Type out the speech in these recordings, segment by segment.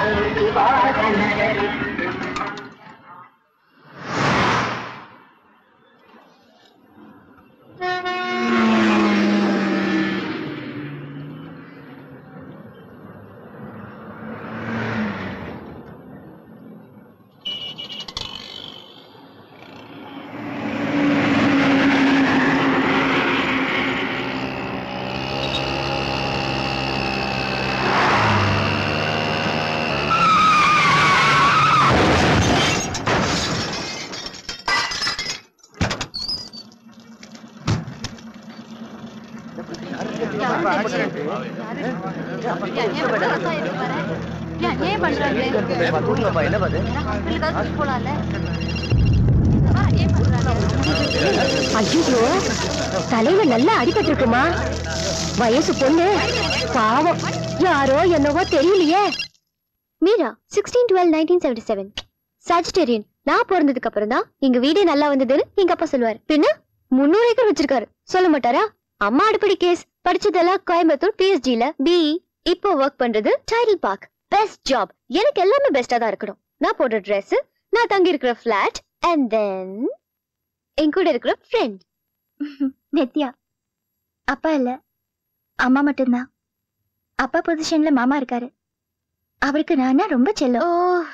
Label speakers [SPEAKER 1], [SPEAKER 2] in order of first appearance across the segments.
[SPEAKER 1] ஏன் பண்றாங்களே
[SPEAKER 2] என்ன பாது
[SPEAKER 1] ஹாஸ்பிட்டலுக்காவது போலாம்ல வா, ஏன் பண்றாங்க
[SPEAKER 3] ஐயோ தலையில நல்லா அடிபட்டிருக்குமா வயசு பொண்ணு பாவம் யாரோ என்னவோ தெரியலையே Meera sixteen twelve nineteen seventy seven sagittarian நான் பிறந்ததுக்கு அப்புறம் தான் எங்க வீடே நல்லா வந்ததுன்னு எங்க அப்பா சொல்லுவாரு பின்ன முன்னூறு ஏக்கர் வச்சிருக்காரு சொல்ல மாட்டாரா அம்மா அடுப்படி கேஸ் படிச்சதெல்லாம் கோயம்புத்தூர் பிஎஸ்டில பிஇ இப்போ ஒர்க் பண்றது டைட்டில் பார்க் பெஸ்ட் ஜாப் எனக்கு எல்லாமே பெஸ்டா தான் இருக்கணும் நான் போடுற Dress நான் தங்கி இருக்கிற ஃபிளாட் அண்ட் தென் என் கூட இருக்கிற ஃப்ரெண்ட் நித்யா அப்பா இல்ல அம்மா மட்டும்தான் அப்பா பொசிஷன்ல மாமா இருக்காரு அவருக்கு நானா ரொம்ப செல்லம்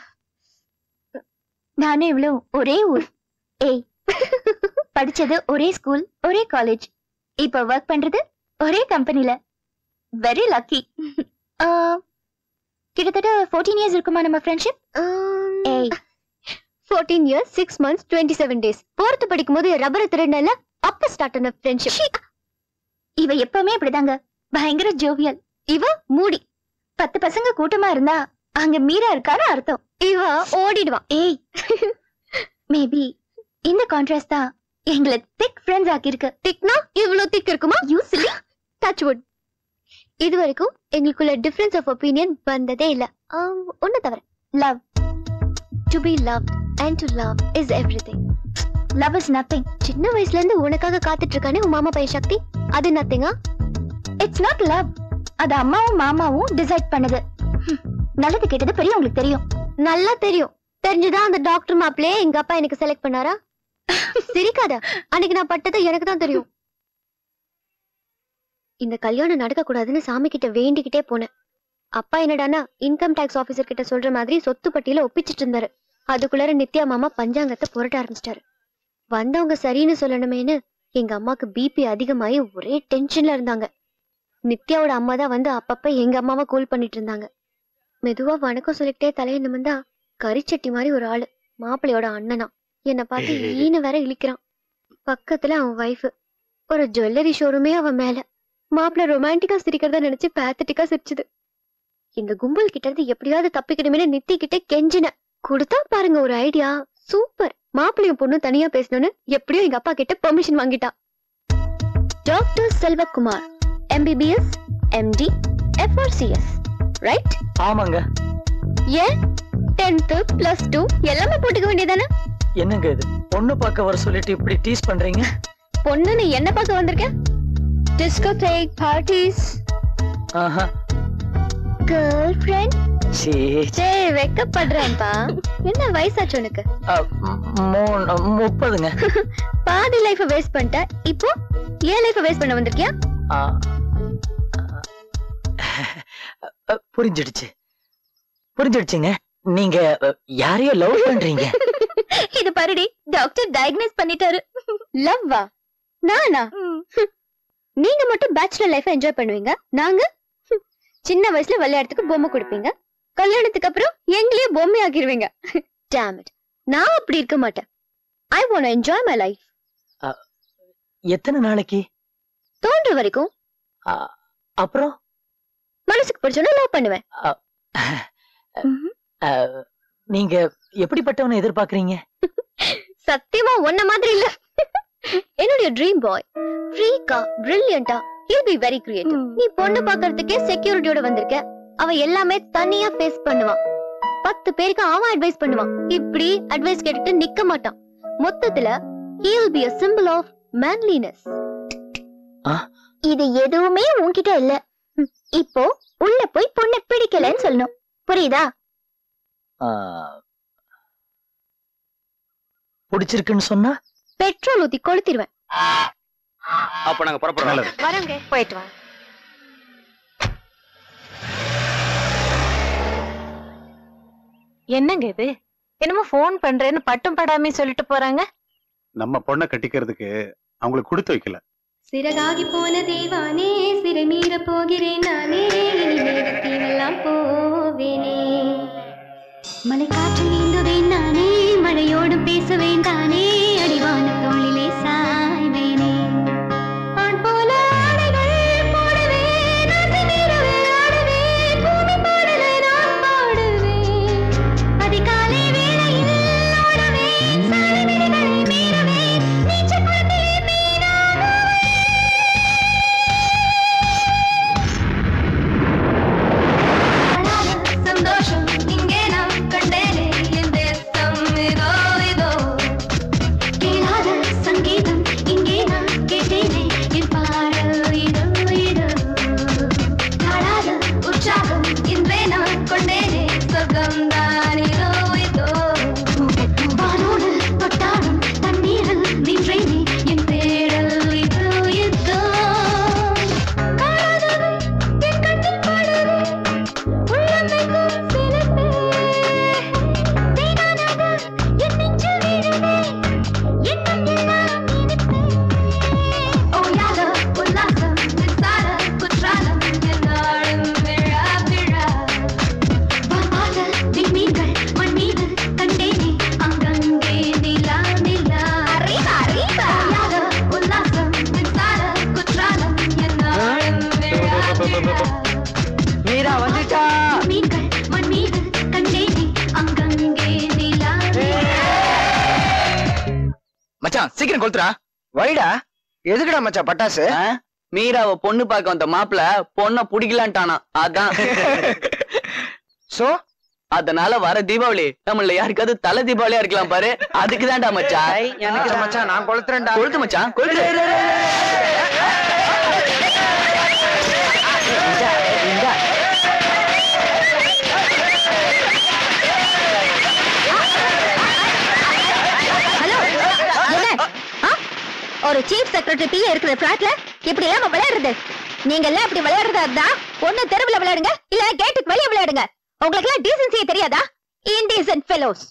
[SPEAKER 3] நானும் இவ்வளவு ஒரே ஊர் ஏய் படிச்சது ஒரே ஸ்கூல் ஒரே காலேஜ் இப்ப ஒர்க் பண்றது ஒரே கம்பெனில வெரி லக்கி கிட்டத்தட்ட ஃபோர்டீன் இயர்ஸ் இருக்குமா நம்ம ஃப்ரெண்ட்ஷிப் ஏய் fourteen years six months twenty seven days போர்த்து படிக்கும் போது ரப்பரை திருடினல அப்ப ஸ்டார்ட் ஆன ஃப்ரெண்ட்ஷிப் இவ எப்பவுமே இப்படிதாங்க பயங்கர ஜோவியல் இவ மூடி பத்து பசங்க கூட்டமா இருந்தா அங்க மீரா இருக்கான்னு அர்த்தம் இவ ஓடிடுவான் ஏய் மேபி இந்த கான்ட்ராஸ்ட் தான் எங்களை திக் ஃப்ரெண்ட்ஸ் ஆக்கியிருக்கு திக்னா இவ்வளவு திக் இருக்குமா யூ சிலி டச் வுட் இது வரைக்கும் எங்களுக்குள்ள டிஃபரன்ஸ் ஆஃப் ஒப்பீனியன் வந்ததே இல்ல ஒன்னு தவிர love to be love and to love is everything love is nothing சின்ன வயசுல இருந்து உனக்காக காத்துட்டு இருக்கானே உன் மாமா பையன் சக்தி அது நத்திங்கா இட்ஸ் நாட் லவ் அது அம்மாவும் மாமாவும் டிசைட் பண்ணது ஹம், நல்லது கெட்டது பெரிய உங்களுக்கு தெரியும் நல்லா தெரியும் தெரிஞ்சுதான் அந்த டாக்டர் மாப்பிளே எங்க அப்பா எனக்கு செலக்ட் பண்ணாரா சிரிக்காத அன்னைக்கு நான் பட்டது எனக்கு தான் தெரியும் இந்த கல்யாணம் நடக்க கூடாதுன்னு சாமி கிட்ட வேண்டிக்கிட்டே போனேன் அப்பா என்னடானா இன்கம் டாக்ஸ் ஆபீசர் கிட்ட சொல்ற மாதிரி சொத்து பட்டியல ஒப்பிச்சிட்டு இருந்தாரு அதுக்குள்ளார நித்யா மாமா பஞ்சாங்கத்தை புரட்ட ஆரம்பிச்சிட்டாரு வந்தவங்க சரின்னு சொல்லணுமேன்னு எங்க அம்மாக்கு பிபி அதிகமாயி ஒரே டென்ஷன்ல இருந்தாங்க நித்யாவோட அம்மா தான் வந்து அப்பப்ப எங்க அம்மாவை கூல் பண்ணிட்டு இருந்தாங்க மெதுவா வணக்கம் சொல்லிக்கிட்டே தலையை நிமிந்தா கரிச்சட்டி மாதிரி ஒரு ஆளு மாப்பிள்ளையோட அண்ணனா என்னை பார்த்து ஈன வேற இழிக்கிறான் பக்கத்துல அவன் வைஃப் ஒரு ஜுவல்லரி ஷோரூமே அவன் மேல மாப்பிள்ளை ரொமான்டிக்கா சிரிக்கிறதா நினைச்சு பேத்தட்டிக்கா சிரிச்சுது இந்த கும்பல் கிட்ட இருந்து எப்படியாவது தப்பிக்கணுமே நித்தி கிட்ட கெஞ்சின கொடுத்தா பாருங்க ஒரு ஐடியா சூப்பர் மாப்பிள்ளையும் பொண்ணும் தனியா பேசணும்னு எப்படியோ எங்க அப்பா கிட்ட பெர்மிஷன் வாங்கிட்டா doctor Selvakumar MBBS MD FRCS right
[SPEAKER 2] ஆமாங்க
[SPEAKER 3] ஏன் டென்த்து பிளஸ் டூ எல்லாமே போட்டுக்க வேண்டியதானே
[SPEAKER 2] என்னங்க இது பொண்ணு பார்க்க வர சொல்லிட்டு இப்படி டீஸ் பண்றீங்க
[SPEAKER 3] பொண்ணுன்னு என்ன பார்க்க வந்திருக்கேன் டிஸ்கோதேக் பார்ட்டிஸ்
[SPEAKER 2] ஆஹா
[SPEAKER 3] கேர்ள் ஃப்ரெண்ட்
[SPEAKER 2] சீ
[SPEAKER 3] சே வெக்கப்படுறேன்ப்பா என்ன வயசாச்சு உனக்கு
[SPEAKER 2] அ, ம், மூணு முப்பதுங்க
[SPEAKER 3] பாதி லைஃப் வேஸ்ட் பண்ணிட்ட இப்போ ஏன் லைஃப் வேஸ்ட் பண்ண வந்திருக்கியா
[SPEAKER 2] ஆ, அ, புரிஞ்சிடுச்சு புரிஞ்சிடுச்சுங்க நீங்க அ, யாரையோ லவ் பண்றீங்க
[SPEAKER 3] இது பாருடி டாக்டர் டயக்னைஸ் பண்ணிட்டாரு லவ்வா நானா நீங்க மட்டும் பேச்சுலர் லைஃப் என்ஜாய் பண்ணுவீங்க நாங்க ஹம், சின்ன வயசுல விளையாட்டுக்கு பொம்மை கொடுப்பீங்க கல்யாணத்துக்கு அப்புறம் எங்களையே பொம்மை ஆக்கிடுவீங்க Damn it. நான் அப்படி இருக்க மாட்டேன் I want enjoy my life
[SPEAKER 2] எத்தனை நாளைக்கு
[SPEAKER 3] தோன்ற வரைக்கும்
[SPEAKER 2] அ, அப்புறம்
[SPEAKER 3] மனசுக்கு பிடிச்சோன்னா லவ் பண்ணுவேன்
[SPEAKER 2] அ, நீங்க எப்படிப்பட்டவனை எதிர்பார்க்கறீங்க
[SPEAKER 3] சத்தியமா ஒன்ன மாதிரி இல்ல என்னுடைய ட்ரீம் பாய் ஃப்ரீக்கா பிரில்லியண்டா he'll be வெரி கிரியேட்டிவ் நீ பொண்ணு பாக்குறதுக்கே செக்யூரிட்டியோட வந்திருக்க அவன் எல்லாமே தனியா ஃபேஸ் பண்ணுவான் பத்து பேருக்கு அவன் அட்வைஸ் பண்ணுவான் இப்படி அட்வைஸ் கேட்டுட்டு நிக்க மாட்டான் மொத்தத்துல he'll be a symbol of manliness
[SPEAKER 2] ஆ?
[SPEAKER 3] இது எதுவுமே உன்கிட்ட இல்ல ம், இப்போ உள்ள போய் பொண்ணை பிடிக்கலன்னு சொல்லணும் புரியுதா
[SPEAKER 2] ஆ, பிடிச்சிருக்குன்னு சொன்னா
[SPEAKER 3] பெட்ரோல் ஊத்தி கொளுத்திடுவேன்
[SPEAKER 4] அப்ப நாங்க புறப்படுறோம்
[SPEAKER 3] வரங்க போயிட்டு வா
[SPEAKER 1] என்னங்க இது என்னமோ ஃபோன் பண்றேன்னு பட்டும் படாமே சொல்லிட்டு போறாங்க
[SPEAKER 5] நம்ம பொண்ணை கட்டிக்கிறதுக்கு அவங்களுக்கு கொடுத்து வைக்கல
[SPEAKER 3] சிறகாகி போன தேவானே சிறை மீற போகிறேன் நானே இனி மேகத்தீவெல்லாம் போவேனே மலை காற்று நீந்துவேன் நானே மழையோடு பேசுவேன் தானே அடிவான தோளிலே சாய்வேனே ஆண் போல ஆடைகள் போடுவேன் ஆசை மீறவே ஆடுவேன் பூமி பாடலை நான் பாடுவேன் அதிகாலை வேளையில் ஓடுவேன் சாலை விதிகளை மீறுவேன் நீச்சல் குளத்திலே மீனாடுவேன் சந்தோஷம் இங்கே நான் கண்டேனே என் தேசம் இதோ இதோ கேளாத சங்கீதம் இங்கே நான் கேட்டேனே என் பாடல் இதோ இதோ நாடாத உற்சாகம் இன்றே நான் கொண்டேனே சொர்க்கம் தான் இதோ இதோ வானோடு தொட்டாடும் தண்ணீரில் நின்றேனே என் தேடல் இதோ இதோ காணாதவை என் கண்ணில் பாடுவே உள்ளமைக்கும் சிலிர்ப்பே தேனானது என் நெஞ்சில் வீழுதே எண்ணம் எல்லாம் இனிப்பே ஓயாத உல்லாசம் நிசார குற்றாலம் என்னாலும் விழா விழா வான்பாத விண்மீன்கள் மண் மீது கண்டேனே அங்கங்கே நிலா நிலா ஓயாத உல்லாசம் நிசார குற்றாலம் என்னாலும் விழா விழா
[SPEAKER 2] மீரா வந்துட்டா
[SPEAKER 3] மீன்கள் மண் மீது கண்டேனே அங்கங்கே நிலா
[SPEAKER 4] மச்சான் சீக்கிரம் கொளுத்துறா
[SPEAKER 2] வைடா எதுக்குடா மச்சான் பட்டாசு
[SPEAKER 4] மீராவ பொண்ணு பார்க்க வந்த மாப்பிள பொண்ண புடிக்கலான்ட்டானா அதான்
[SPEAKER 2] சோ
[SPEAKER 4] அதனால வர தீபாவளி நம்மள யாருக்காவது தலை தீபாவளியா இருக்கலாம் பாரு அதுக்கு தான்டா மச்சான்
[SPEAKER 2] எனக்கு மச்சான் நான் கொளுத்துறேன்டா
[SPEAKER 4] கொளுத்து மச்சான் கொளுத்து
[SPEAKER 3] ஹலோ என்ன ஆ? ஒரு சீஃப் செக்ரட்டரி பிஏ இருக்கிற பிளாட்ல இப்படி எல்லாம் விளையாடுறது நீங்க எல்லாம் இப்படி விளையாடுறதா இருந்தா ஒண்ணு தெருவுல விளையாடுங்க இல்ல கேட்டுக்கு வெளிய விளையாடுங்க உங்களுக்கு எல்லாம் டீசன்சியே தெரியாதா இன்டீசன்ட் ஃபெலோஸ்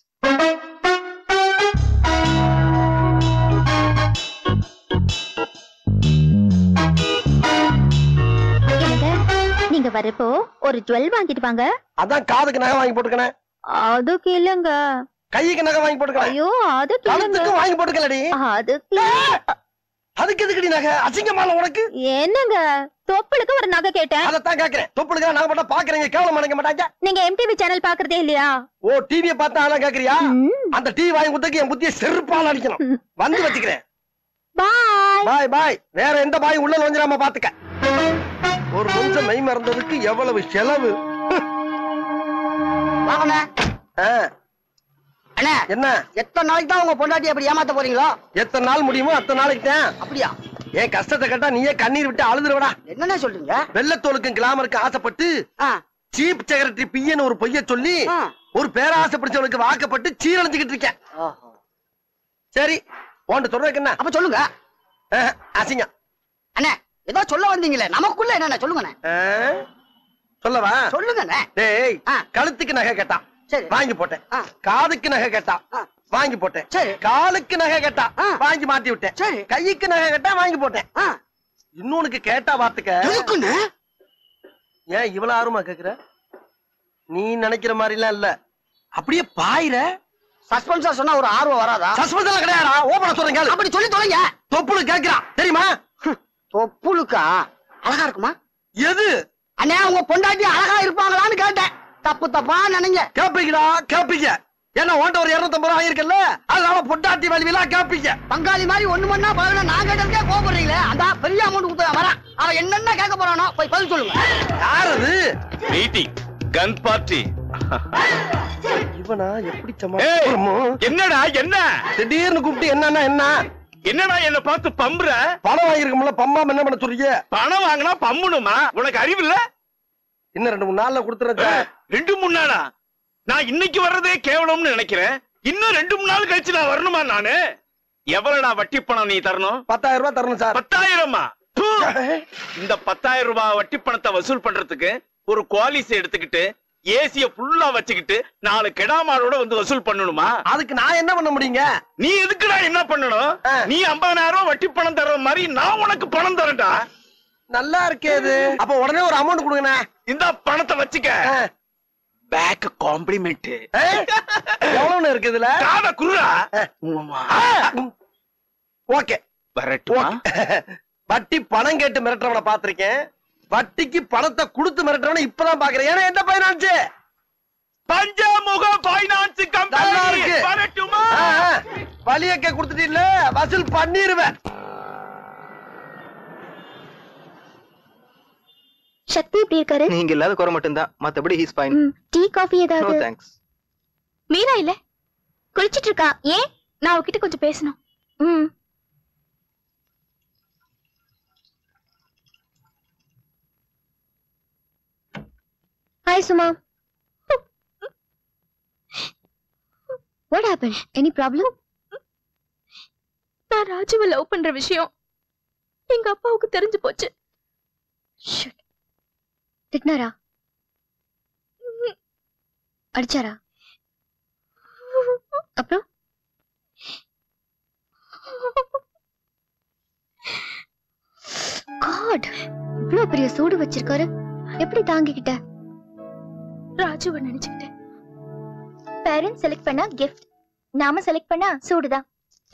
[SPEAKER 3] நீங்க வரப்போ ஒரு ஜுவல் வாங்கிட்டு வாங்க
[SPEAKER 6] அதான் காதுக்கு நகை வாங்கி போட்டுக்கனேன்
[SPEAKER 3] அதுக்கு இல்லங்க
[SPEAKER 6] கைக்கு நகை வாங்கி போட்டுக்கலாம்
[SPEAKER 3] ஐயோ அதுக்கு இல்லங்க
[SPEAKER 6] கழுத்துக்கும் வாங்கி போட்டுக்கலடி
[SPEAKER 3] அதுக்கு
[SPEAKER 6] அதுக்கு எதுக்குடி நகை அசிங்கமான உனக்கு
[SPEAKER 3] என்னங்க தொப்புளுக்கு ஒரு நகை கேட்டேன்
[SPEAKER 6] அதைத்தான் கேக்குறேன் தொப்புளுக்கு நகை போட்டா பாக்குறீங்க கேவலம் நினைக்க மாட்டாங்க
[SPEAKER 3] நீங்க எம்டிவி சேனல் பாக்குறதே இல்லையா
[SPEAKER 6] ஓ டிவியை பார்த்தா அதான் கேக்குறியா
[SPEAKER 3] ம்.
[SPEAKER 6] அந்த டிவி வாங்கி கொடுத்தக்கு என் புத்திய செருப்பால அடிக்கணும்
[SPEAKER 3] ம்.
[SPEAKER 6] வந்து வச்சுக்கிறேன்
[SPEAKER 3] பாய்
[SPEAKER 6] பாய் பாய் வேற எந்த பாய் உள்ள நுழைஞ்சிராம பாத்துக்க ஒரு நிமிஷம் மெய் மறந்ததுக்கு எவ்வளவு செலவு ஆ,
[SPEAKER 7] அண்ணா
[SPEAKER 6] என்ன
[SPEAKER 7] எத்தனை நாளைக்கு தான் உங்க பொண்டாட்டி அப்படி ஏமாத்த போறீங்களோ
[SPEAKER 6] எத்தனை நாள் முடியுமோ அத்தனை நாளைக்கு தான்
[SPEAKER 7] அப்படியா
[SPEAKER 6] என் கஷ்டத்தை கேட்டா நீயே கண்ணீர் விட்டு அழுதுருவடா
[SPEAKER 7] என்னண்ணே சொல்றீங்க
[SPEAKER 6] வெள்ளத்தோலுக்கும் கிளாமருக்கும் ஆசைப்பட்டு
[SPEAKER 7] ஆ,
[SPEAKER 6] சீப் செக்ரட்டரி பியன்னு ஒரு பொய்ய சொல்லி
[SPEAKER 7] ஆ.
[SPEAKER 6] ஒரு பேராசை பிடிச்சவனுக்கு வாக்கப்பட்டு சீரழிஞ்சுக்கிட்டு இருக்கேன்
[SPEAKER 7] ஓஹோ.
[SPEAKER 6] சரி உன்கிட்ட சொல்றதுக்கு என்ன
[SPEAKER 7] அப்ப சொல்லுங்க
[SPEAKER 6] ஆஹ், அசிங்கம்
[SPEAKER 7] அண்ணே ஏதோ சொல்ல வந்தீங்களே நமக்குள்ள என்னண்ணே சொல்லுங்கண்ணே
[SPEAKER 6] ஆஹ், சொல்லவா
[SPEAKER 7] சொல்லுங்கண்ணே
[SPEAKER 6] டேய்
[SPEAKER 7] ஆ.
[SPEAKER 6] கழுத்துக்கு நகை கேட்டான்
[SPEAKER 7] சரி
[SPEAKER 6] வாங்கி போட்டேன்
[SPEAKER 7] ஆ.
[SPEAKER 6] காதுக்கு நகை கேட்டான்
[SPEAKER 7] ஆ.
[SPEAKER 6] வாங்கி போட்டேன்
[SPEAKER 7] சரி
[SPEAKER 6] காலுக்கு நகை கேட்டா
[SPEAKER 7] ஆ.
[SPEAKER 6] வாங்கி மாட்டி விட்டேன்
[SPEAKER 7] சரி
[SPEAKER 6] கைக்கு நகை கேட்டா வாங்கி போட்டேன்
[SPEAKER 7] ஆ,
[SPEAKER 6] இன்னொனுக்கு கேட்டா பாத்துக்க
[SPEAKER 7] எதுக்குண்ணே
[SPEAKER 6] ஏன் இவ்வளவு ஆர்வமா கேக்குற நீ நினைக்கிற மாதிரி எல்லாம் இல்ல அப்படியே பாயிர
[SPEAKER 7] சஸ்பென்ஸா சொன்னா ஒரு ஆர்வம் வராதா
[SPEAKER 6] சஸ்பென்ஸ் எல்லாம் கிடையாடா ஓபன சொல்றேன் கேளு
[SPEAKER 7] அப்படி சொல்லி தொலைங்க
[SPEAKER 6] தொப்புளு கேக்குறான் தெரியுமா
[SPEAKER 7] தொப்புளுக்கா அழகா இருக்குமா
[SPEAKER 6] எது
[SPEAKER 7] அண்ணே உங்க பொண்டாட்டி அழகா இருப்பாங்களான்னு கேட்டேன் தப்பு தப்பா நினைங்க
[SPEAKER 6] கேப்பீங்கடா கேப்பீங்க ஏன்னா ஓட்ட ஒரு இருநூத்தம்பது ரூபா ஆயிருக்குல்ல அதனால பொட்டாட்டி வலிவிலாம் கேப்பீங்க
[SPEAKER 7] பங்காளி மாதிரி ஒண்ணு மண்ணா பகல நான் கேட்டதுக்கே கோபப்படுறீங்களே அந்த பெரிய அமௌண்ட் கொடுத்த வரேன் அவன் என்னென்ன கேட்க போறானோ போய் பதில் சொல்லுங்க
[SPEAKER 6] யார் அது
[SPEAKER 8] மீட்டிங் கன் பார்ட்டி
[SPEAKER 6] இவனா எப்படி
[SPEAKER 8] ஏய்!
[SPEAKER 6] சமாளிக்கிறோமோ
[SPEAKER 8] என்னடா என்ன
[SPEAKER 6] திடீர்னு கூப்பிட்டு என்னன்னா என்ன
[SPEAKER 8] என்னடா என்ன பார்த்து பம்புற
[SPEAKER 6] பணம் வாங்கிருக்கோம்ல பம்மாம என்ன பண்ண சொல்றீங்க
[SPEAKER 8] பணம் வாங்கினா பம்புணுமா உனக்கு அறிவு இல்ல
[SPEAKER 6] இன்னும் ரெண்டு மூணு நாள்ல கொடுத்துறேன்
[SPEAKER 8] ரெண்டு மூணு நாளா நான் இன்னைக்கு வர்றதே கேவலம்னு நினைக்கிறேன் இன்னும் ரெண்டு மூணு நாள் கழிச்சு நான் வரணுமா நானு எவ்வளவுடா வட்டி பணம் நீ தரணும்
[SPEAKER 6] பத்தாயிரம் ரூபாய் தரணும் சார்
[SPEAKER 8] பத்தாயிரமா ப்பு! இந்த பத்தாயிரம் ரூபாய் வட்டி பணத்தை வசூல் பண்றதுக்கு ஒரு குவாலிசி எடுத்துக்கிட்டு ஏசிய ஃபுல்லா வச்சுக்கிட்டு நாலு கெடாமாலோட வந்து வசூல் பண்ணணுமா
[SPEAKER 6] அதுக்கு நான் என்ன பண்ண முடியுங்க
[SPEAKER 8] நீ எதுக்குடா என்ன பண்ணணும்
[SPEAKER 6] ஆ.
[SPEAKER 8] நீ 50000 ரூபாய் வட்டி பணம் தர்ற மாதிரி நான் உனக்கு பணம் தரேன்டா
[SPEAKER 6] நல்லா இருக்கே இது அப்ப உடனே ஒரு அமௌண்ட் கொடுங்கண்ணே
[SPEAKER 8] இந்த பணத்தை வச்சுக்க
[SPEAKER 6] ஆ.
[SPEAKER 8] பேக் காம்ப்ளிமெண்ட்
[SPEAKER 6] ஆ? எவ்வளவுன்னு இருக்கு இதுல
[SPEAKER 8] காத குருடா
[SPEAKER 6] ஓகே
[SPEAKER 8] வரட்டுமா
[SPEAKER 6] வட்டி பணம் கேட்டு மிரட்டுறவனை பாத்திருக்கேன் வட்டிக்கு பணத்தை கொடுத்து மிரட்டுறவனை இப்பதான் பாக்குறேன் ஏன்னா எந்த பைனான்ஸ்
[SPEAKER 8] பஞ்சமுக பைனான்ஸ்
[SPEAKER 6] நல்லா
[SPEAKER 8] கம்பெனி
[SPEAKER 6] இருக்கு.
[SPEAKER 8] வரட்டுமா
[SPEAKER 6] வலியக்க கொடுத்துட்டு இல்ல வசூல் பண்ணிருவேன்
[SPEAKER 3] சக்தி எப்படி இருக்காரு
[SPEAKER 9] நீங்க இல்லாத குறை மட்டும்தான் மத்தபடி ஹீஸ் ஃபைன்
[SPEAKER 3] ம், டீ காஃபி
[SPEAKER 9] நோ
[SPEAKER 3] ஏதாவது
[SPEAKER 9] தேங்க்ஸ்
[SPEAKER 3] மீரா இல்ல குளிச்சிட்டு இருக்கா ஏன் நான் அவகிட்ட கொஞ்சம் பேசணும் ம் hi Suma what happen any problem
[SPEAKER 1] நான் ராஜுவை லவ் பண்ற விஷயம் எங்க அப்பாவுக்கு தெரிஞ்சு போச்சு
[SPEAKER 3] திட்டினாரா அடிச்சாரா அப்புறம் காட் இவ்ளோ பெரிய சூடு வச்சிருக்காரு எப்படி தாங்கிக்கிட்ட
[SPEAKER 1] ராஜுவை நினைச்சுக்கிட்டேன்
[SPEAKER 3] பேரண்ட்ஸ் செலக்ட் பண்ணா கிஃப்ட் நாம செலக்ட் பண்ணா சூடுதான்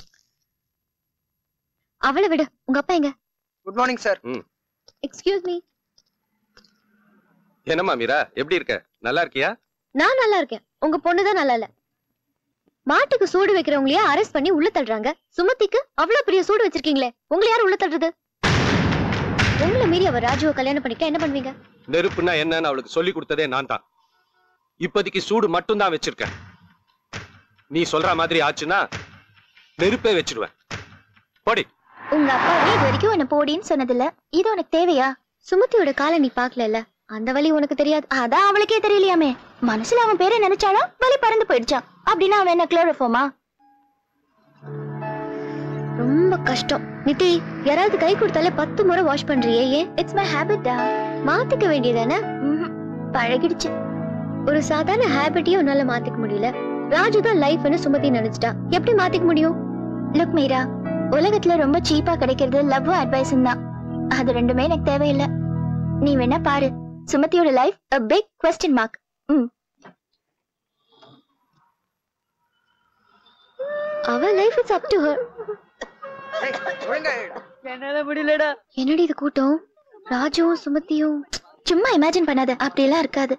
[SPEAKER 3] அவளை விடு உங்க அப்பா எங்க
[SPEAKER 9] good morning sir
[SPEAKER 3] excuse me
[SPEAKER 10] என்னம்மா மீரா எப்படி இருக்க நல்லா இருக்கியா
[SPEAKER 3] நான் நல்லா இருக்கேன் உங்க பொண்ணு தான் நல்லா இல்ல மாட்டுக்கு சூடு வைக்கிறவங்களையே அரெஸ்ட் பண்ணி உள்ள தள்ளுறாங்க சுமதிக்கு அவ்வளவு பெரிய சூடு வச்சிருக்கீங்களே உங்களை யார் உள்ள தள்ளுறது உங்களை மீறி அவ ராஜுவை கல்யாணம் பண்ணிக்க என்ன பண்ணுவீங்க
[SPEAKER 10] நெருப்புன்னா என்னன்னு அவளுக்கு சொல்லி கொடுத்ததே நான் தான் இப்போதைக்கு சூடு மட்டும் தான் வச்சிருக்கேன் நீ சொல்ற மாதிரி ஆச்சுன்னா நெருப்பே வச்சிருவேன் போடி
[SPEAKER 3] உங்க அப்பாவே இது வரைக்கும் என்ன போடின்னு சொன்னதில்ல இது உனக்கு தேவையா சுமதியோட காலை நீ பாக்கல அந்த வழி உனக்கு தெரியாது அதான் அவளுக்கே தெரியலையாமே மனசுல அவன் பேரை நினைச்சாலும் வலி பறந்து போயிடுச்சான் அப்படின்னா அவன் என்ன குளோரோஃபோமா ரொம்ப கஷ்டம் நிதி யாராவது கை கொடுத்தாலே பத்து முறை வாஷ் பண்றியே ஏன் இட்ஸ் மை ஹேபிட் டா மாத்திக்க வேண்டியதானே பழகிடுச்சு ஒரு சாதாரண ஹேபிட்டையும் உன்னால மாத்திக்க முடியல ராஜு தான் லைஃப்னு சுமதி நினைச்சிட்டா எப்படி மாத்திக்க முடியும் லுக் மீரா உலகத்துல ரொம்ப சீப்பா கிடைக்கிறது லவ் அட்வைஸும் தான் அது ரெண்டுமே எனக்கு தேவையில்லை நீ வேணா பாரு சுமதியோட life a big question mark ம் அவ life is up to her
[SPEAKER 2] என்னால முடியலடா
[SPEAKER 3] என்னடி இது கூட்டம் ராஜுவும் சுமதியும் சும்மா இமேஜின் பண்ணாத அப்படியெல்லாம் இருக்காது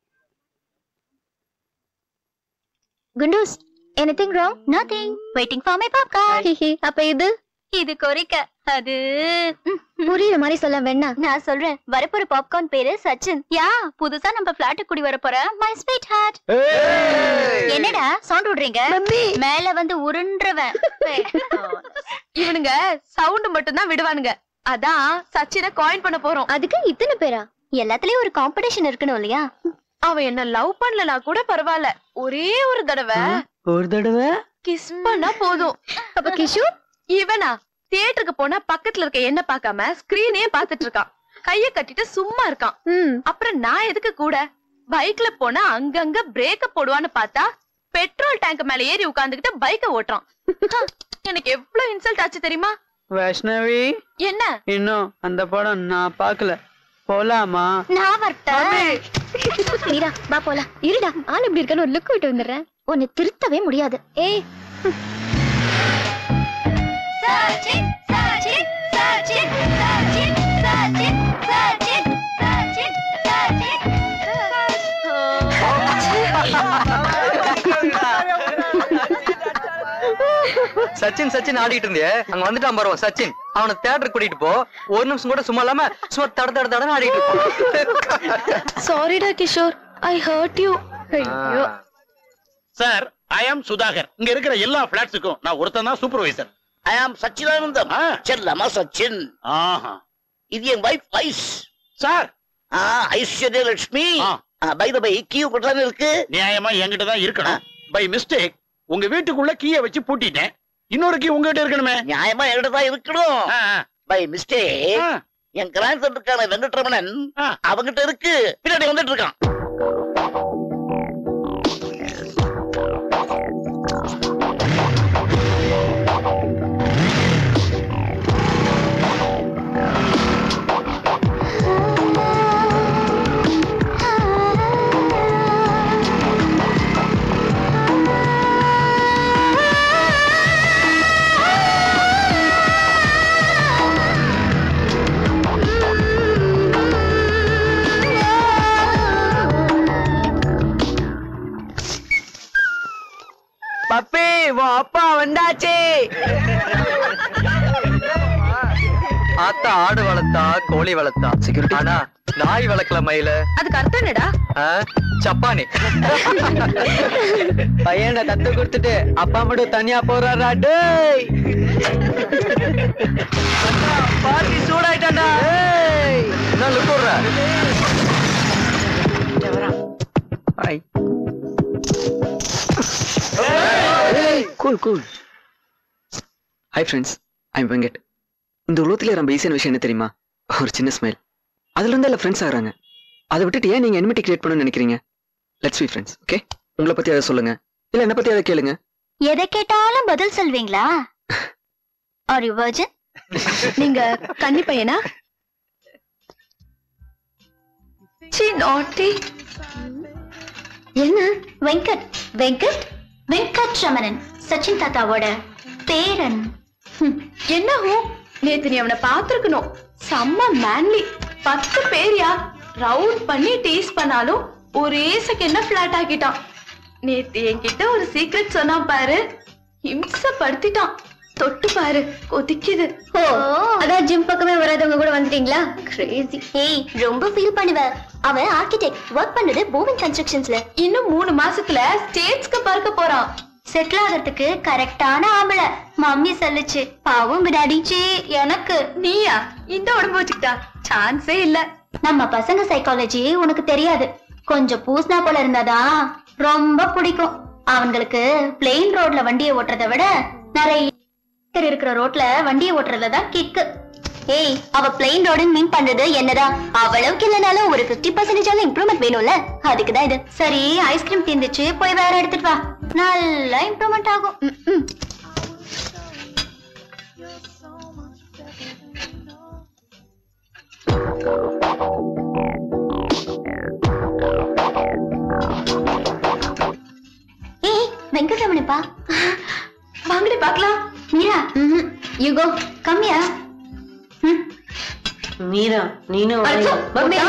[SPEAKER 3] குண்டூஸ் anything wrong nothing waiting for my popcorn அப்ப இது
[SPEAKER 1] இது கொறிக்க அது
[SPEAKER 3] புரியுற மாதிரி சொல்ல வேணா
[SPEAKER 1] நான் சொல்றேன் வரப்போற பாப்கார்ன் பேரு சச்சின் யா புதுசா நம்ம பிளாட் குடி வர போற மை ஸ்வீட் ஹார்ட் என்னடா சவுண்ட் விடுறீங்க மேல வந்து உருண்டுறவன் இவனுங்க சவுண்ட் மட்டும் தான் விடுவானுங்க அதான் சச்சினை காயின் பண்ண போறோம்
[SPEAKER 3] அதுக்கு இத்தனை பேரா
[SPEAKER 1] எல்லாத்துலயும் ஒரு காம்படிஷன் இருக்கணும் இல்லையா அவன் என்ன லவ் பண்ணலனா கூட பரவாயில்ல ஒரே ஒரு தடவை
[SPEAKER 2] ஒரு தடவை
[SPEAKER 1] கிஸ் பண்ணா போதும்
[SPEAKER 3] அப்ப கிஷு
[SPEAKER 1] இவனா தியேட்டருக்கு போனா பக்கத்துல இருக்க என்ன பார்க்காம ஸ்கிரீனே பாத்துட்டு இருக்கான் கைய கட்டிட்டு சும்மா இருக்கான்
[SPEAKER 3] ம்
[SPEAKER 1] அப்புறம் நான் எதுக்கு கூட பைக்ல போனா அங்கங்க பிரேக்க போடுவான்னு பார்த்தா பெட்ரோல் டேங்க் மேல ஏறி உட்கார்ந்துகிட்டு பைக்க ஓட்டுறான் ஹ, எனக்கு எவ்வளவு இன்சல்ட் ஆச்சு தெரியுமா
[SPEAKER 2] வைஷ்ணவி
[SPEAKER 1] என்ன
[SPEAKER 2] இன்னும் அந்த படம் நான் பார்க்கல போலாமா
[SPEAKER 3] நான் வரட்டேன் மீரா வா போலாம் இருடா ஆள் இப்படி இருக்கன்னு ஒரு லுக் விட்டு வந்துடுறேன் உன்னை திருத்தவே முடியாது ஏய்
[SPEAKER 9] சச்சின் சச்சின் ஆடிட்டு இருந்தியே அங்க வந்துட்டான் பாரு சச்சின் அவனை தேட்டர் கூட்டிட்டு போ ஒரு நிமிஷம் கூட சும்மா இல்லாம சும்மா தட தட தடன்னு ஆடிட்டு இருப்பான்
[SPEAKER 1] சாரிடா கிஷோர் ஐ ஹர்ட் யூ
[SPEAKER 3] ஐயோ
[SPEAKER 8] சார் ஐ ஆம் சுதாகர் இங்க இருக்கிற எல்லா பிளாட்ஸுக்கும் நான் ஒருத்தன் தான் சூப்பர்வைசர்
[SPEAKER 7] ஐ ஆம் சச்சிதானந்தம்
[SPEAKER 8] ஆ.
[SPEAKER 7] செல்லமா சச்சின்
[SPEAKER 8] ஆஹா
[SPEAKER 7] இது என் வைஃப் ஐஸ்
[SPEAKER 8] சார்
[SPEAKER 7] ஐஸ்வர்ய லட்சுமி
[SPEAKER 8] ஆ.
[SPEAKER 11] பை த பை கீ உங்கள்கிட்ட இருக்கு
[SPEAKER 8] நியாயமா என்கிட்ட தான் இருக்கணும் பை மிஸ்டேக் உங்க வீட்டுக்குள்ள கீய வச்சு பூட்டிட்டேன் இன்னொரு கீ உங்ககிட்ட இருக்கணுமே
[SPEAKER 11] நியாயமா என்கிட்ட தான் இருக்கணும்
[SPEAKER 8] ஆ, ஆ.
[SPEAKER 11] பை மிஸ்டேக்
[SPEAKER 8] ஆ.
[SPEAKER 11] என் கிராண்ட் சன் இருக்கான வெங்கட்ரமணன்
[SPEAKER 8] ஆ.
[SPEAKER 11] அவங்கிட்ட இருக்கு பின்னாடி வந்துட்டு இருக்கான்
[SPEAKER 4] பப்பி உன் அப்பா வந்தாச்சு
[SPEAKER 9] ஆத்தா ஆடு வளர்த்தா கோழி வளர்த்தா செக்யூரிட்டி ஆனா நாய் வளர்க்கல மயில
[SPEAKER 1] அதுக்கு அர்த்தம் என்னடா
[SPEAKER 9] சப்பானி
[SPEAKER 4] பையனை தத்து கொடுத்துட்டு அப்பா மட்டும் தனியா போறாரா டேய் பார்ட்டி சூடாயிட்டான்டா
[SPEAKER 9] ஏய், என்ன லுக் விடுற
[SPEAKER 4] hi cool cool hi friends I'm Venkat இந்த உலகத்துல ரொம்ப ஈஸியான விஷயம் என்ன தெரியுமா ஒரு சின்ன ஸ்மைல் அதுல இருந்து எல்லாம் ஃப்ரெண்ட்ஸ் ஆகுறாங்க அதை விட்டுட்டு ஏன் நீங்க எனிமிட்டி கிரியேட் பண்ணணும்னு நினைக்கிறீங்க லெட்ஸ் பி ஃப்ரெண்ட்ஸ் ஓகே உங்களை பத்தி அதை சொல்லுங்க இல்ல என்ன பத்தி அதை கேளுங்க
[SPEAKER 1] எதை கேட்டாலும் பதில் சொல்வீங்களா ஆர் யூ வர்ஜன்
[SPEAKER 3] நீங்க கன்னி பையனா சி நாட்டி என்ன
[SPEAKER 1] வெங்கட் வெங்கட் வெங்கட் ரமணன் சச்சின் தாத்தாவோட பேரன்
[SPEAKER 3] என்ன ஹோ நேத்து நீ அவனை பாத்துருக்கணும் செம்ம மேன்லி பத்து பேரியா ரவுண்ட் பண்ணி டீஸ் பண்ணாலும் ஒரே செகண்ட்ல பிளாட் ஆக்கிட்டான் நேத்து என்கிட்ட ஒரு சீக்ரெட் சொன்னா பாரு இம்சப்படுத்திட்டான் தொட்டு பாரு கொதிக்குது ஓ அதான் ஜிம் பக்கமே வராதவங்க கூட வந்துட்டீங்களா கிரேசி
[SPEAKER 1] ஏய் ரொம்ப ஃபீல் பண்ணுவ அவன் ஆர்கிடெக்ட் ஒர்க் பண்ணது போவின் கன்ஸ்ட்ரக்ஷன்ஸ்ல
[SPEAKER 3] இன்னும் மூணு மாசத்துல ஸ்டேட்ஸ்க்கு பறக்க போறான்
[SPEAKER 1] செட்டில் ஆகிறதுக்கு கரெக்டான ஆம்பளை மம்மி சொல்லுச்சு பாவம் விடாடிச்சு எனக்கு
[SPEAKER 3] நீயா இந்த உடம்பு வச்சுக்கிட்டா சான்ஸே இல்ல
[SPEAKER 1] நம்ம பசங்க சைக்காலஜி உனக்கு தெரியாது கொஞ்சம் பூஸ்னா போல இருந்தாதான் ரொம்ப பிடிக்கும் அவங்களுக்கு பிளெயின் ரோட்ல வண்டியை ஓட்டுறதை விட நிறைய ஏக்கர் இருக்கிற ரோட்ல வண்டியை ஓட்டுறதுல தான் கிக்கு ஏய் அவ பிளெயின் ரோடுன்னு மீன் பண்றது என்னதான் அவ்வளவுக்கு இல்லைனாலும் ஒரு 50% பர்சன்டேஜ் இம்ப்ரூவ்மெண்ட் வேணும்ல அதுக்கு தான் இது சரி ஐஸ்கிரீம் தீந்துச்சு போய் வேற எடுத்துட்டு வா நல்லா இம்ப்ரூவ்மெண்ட் ஆகும் ம், ம். ஏய் வெங்கட்ரமணிப்பா
[SPEAKER 3] வாங்கடி பாக்கலாம்
[SPEAKER 1] மீரா யூ கோ கம்மியா
[SPEAKER 2] மீரா நீனும் வாங்க.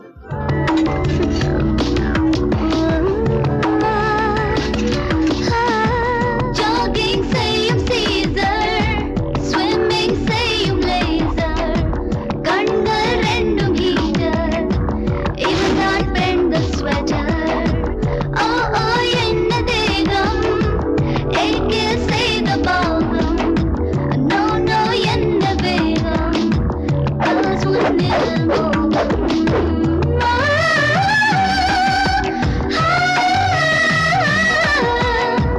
[SPEAKER 1] Jogging செய்யும் Caesar, swimming செய்யும் laser, கண்கள் ரெண்டும் heater, இதுதான் பெண்கள் sweater. ஓ, ஓ, என்ன தேகம், எக்கில் செய்த பாகம். No, no, என்ன வேகம், girls உன்னில் மோகம். ஆ, ஆ, ஆ.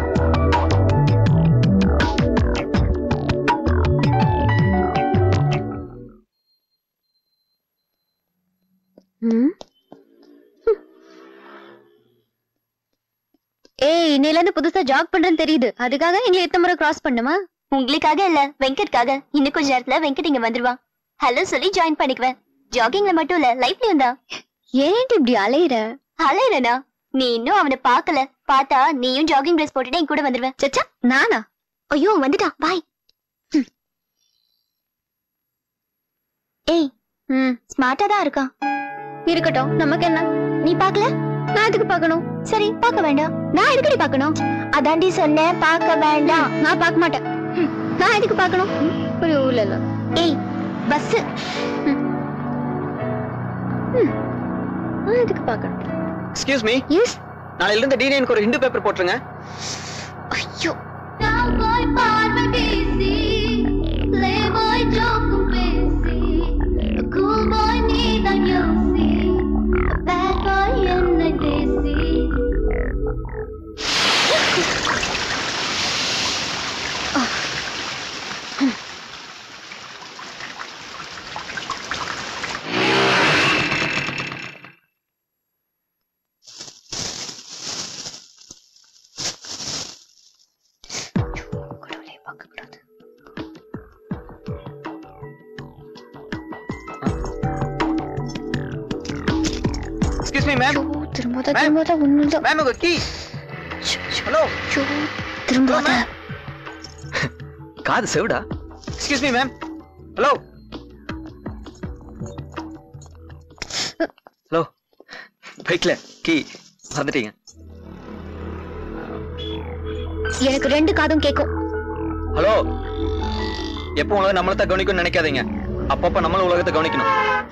[SPEAKER 3] ஏய் இன்னையில இருந்து புதுசா ஜாக் பண்றேன்னு தெரியுது அதுக்காக எங்களை எத்தனை முறை கிராஸ் பண்ணுமா
[SPEAKER 1] உங்களுக்காக இல்ல வெங்கட்காக இன்னும் கொஞ்ச நேரத்துல வெங்கட் இங்க வந்துருவான் ஹலோ சொல்லி ஜாயின் பண்ணிக்குவேன் ஜாகிங்ல மட்டும் இல்ல லைஃப்லயும் தான்
[SPEAKER 3] ஏன்ட்டு இப்படி அலையிற
[SPEAKER 1] அலையறனா நீ இன்னும் அவனை பார்க்கல பார்த்தா நீயும் ஜாகிங் ட்ரெஸ் போட்டுட்டு என் கூட வந்துருவேன்
[SPEAKER 3] சச்சா நானா
[SPEAKER 1] ஐயோ வந்துட்டான் பாய் ஏய்
[SPEAKER 3] ம்
[SPEAKER 1] ஸ்மார்ட்டா தான் இருக்கான்
[SPEAKER 3] இருக்கட்டும் நமக்கு என்ன
[SPEAKER 1] நீ பார்க்கல
[SPEAKER 3] நான் எதுக்கு பார்க்கணும்
[SPEAKER 1] சரி பார்க்க வேண்டாம்
[SPEAKER 3] நான் எதுக்கடி பார்க்கணும்
[SPEAKER 1] அதாண்டி சொன்னேன் பார்க்க வேண்டாம்
[SPEAKER 3] நான் பார்க்க மாட்டேன் ம், நான் எதுக்கு பார்க்கணும் ஒரு ஊர்ல இல்ல
[SPEAKER 1] ஏய் பஸ்
[SPEAKER 3] நான் எதுக்கு பார்க்கணும்
[SPEAKER 4] எக்ஸ்கியூஸ் மீ
[SPEAKER 3] எஸ்
[SPEAKER 4] நாளையில இருந்து டிஎன்ஏக்கு ஒரு ஹிந்து பேப்பர் போட்டுருங்க
[SPEAKER 3] ஐயோ
[SPEAKER 1] Cowboy பார்வை பேசி Playboy ஜோக்கும் பேசி Cool boy நீதான் யோசி Bad boy என்ன
[SPEAKER 4] எக்ஸ்கியூஸ் மீ மேம்
[SPEAKER 3] திரும்ப திரும்ப ஒண்ணுதான்
[SPEAKER 4] மேம் உங்க கீ ஹலோ
[SPEAKER 3] திரும்ப
[SPEAKER 4] காது செவிடா excuse me ma'am hello hello பைக்ல கீ வந்துட்டீங்க
[SPEAKER 3] எனக்கு ரெண்டு காதும் கேக்கும்
[SPEAKER 4] ஹலோ எப்போ உலகம் நம்மளை தான் கவனிக்கணும்னு நினைக்காதீங்க அப்பப்ப நம்மளும் உலகத்தை கவனிக்கணும்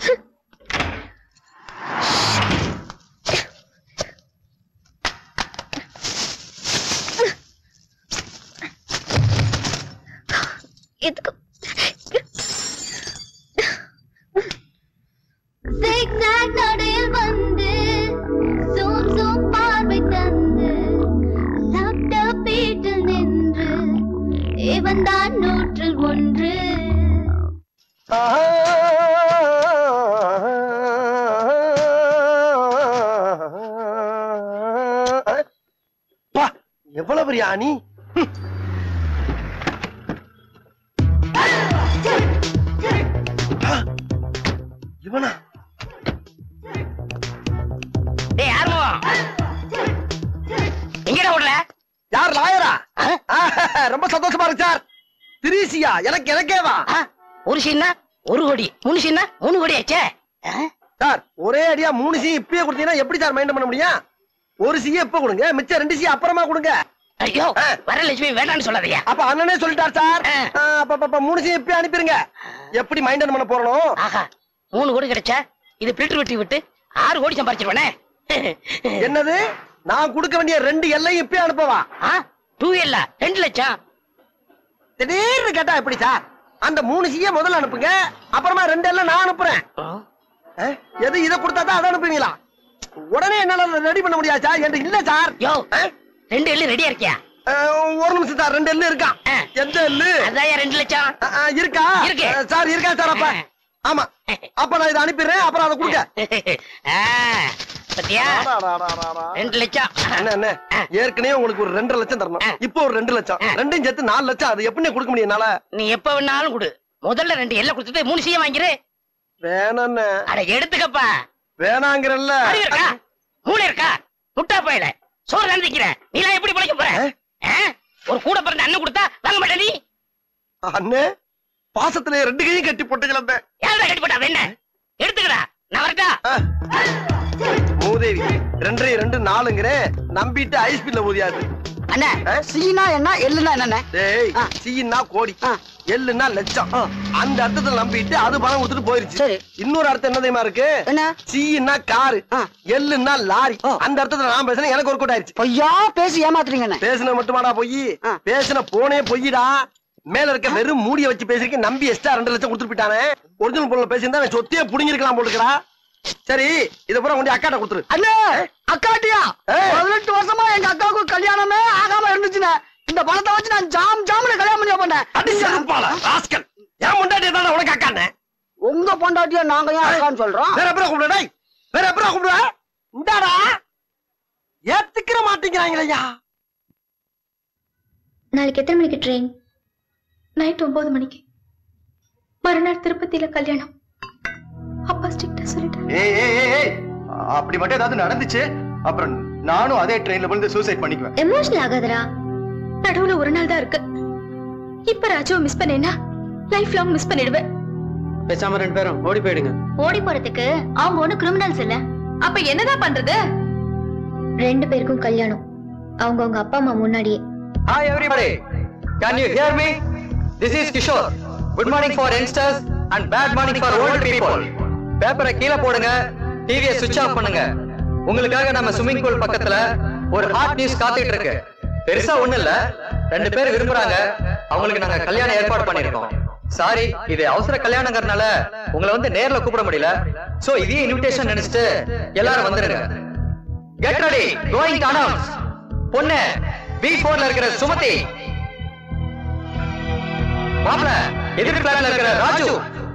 [SPEAKER 3] எதுக்கு Zigzag நடையில் வந்து zoom zoom பார்வை தந்து சாப்பிட்ட வீட்டில் நின்று இவன் தான் நூற்றில் ஒன்று
[SPEAKER 6] பா எவ்வளவு பெரிய ஆணி ஹம். ஆ, இவனா
[SPEAKER 7] டேய் யாருமோ எங்கடா ஓடல
[SPEAKER 6] யார் லாயரா ரொம்ப சந்தோஷமா இருக்கு சார் திரிசியா எனக்கு எனக்கேவா
[SPEAKER 7] ஒரு சீனா ஒரு கோடி மூணு சீனா மூணு கோடி ஆச்சே
[SPEAKER 6] சார் ஒரே அடியா மூணு சி இப்பயே கொடுத்தீங்கன்னா எப்படி சார் மைண்ட் பண்ண முடியும் ஒரு சி இப்ப கொடுங்க மிச்சம் ரெண்டு சி அப்புறமா கொடுங்க
[SPEAKER 7] ஐயோ வரலட்சுமி வேண்டாம்னு சொல்லாதயா
[SPEAKER 6] அப்ப அண்ணனே சொல்லிட்டார் சார் ஆ, அப்ப அப்ப, அப்ப மூணு சி இப்பயே அனுப்பிருங்க எப்படி மைண்டன் பண்ண போறோம்
[SPEAKER 7] ஆஹா மூணு கோடி கிடைச்சா இது பில்டர் வெட்டி விட்டு ஆறு கோடி சம்பாரிச்சிருவானே
[SPEAKER 6] என்னது நான் கொடுக்க வேண்டிய ரெண்டு எல்லையும் இப்பயே அனுப்பவா
[SPEAKER 7] டூ இல்ல ரெண்டு லட்சம்
[SPEAKER 6] திடீர்னு கேட்டா எப்படி சார் அந்த மூணு சிய முதல்ல அனுப்புங்க அப்புறமா ரெண்டு எல்லாம் நான் அனுப்புறேன் ஆ, எது இதை கொடுத்தா தான் அதை அனுப்புவீங்களா உடனே என்னால ரெடி பண்ண முடியாது சார் என்கிட்ட இல்ல சார்
[SPEAKER 7] யோ ரெண்டு எல்லு ரெடியா இருக்கியா
[SPEAKER 6] ஆ, ஒரு நிமிஷம் சார் ரெண்டு எல்லு இருக்கா எந்த எல்லு
[SPEAKER 7] அதான் ரெண்டு லட்சம்
[SPEAKER 6] ஆ, ஆ, இருக்கா
[SPEAKER 7] இருக்கு.
[SPEAKER 6] ஆ, சார் இருக்கா சார் அப்ப ஆமா அப்ப நான் இதை அனுப்பிடுறேன் அப்புறம் அதை கொடுங்க
[SPEAKER 7] ஆ, பாத்தியா ரெண்டு லட்சம்
[SPEAKER 6] என்ன என்ன ஏற்கனவே உங்களுக்கு ஒரு ரெண்டரை லட்சம் தரணும் இப்போ ஒரு ரெண்டு லட்சம் ரெண்டையும் சேர்த்து நாலு லட்சம் அது எப்படி கொடுக்க முடியும் என்னால
[SPEAKER 7] நீ எப்ப வேணாலும் கொடு முதல்ல ரெண்டு எல்லை கொடுத்துட்டு மூணு சீயம் வாங்கிரு
[SPEAKER 6] வேணாண்ணே
[SPEAKER 7] அட எடுத்துக்கப்பா
[SPEAKER 6] வேணாங்கிறல்ல
[SPEAKER 7] அறிவு இருக்கா மூளை இருக்கா முட்டா போயில சோறு நந்திக்கிற நீ எல்லாம் எப்படி பிழைக்க போற ஆ? ஒரு கூட பிறந்த அண்ணன் கொடுத்தா வாங்க மாட்டே நீ
[SPEAKER 6] அண்ணே பாசத்துல ரெண்டு கையும் கட்டி போட்டு கிளம்பேன்
[SPEAKER 7] யாரா கட்டி போட்டா என்ன எடுத்துக்கடா நான் வரட்டா
[SPEAKER 6] மூதேவி ரெண்டரை ரெண்டு நாலுங்கிறேன் நம்பிட்டு ஐஸ் பில்ல ஊதியாது
[SPEAKER 7] அண்ணா சீனா என்ன எள்ளுனா என்ன
[SPEAKER 6] டேய் சீனா கோடி எள்ளுனா லட்சம் அந்த அர்த்தத்துல நம்பிட்டு அது பணம் கொடுத்துட்டு போயிருச்சு இன்னொரு அர்த்தம் என்ன தெரியுமா இருக்கு
[SPEAKER 7] என்ன
[SPEAKER 6] சீனா காரு எள்ளுனா லாரி அந்த அர்த்தத்துல நான் பேசுறேன் எனக்கு ஒரு கூட்டாயிருச்சு
[SPEAKER 7] பொய்யா பேசி ஏமாத்துறீங்க
[SPEAKER 6] பேசுன மட்டுமாடா பொய் பேசுன போனே பொய்டா மேல இருக்க வெறும் மூடிய வச்சு பேசிருக்க நம்பி எக்ஸ்ட்ரா ரெண்டு லட்சம் கொடுத்துட்டு போயிட்டானே ஒரிஜினல் பொருள் பேசியிருந்தா அவன் சொத்தையே புடிங்கிருக்கலாம் போட்டுக்கடா சரி இத பூரா கொண்டு அக்காட்ட கொடுத்துரு
[SPEAKER 7] அண்ணே அக்காட்டியா பதினெட்டு வருஷமா எங்க அக்காவுக்கு கல்யாணமே ஆகாம இருந்துச்சுண்ணே இந்த பணத்தை வச்சு நான் ஜாம் ஜாம்னு கல்யாணம் பண்ணி பண்ணேன்
[SPEAKER 6] அடிச்சால ராஸ்கல் ஏன் முண்டாட்டி தானே உனக்கு அக்கானே
[SPEAKER 7] உங்க பொண்டாட்டிய நாங்க ஏன் அக்கான்னு சொல்றோம்
[SPEAKER 6] வேற எப்பறம் கூப்பிடுடா டேய் வேற எப்பறம் கூப்பிடுவ இந்தாடா ஏத்துக்கிற மாட்டேங்கிறாங்களய்யா
[SPEAKER 3] நாளைக்கு எத்தனை மணிக்கு ட்ரெயின் நைட் ஒன்பது மணிக்கு மறுநாள் திருப்பதியில கல்யாணம் அப்பா ஸ்ட்ரிக்டா சொல்லிட்டாரு
[SPEAKER 12] ஏய் ஏய் ஏய், ஏய் அப்படி மட்டும் ஏதாவது நடந்துச்சு அப்புறம் நானும் அதே ட்ரெயின்ல விழுந்து சூசைட் பண்ணிக்குவேன்
[SPEAKER 3] எமோஷனல் ஆகாதடா
[SPEAKER 1] நடுவுல ஒரு நாள் தான் இருக்கு இப்ப ராஜுவை மிஸ் பண்ணேன்னா லைஃப் லாங் மிஸ் பண்ணிடுவேன்
[SPEAKER 9] பேசாம ரெண்டு பேரும் ஓடி போயிடுங்க
[SPEAKER 3] ஓடி போறதுக்கு அவங்க ஒண்ணு கிரிமினல்ஸ் இல்ல
[SPEAKER 1] அப்ப என்னதான் பண்றது
[SPEAKER 3] ரெண்டு பேருக்கும் கல்யாணம் அவங்க அவங்க அப்பா அம்மா முன்னாடியே
[SPEAKER 9] Hi everybody. Can you hear me? This is Kishore. Good morning for youngsters and bad morning for old people. பேப்பரை கீழே போடுங்க டிவியை சுவிட்ச் ஆஃப் பண்ணுங்க உங்களுக்காக நம்ம ஸ்விம்மிங் பூல் பக்கத்துல ஒரு ஹாட் நியூஸ் காத்துட்டு இருக்கு பெருசா ஒண்ணு இல்ல ரெண்டு பேர் விரும்புறாங்க அவங்களுக்கு நாங்க கல்யாணம் ஏற்பாடு பண்ணிருக்கோம் சாரி இது அவசர கல்யாணங்கிறதுனால உங்களை வந்து நேர்ல கூப்பிட முடியல சோ இதே இன்விடேஷன் நினைச்சிட்டு எல்லாரும் வந்துருங்க get ready going to announce பொண்ணு பி போர்ல இருக்கிற சுமதி மாப்ள எதிர் பிளான்ல இருக்கிற ராஜு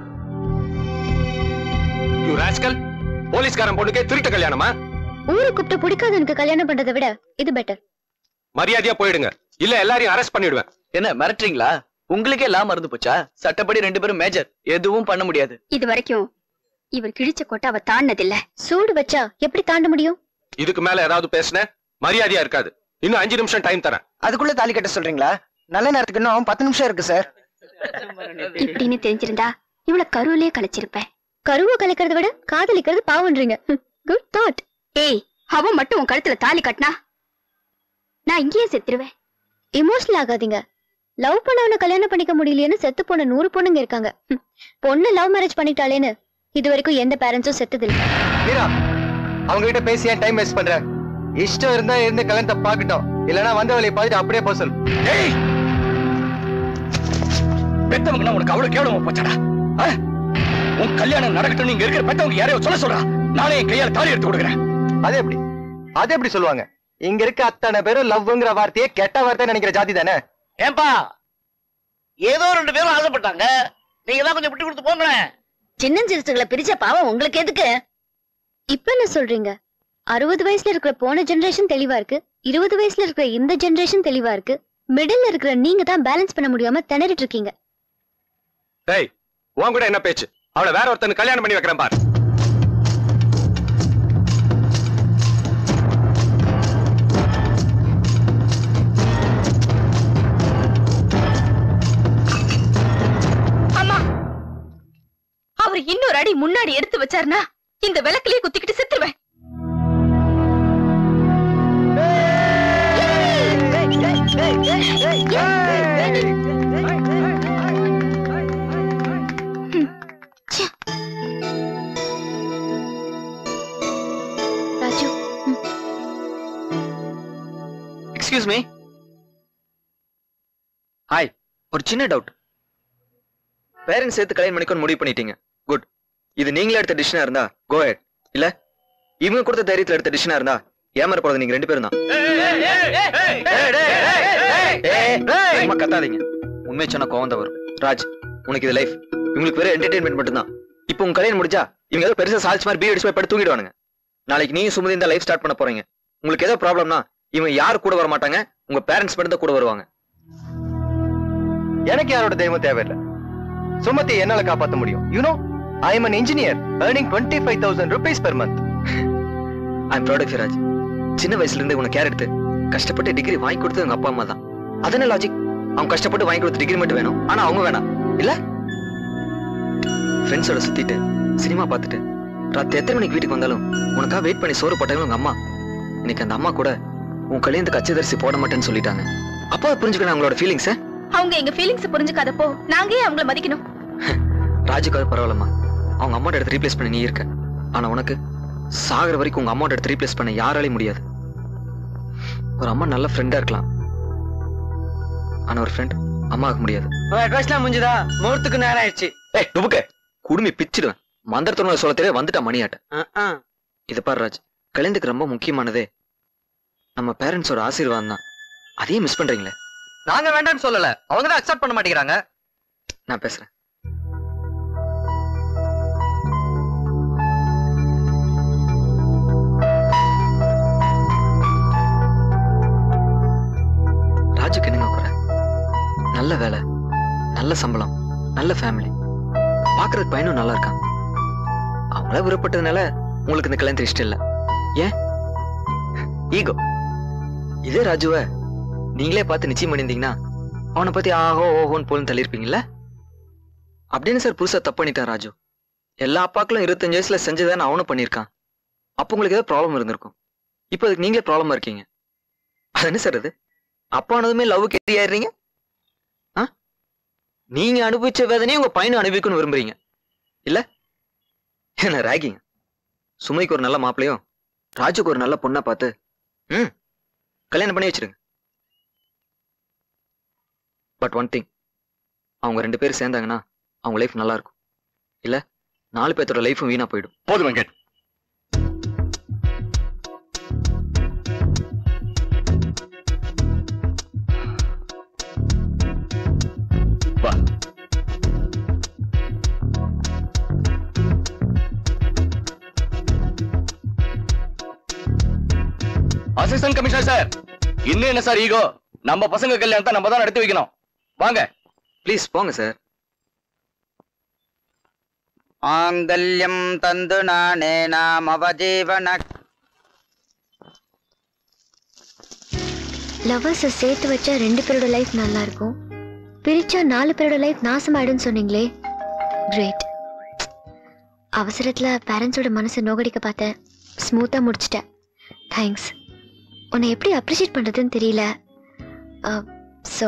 [SPEAKER 10] யூ ராஸ்கல் போலீஸ்காரன் பொண்ணுக்கே திருட்டு கல்யாணமா
[SPEAKER 3] ஊரை கூப்பிட்டு பிடிக்காதவனுக்கு கல்யாணம் பண்றதை விட இது பெட்டர்
[SPEAKER 10] மரியாதையா போயிடுங்க இல்ல எல்லாரையும் அரெஸ்ட் பண்ணிடுவேன்
[SPEAKER 4] என்ன மிரட்டுறீங்களா உங்களுக்கே எல்லாம் மறந்து போச்சா சட்டப்படி ரெண்டு பேரும் மேஜர் எதுவும் பண்ண முடியாது
[SPEAKER 1] இது வரைக்கும்
[SPEAKER 3] இவர் கிழிச்ச கொட்டை அவ தாண்டதில்ல சூடு வச்சா எப்படி தாண்ட முடியும்
[SPEAKER 10] இதுக்கு மேல ஏதாவது பேசுன மரியாதையா இருக்காது இன்னும் அஞ்சு நிமிஷம் டைம் தரேன்
[SPEAKER 6] அதுக்குள்ள தாலி கட்ட சொல்றீங்களா நல்ல நேரத்துக்கு இன்னும் பத்து நிமிஷம் இருக்கு சார்
[SPEAKER 3] இப்படின்னு தெரிஞ்சிருந்தா இவ்வளவு கருவிலே கலைச்சிருப்பேன் கருவை கலைக்கிறத விட காதலிக்கிறது பாவன்றீங்க குட் தாட் ஏய் அவன் மட்டும் உன் கழுத்துல தாலி கட்டினா நான் இங்கேயே செத்துருவேன் எமோஷனல் ஆகாதீங்க லவ் பண்ணவன கல்யாணம் பண்ணிக்க முடியலையேன்னு செத்து போன நூறு பொண்ணுங்க இருக்காங்க ஹம். பொண்ணு லவ் மேரேஜ் பண்ணிட்டாளேன்னு இது வரைக்கும் எந்த பேரண்ட்ஸும் செத்ததில்லை
[SPEAKER 12] மீரா அவங்க கிட்ட பேசி ஏன் டைம் வேஸ்ட் பண்ற இஷ்டம் இருந்தா இருந்து கல்யாணத்தை பாக்கட்டும் இல்லனா வந்த வேலையை பார்த்துட்டு அப்படியே போக சொல்லு
[SPEAKER 13] பெத்தவங்க உனக்கு அவ்வளவு கேவலமா போச்சாடா ஆ? உன் கல்யாணம் நடக்கட்டும் நீங்க இருக்கிற பெத்தவங்க யாரையோ சொல்ல சொல்றா நானே என் கையால தாலி எடுத்து கொடுக்குறேன்
[SPEAKER 12] அது எப்படி அது எப்படி சொல்லுவாங்க இங்க இருக்க அத்தனை பேரும் லவ்ங்கிற வார்த்தையே கெட்ட வார்த்தை நினைக்கிற ஜாதி தானே
[SPEAKER 11] ஏன்பா ஏதோ ரெண்டு பேரும் ஆசைப்பட்டாங்க நீங்க தான் கொஞ்சம் விட்டு கொடுத்து போங்களேன்
[SPEAKER 3] சின்னஞ்சிறுசுகளை பிரிச்ச பாவம் உங்களுக்கு எதுக்கு இப்ப என்ன சொல்றீங்க அறுபது வயசுல இருக்கிற போன ஜெனரேஷன் தெளிவா இருக்கு இருபது வயசுல இருக்கிற இந்த ஜெனரேஷன் தெளிவா இருக்கு மிடில் இருக்கிற நீங்க தான் பேலன்ஸ் பண்ண முடியாம திணறிட்டு இருக்கீங்க
[SPEAKER 10] டேய் உன் கூட என்ன பேச்சு அவளை வேற ஒருத்தனுக்கு கல்யாணம் பண்ணி வைக்கிறேன் பார்
[SPEAKER 1] அம்மா அவர் இன்னொரு அடி முன்னாடி எடுத்து வச்சாருன்னா இந்த விளக்குலயே குத்திக்கிட்டு செத்துருவேன்
[SPEAKER 3] ராஜு
[SPEAKER 4] எக்ஸ்கியூஸ் மீ ஹாய் ஒரு சின்ன டவுட் பேரண்ட்ஸ் சேர்த்து கல்யாணம் பண்ணிக்கணும் முடிவு பண்ணிட்டீங்க குட் இது நீங்களே எடுத்த டிசிஷனா இருந்தா கோ ஹெட் இல்ல இவங்க கொடுத்த தைரியத்துல எடுத்த டிசிஷனா இருந்தா ஏமாற போறது நீங்க ரெண்டு பேரும் தான் சும்மா கத்தாதீங்க உண்மை சொன்னா கோவம் தான் வரும் ராஜ் உனக்கு இது லைஃப் இவங்களுக்கு வெறும் என்டர்டைன்மெண்ட் மட்டும்தான் இப்போ உங்க கல்யாணம் முடிஞ்சா இவங்க ஏதோ பெருசா சால்ஸ் மாதிரி பீ அடிச்சு போய் படுத்து தூங்கிடுவானுங்க நாளைக்கு நீங்க சுமதி இந்த லைஃப் ஸ்டார்ட் பண்ண போறீங்க உங்களுக்கு ஏதோ ப்ராப்ளம்னா இவங்க யார் கூட வர மாட்டாங்க உங்க பேரண்ட்ஸ் மட்டும் தான் கூட வருவாங்க
[SPEAKER 12] எனக்கு யாரோட தெய்வம் தேவையில்லை சுமதி என்னால காப்பாத்த முடியும் you know I am an engineer earning twenty five thousand rupees per month
[SPEAKER 4] I am product Raj சின்ன வயசுல இருந்து உனக்கு கேர் எடுத்து கஷ்டப்பட்டு டிகிரி வாங்கி கொடுத்தது உங்க அப்பா அம்மா தான் அதன லாஜிக் அவங்க கஷ்டப்பட்டு வாங்கி கொடுத்த டிகிரி மட்டும் வேணும் ஆனா அவங்க வேணாம் இல்ல ஃப்ரெண்ட்ஸோட சுத்திட்டு சினிமா பார்த்துட்டு ராத்திரி எத்தனை மணிக்கு வீட்டுக்கு வந்தாலும் உனக்காக வெயிட் பண்ணி சோறு போட்டாங்க உங்க அம்மா இன்னைக்கு அந்த அம்மா கூட உன் கல்யாணத்துக்கு அச்சதரிசி போட மாட்டேன்னு சொல்லிட்டாங்க அப்போ புரிஞ்சுக்கணும் அவங்களோட ஃபீலிங்ஸை
[SPEAKER 1] அவங்க எங்க ஃபீலிங்ஸ் புரிஞ்சுக்காதப்போ நாங்க ஏன் அவங்கள மதிக்கணும்
[SPEAKER 4] ராஜுக்காக பரவாயில்லம்மா அவங்க அமௌண்ட் எடுத்து ரீப்ளேஸ் பண்ண நீ இருக்க ஆனா உனக்கு சாகுற வரைக்கும் உங்க அமௌண்ட் எடுத்து ரீப்ளேஸ் பண்ண யாராலையும் முடியாது ஒரு அம்மா நல்ல ஃப்ரெண்டா இருக்கலாம் ஆனா ஒரு ஃப்ரெண்ட் அம்மா ஆக முடியாது
[SPEAKER 2] அட்வைஸ்லாம் முடிஞ்சுதா முகூர்த்துக்கு நேரம் ஆயிடுச்சு
[SPEAKER 4] ஏய் துபுக்க குடுமி பிச்சிடுவேன் மந்திரத்தோட சொல்ல தெரிய வந்துட்டா மணியாட்ட இது பாரு ராஜ் கல்யாணத்துக்கு ரொம்ப முக்கியமானதே நம்ம பேரண்ட்ஸோட ஆசீர்வாதம் தான் அதையும் மிஸ் பண்றீங்களே
[SPEAKER 9] நாங்க வேண்டாம்னு சொல்லல அவங்க தான் அக்செப்ட் பண்ண மாட்டேங்கிறாங்க
[SPEAKER 4] நான் பேசுறேன் ராஜுக்கு என்னங்க குறை நல்ல வேலை நல்ல சம்பளம் நல்ல ஃபேமிலி பாக்குறதுக்கு பையனும் நல்லா இருக்கான் அவங்கள விருப்பப்பட்டதுனால உங்களுக்கு இந்த கல்யாணத்துல இஷ்டம் இல்ல ஏன் ஈகோ இதே ராஜுவ நீங்களே பார்த்து நிச்சயம் பண்ணியிருந்தீங்கன்னா அவனை பத்தி ஆஹோ ஓஹோன்னு போலும் தள்ளியிருப்பீங்கல்ல அப்படின்னு சார் புதுசா தப்பு பண்ணிட்டான் ராஜு எல்லா அப்பாக்களும் இருபத்தஞ்சு வயசுல செஞ்சதானே அவனும் பண்ணியிருக்கான் அப்போ உங்களுக்கு ஏதோ ப்ராப்ளம் இருந்திருக்கும் இப்போ அதுக்கு நீங்களே ப்ராப்ளமா இருக்கீங்க அது என்ன சார் அது அப்பானதுமே லவ் கெட்டி ஆயிடுறீங்க ஆ நீங்க அனுபவிச்ச வேதனையும் உங்க பையனும் அனுபவிக்கணும்னு விரும்புறீங்க இல்ல என்ன ராகிங்க சுமைக்கு ஒரு நல்ல மாப்பிளையும் ராஜுக்கு ஒரு நல்ல பொண்ணா பார்த்து ம் கல்யாணம் பண்ணி வச்சிருங்க பட் ஒன் திங் அவங்க ரெண்டு பேரும் சேர்ந்தாங்கன்னா அவங்க லைஃப் நல்லா இருக்கும் இல்ல நாலு பேர்த்தோட லைஃபும் வீணா போயிடும்
[SPEAKER 13] போதும் வெங்கட் வா அசிஸ்டன்ட் கமிஷனர் சார் இன்னும் என்ன சார் ஈகோ நம்ம பசங்க கல்யாணத்தை நம்ம தான் நடத்தி வைக்கணும் வாங்க
[SPEAKER 4] ப்ளீஸ் போங்க சார்
[SPEAKER 14] மாங்கல்யம் தந்து நானே நாம் அவஜீவன
[SPEAKER 3] லவ்வர்ஸை சேர்த்து வச்சா ரெண்டு பேரோட லைஃப் நல்லா இருக்கும் பிரிச்சா நாலு பேரோட லைஃப் நாசமாயிடும்னு சொன்னீங்களே கிரேட் அவசரத்துல பேரண்ட்ஸோட மனசை நோகடிக்க பார்த்தேன் ஸ்மூத்தா முடிச்சிட்டேன் தேங்க்ஸ் உன்னை எப்படி அப்ரிஷியேட் பண்றதுன்னு தெரியல ஸோ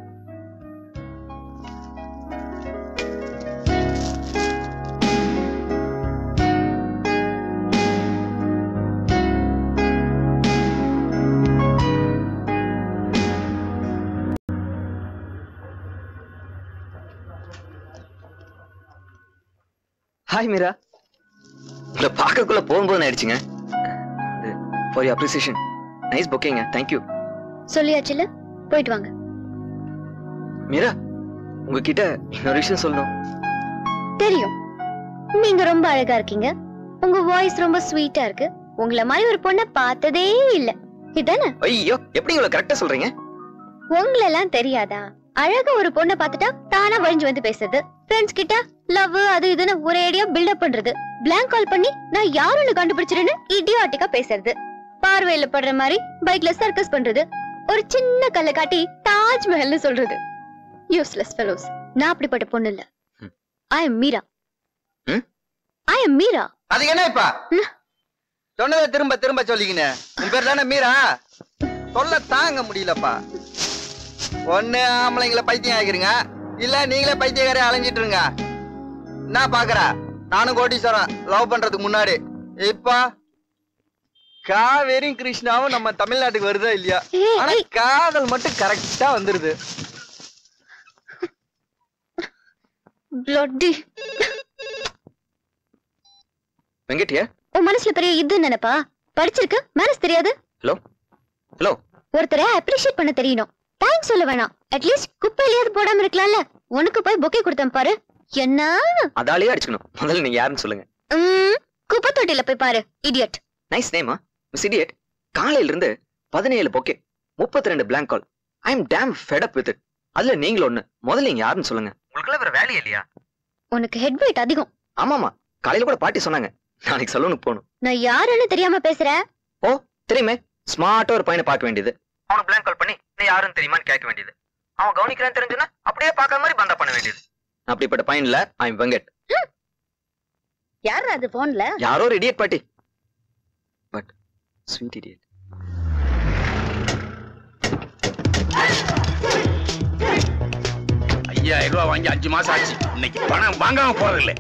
[SPEAKER 4] ஹாய் மீரா உங்களை பார்க்கக்குள்ள போகும்போது ஆயிடுச்சுங்க ஃபார் யூ அப்ரிசியேஷன் நைஸ் புக்கிங்க தேங்க்யூ
[SPEAKER 3] சொல்லியாச்சுல போயிட்டு வாங்க
[SPEAKER 4] மீரா உங்ககிட்ட இன்னொரு விஷயம் சொல்லணும்
[SPEAKER 3] தெரியும் நீங்க ரொம்ப அழகா இருக்கீங்க உங்க வாய்ஸ் ரொம்ப ஸ்வீட்டா இருக்கு உங்கள மாதிரி ஒரு பொண்ணை பார்த்ததே இல்ல இதானே
[SPEAKER 4] ஐயோ எப்படி இவ்வளவு கரெக்டா சொல்றீங்க
[SPEAKER 3] உங்களெல்லாம் தெரியாதா அழகா ஒரு பொண்ணை பார்த்துட்டா தானா வழிஞ்சு வந்து பேசுறது ஃப்ரெண்ட்ஸ் கிட்ட லவ் அது இதுன்னு ஒரேடியா பில்டப் பண்றது பிளாங்க் கால் பண்ணி நான் யாருன்னு கண்டுபிடிச்சிருன்னு இடியாட்டிக்கா பேசுறது பார்வையில படுற மாதிரி பைக்ல சர்க்கஸ் பண்றது ஒரு சின்ன கல்லை காட்டி தாஜ்மஹல்னு சொல்றது யூஸ்லெஸ் ஃபெலோஸ் நான் அப்படிப்பட்ட பொண்ணு இல்ல I am Meera I am Meera
[SPEAKER 12] அதுக்கு என்ன இப்ப சொன்னதை திரும்ப திரும்ப சொல்லிக்கினே உன் பேர் தானே மீரா சொல்ல தாங்க முடியலப்பா ஒண்ணு ஆம்பளைங்களை பைத்தியம் ஆகிருங்க இல்ல நீங்களே பைத்தியக்காரே அலைஞ்சிட்டு இருங்க என்ன பாக்குற நானும் கோட்டீஸ்வரன் லவ் பண்றதுக்கு முன்னாடி இப்ப காவேரியும் கிருஷ்ணாவும் நம்ம தமிழ்நாட்டுக்கு வருதா இல்லையா ஆனா காதல் மட்டும் கரெக்டா வந்துருது
[SPEAKER 3] பிளட்டி
[SPEAKER 4] வெங்கட்யா
[SPEAKER 3] உன் மனசுல பெரிய இது நினைப்பா படிச்சிருக்கு மனசு தெரியாது
[SPEAKER 4] ஹலோ ஹலோ
[SPEAKER 3] ஒருத்தரை அப்ரிஷியேட் பண்ண தெரியணும் தேங்க்ஸ் சொல்ல வேணாம் அட்லீஸ்ட் குப்பையிலேயாவது போடாம இருக்கலாம்ல உனக்கு போய் பொக்கே கொடுத்தேன் பாரு என்ன
[SPEAKER 4] அதாலேயே அடிச்சுக்கணும் முதல்ல நீங்க யாருன்னு சொல்லுங்க
[SPEAKER 3] ம், குப்பை தொட்டில போய் பாரு இடியட்
[SPEAKER 4] நைஸ் நேமா மிஸ் இடியட் காலையில இருந்து பதினேழு பொக்கே முப்பத்தி ரெண்டு blank call I am damn fed up with அதுல நீங்களும் ஒண்ணு முதல்ல நீங்க யாருன்னு சொல்லுங்க உங்களுக்குள்ள வேற வேலையே இல்லையா
[SPEAKER 3] உனக்கு ஹெட் வெயிட் அதிகம்
[SPEAKER 4] ஆமாமா காலையில கூட பாட்டி சொன்னாங்க நாளைக்கு சலூனுக்கு போகணும்
[SPEAKER 3] நான் யாருன்னு தெரியாம பேசுறேன்
[SPEAKER 4] ஓ தெரியுமே ஸ்மார்ட்டா ஒரு பையனை பார்க்க வேண்டியது அவனுக்கு பிளாங்க் கால் பண்ணி நீ யாருன்னு தெரியுமான்னு கேட்க வேண்டியது அவன் கவனிக்கிறான்னு தெரிஞ்சுன்னா அப்படியே பார்க்காத மாதிரி பந்தா பண்ண வேண்டியது அப்படிப்பட்ட பையன்ல ஐ எம் வெங்கட்
[SPEAKER 1] யார் அது போன்ல
[SPEAKER 4] யாரோ ஒரு இடியட் பாட்டி பட் ஸ்வீட் இடியட்
[SPEAKER 8] ஐயாயிரம் ரூபாய் வாங்கி அஞ்சு மாசம் ஆச்சு இன்னைக்கு பணம் வாங்காம போறதில்லை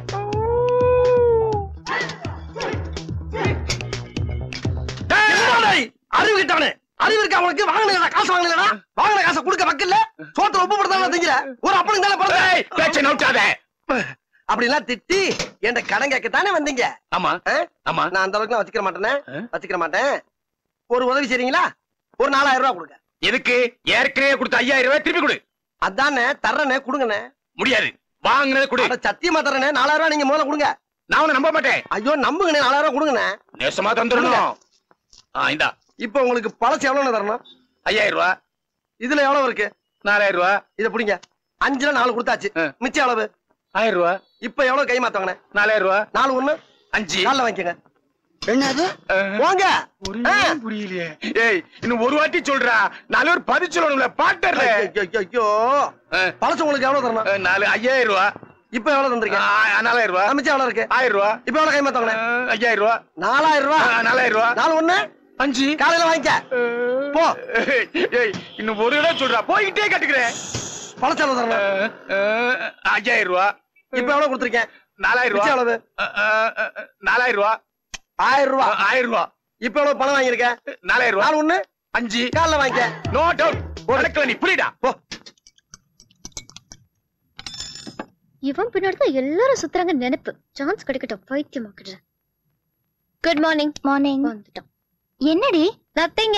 [SPEAKER 6] அறிவு கிட்டவனே அறிவு இருக்கா அவனுக்கு வாங்கினா காசு வாங்கினா வாங்கின காசை கொடுக்க மக்கள் சோத்துல உப்பு போடுறதா திங்கிற ஒரு அப்பனுக்கு தானே பிறந்த
[SPEAKER 8] பேச்சை நோட்டாத
[SPEAKER 6] அப்படி எல்லாம் திட்டி என்கிட்ட கடன் கேட்கத்தானே வந்தீங்க
[SPEAKER 8] ஆமா ஆமா
[SPEAKER 6] நான் அந்த அளவுக்கு வச்சுக்கிற மாட்டேனே வச்சுக்கிற மாட்டேன் ஒரு உதவி செய்றீங்களா ஒரு நாலாயிரம் ரூபாய் கொடுங்க
[SPEAKER 8] எதுக்கு ஏற்கனவே கொடுத்த ஐயாயிரம் ரூபாய் திருப்பி கொடு
[SPEAKER 6] அதானே தர்றனே கொடுங்கண்ணே
[SPEAKER 8] முடியாது வாங்கினது கொடு
[SPEAKER 6] அட சத்தியமா தர்றனே நாலாயிரம் ரூபாய் நீங்க முதல்ல கொடுங்க
[SPEAKER 8] நான் உன்னை நம்ப மாட்டேன்
[SPEAKER 6] ஐயோ நம்புங்கண்ணே நாலாயிரம் ரூபாய் கொடுங்கண்ணே
[SPEAKER 8] நேசமா தந்துடணும் ஆ இந்தா
[SPEAKER 6] இப்போ உங்களுக்கு பழசு எவ்வளவு தரணும்
[SPEAKER 8] ஐயாயிரம் ரூபாய்
[SPEAKER 6] இதுல எவ்வளவு இருக்கு
[SPEAKER 8] நாலாயிரம் ரூபாய்
[SPEAKER 6] இத பிடிங்க அஞ்சுல நாலு கொடுத்தாச்சு மிச்சம் எவ்வளவு
[SPEAKER 8] ஆயிரம் ரூபாய்
[SPEAKER 6] இப்ப எவ்வளவு கை மாத்தவங்கண்ணே
[SPEAKER 8] நாலாயிரம் ரூபாய்
[SPEAKER 6] நாலு ஒண்ணு
[SPEAKER 8] அஞ்சு
[SPEAKER 6] காலைல வாங்கிக்கங்க என்னது போங்க
[SPEAKER 8] புரியலையே ஏய் இன்னும் ஒரு வாட்டி சொல்றா நாலு ஒரு பதில் சொல்லணும்ல பாட்டர்ல
[SPEAKER 6] ஐயோ பழசு உங்களுக்கு எவ்வளவு தரணும்
[SPEAKER 8] நாலு ஐயாயிரம் ரூபாய்
[SPEAKER 6] இப்ப எவ்வளவு தந்திருக்கீங்க
[SPEAKER 8] நாலாயிரம் ரூபாய்
[SPEAKER 6] மிச்சம் எவ்வளவு இருக்கு
[SPEAKER 8] ஆயிரம் ரூபாய்
[SPEAKER 6] இப்ப எவ்வளவு கை மாத்தவங்கண்ணே
[SPEAKER 8] ஐயாயிரம் ரூபாய்
[SPEAKER 6] நாலாயிரம் ரூபாய்
[SPEAKER 8] ஆ, நாலாயிரம் ரூபாய்
[SPEAKER 6] நாலு ஒண்ணு
[SPEAKER 8] அஞ்சு
[SPEAKER 6] காலையில வாங்கிக்க போ
[SPEAKER 8] ஏய் இன்னும் ஒரு இடம் சொல்றா போய்கிட்டே கட்டுக்கிறேன்
[SPEAKER 6] பழசு எவ்வளவு தரணும்
[SPEAKER 8] ஐயாயிரம் ரூபாய்
[SPEAKER 6] இப்ப எவ்வளவு கொடுத்துருக்கேன்
[SPEAKER 8] நாலாயிரம்
[SPEAKER 6] மிச்சம்
[SPEAKER 8] ரூபாய்
[SPEAKER 6] எவ்வளவு
[SPEAKER 8] நாலாயிரம் ரூபாய்
[SPEAKER 6] ஆயிரம் ரூபாய்
[SPEAKER 8] ஆயிரம் ரூபாய்
[SPEAKER 6] இப்ப எவ்வளவு பணம் வாங்கியிருக்க
[SPEAKER 8] நாலாயிரம் ரூபாய்
[SPEAKER 6] நாலு ஒண்ணு
[SPEAKER 8] அஞ்சு
[SPEAKER 6] காலைல வாங்கிக்க
[SPEAKER 8] நோ டவுட் உனக்கு நீ புரியுதா
[SPEAKER 6] போ
[SPEAKER 3] இவன் பின்னாடி தான் எல்லாரும் சுத்துறாங்க நினைப்பு சான்ஸ் கிடைக்கட்டும் பைத்தியமாக்குற குட் மார்னிங் மார்னிங் வந்துட்டான் என்னடி நத்திங்க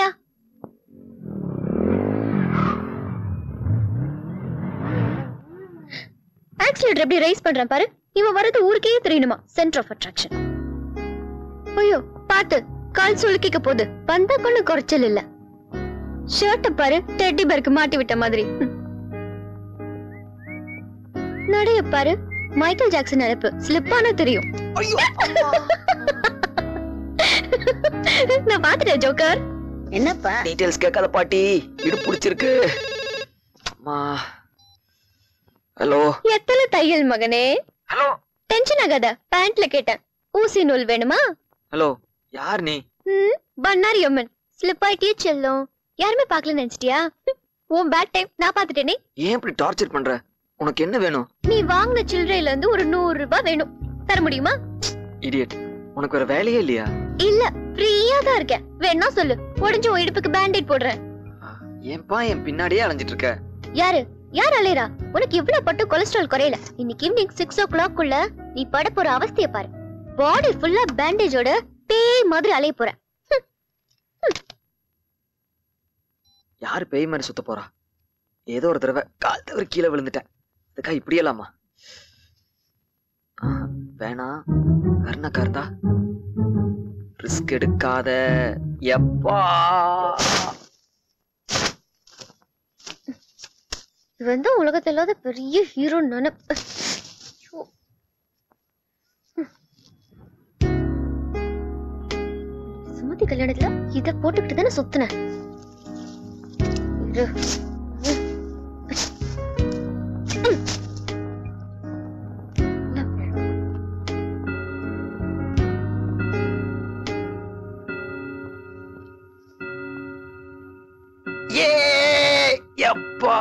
[SPEAKER 3] ஆக்சிலேட்டர் எப்படி ரைஸ் பண்றேன் பாரு இவன் வரது ஊருக்கே தெரியணுமா சென்டர் ஆஃப் அட்ராக்ஷன் ஐயோ பாத்து கால் சுளுக்கிக்க போகுது வந்தா கொண்டு குறைச்சல் இல்ல ஷர்ட்ட பாரு டெட்டி பேருக்கு மாட்டி விட்ட மாதிரி ஹம். நடைய பாரு மைக்கேல் ஜாக்சன் நினைப்பு ஸ்லிப் ஆனா தெரியும் நான் பாத்துட்டேன் ஜோக்கர்
[SPEAKER 1] என்னப்பா
[SPEAKER 4] டீடைல்ஸ் கேட்காத பாட்டி இடு பிடிச்சிருக்கு அம்மா ஹலோ
[SPEAKER 3] எத்தனை தையல் மகனே
[SPEAKER 4] ஹலோ
[SPEAKER 3] டென்ஷன் ஆகாத பேண்ட்ல கேட்டேன் ஊசி நூல் வேணுமா
[SPEAKER 4] ஹலோ யார் நீ
[SPEAKER 3] ம் பண்ணாரி அம்மன் ஸ்லிப் ஆயிட்டியே செல்லும் யாருமே பார்க்கல நினைச்சிட்டியா உன் பேட் டைம் நான் பாத்துட்டேனே
[SPEAKER 4] ஏன் இப்படி டார்ச்சர் பண்ற உனக்கு என்ன வேணும்
[SPEAKER 3] நீ வாங்கின சில்லறையில இருந்து ஒரு நூறு ரூபாய் வேணும் தர முடியுமா
[SPEAKER 4] இடியட் உனக்கு வேற வேலையே இல்லையா
[SPEAKER 3] இல்ல ஃப்ரீயா தான் இருக்கேன் வேணா சொல்லு உடஞ்ச உன் இடுப்புக்கு பேண்டேட் போடுறேன்
[SPEAKER 4] ஏன்பா என் பின்னாடியே அலைஞ்சிட்டு இருக்க
[SPEAKER 3] யாரு யார் அலையரா உனக்கு இவ்வளவு பட்டு கொலஸ்ட்ரால் குறையல இன்னைக்கு ஈவினிங் சிக்ஸ் ஓ கிளாக் குள்ள நீ பட போற அவஸ்தைய பாரு பாடி ஃபுல்லா பேண்டேஜோட பேய் மாதிரி அலைய போற
[SPEAKER 4] யாரு பேய் மாதிரி சுத்த போறா ஏதோ ஒரு தடவை கால் தவறு கீழே விழுந்துட்டேன் அதுக்கா இப்படியலாமா வேணாம் கர்ணக்கா இருந்தா ரிஸ்க் எடுக்காத எப்பா
[SPEAKER 3] இவன் தான் உலகத்துல இல்லாத பெரிய ஹீரோ நினைப்பு சுமதி கல்யாணத்துல இத போட்டுக்கிட்டு தானே சுத்தினேன் இரு.
[SPEAKER 4] ஏ எப்பா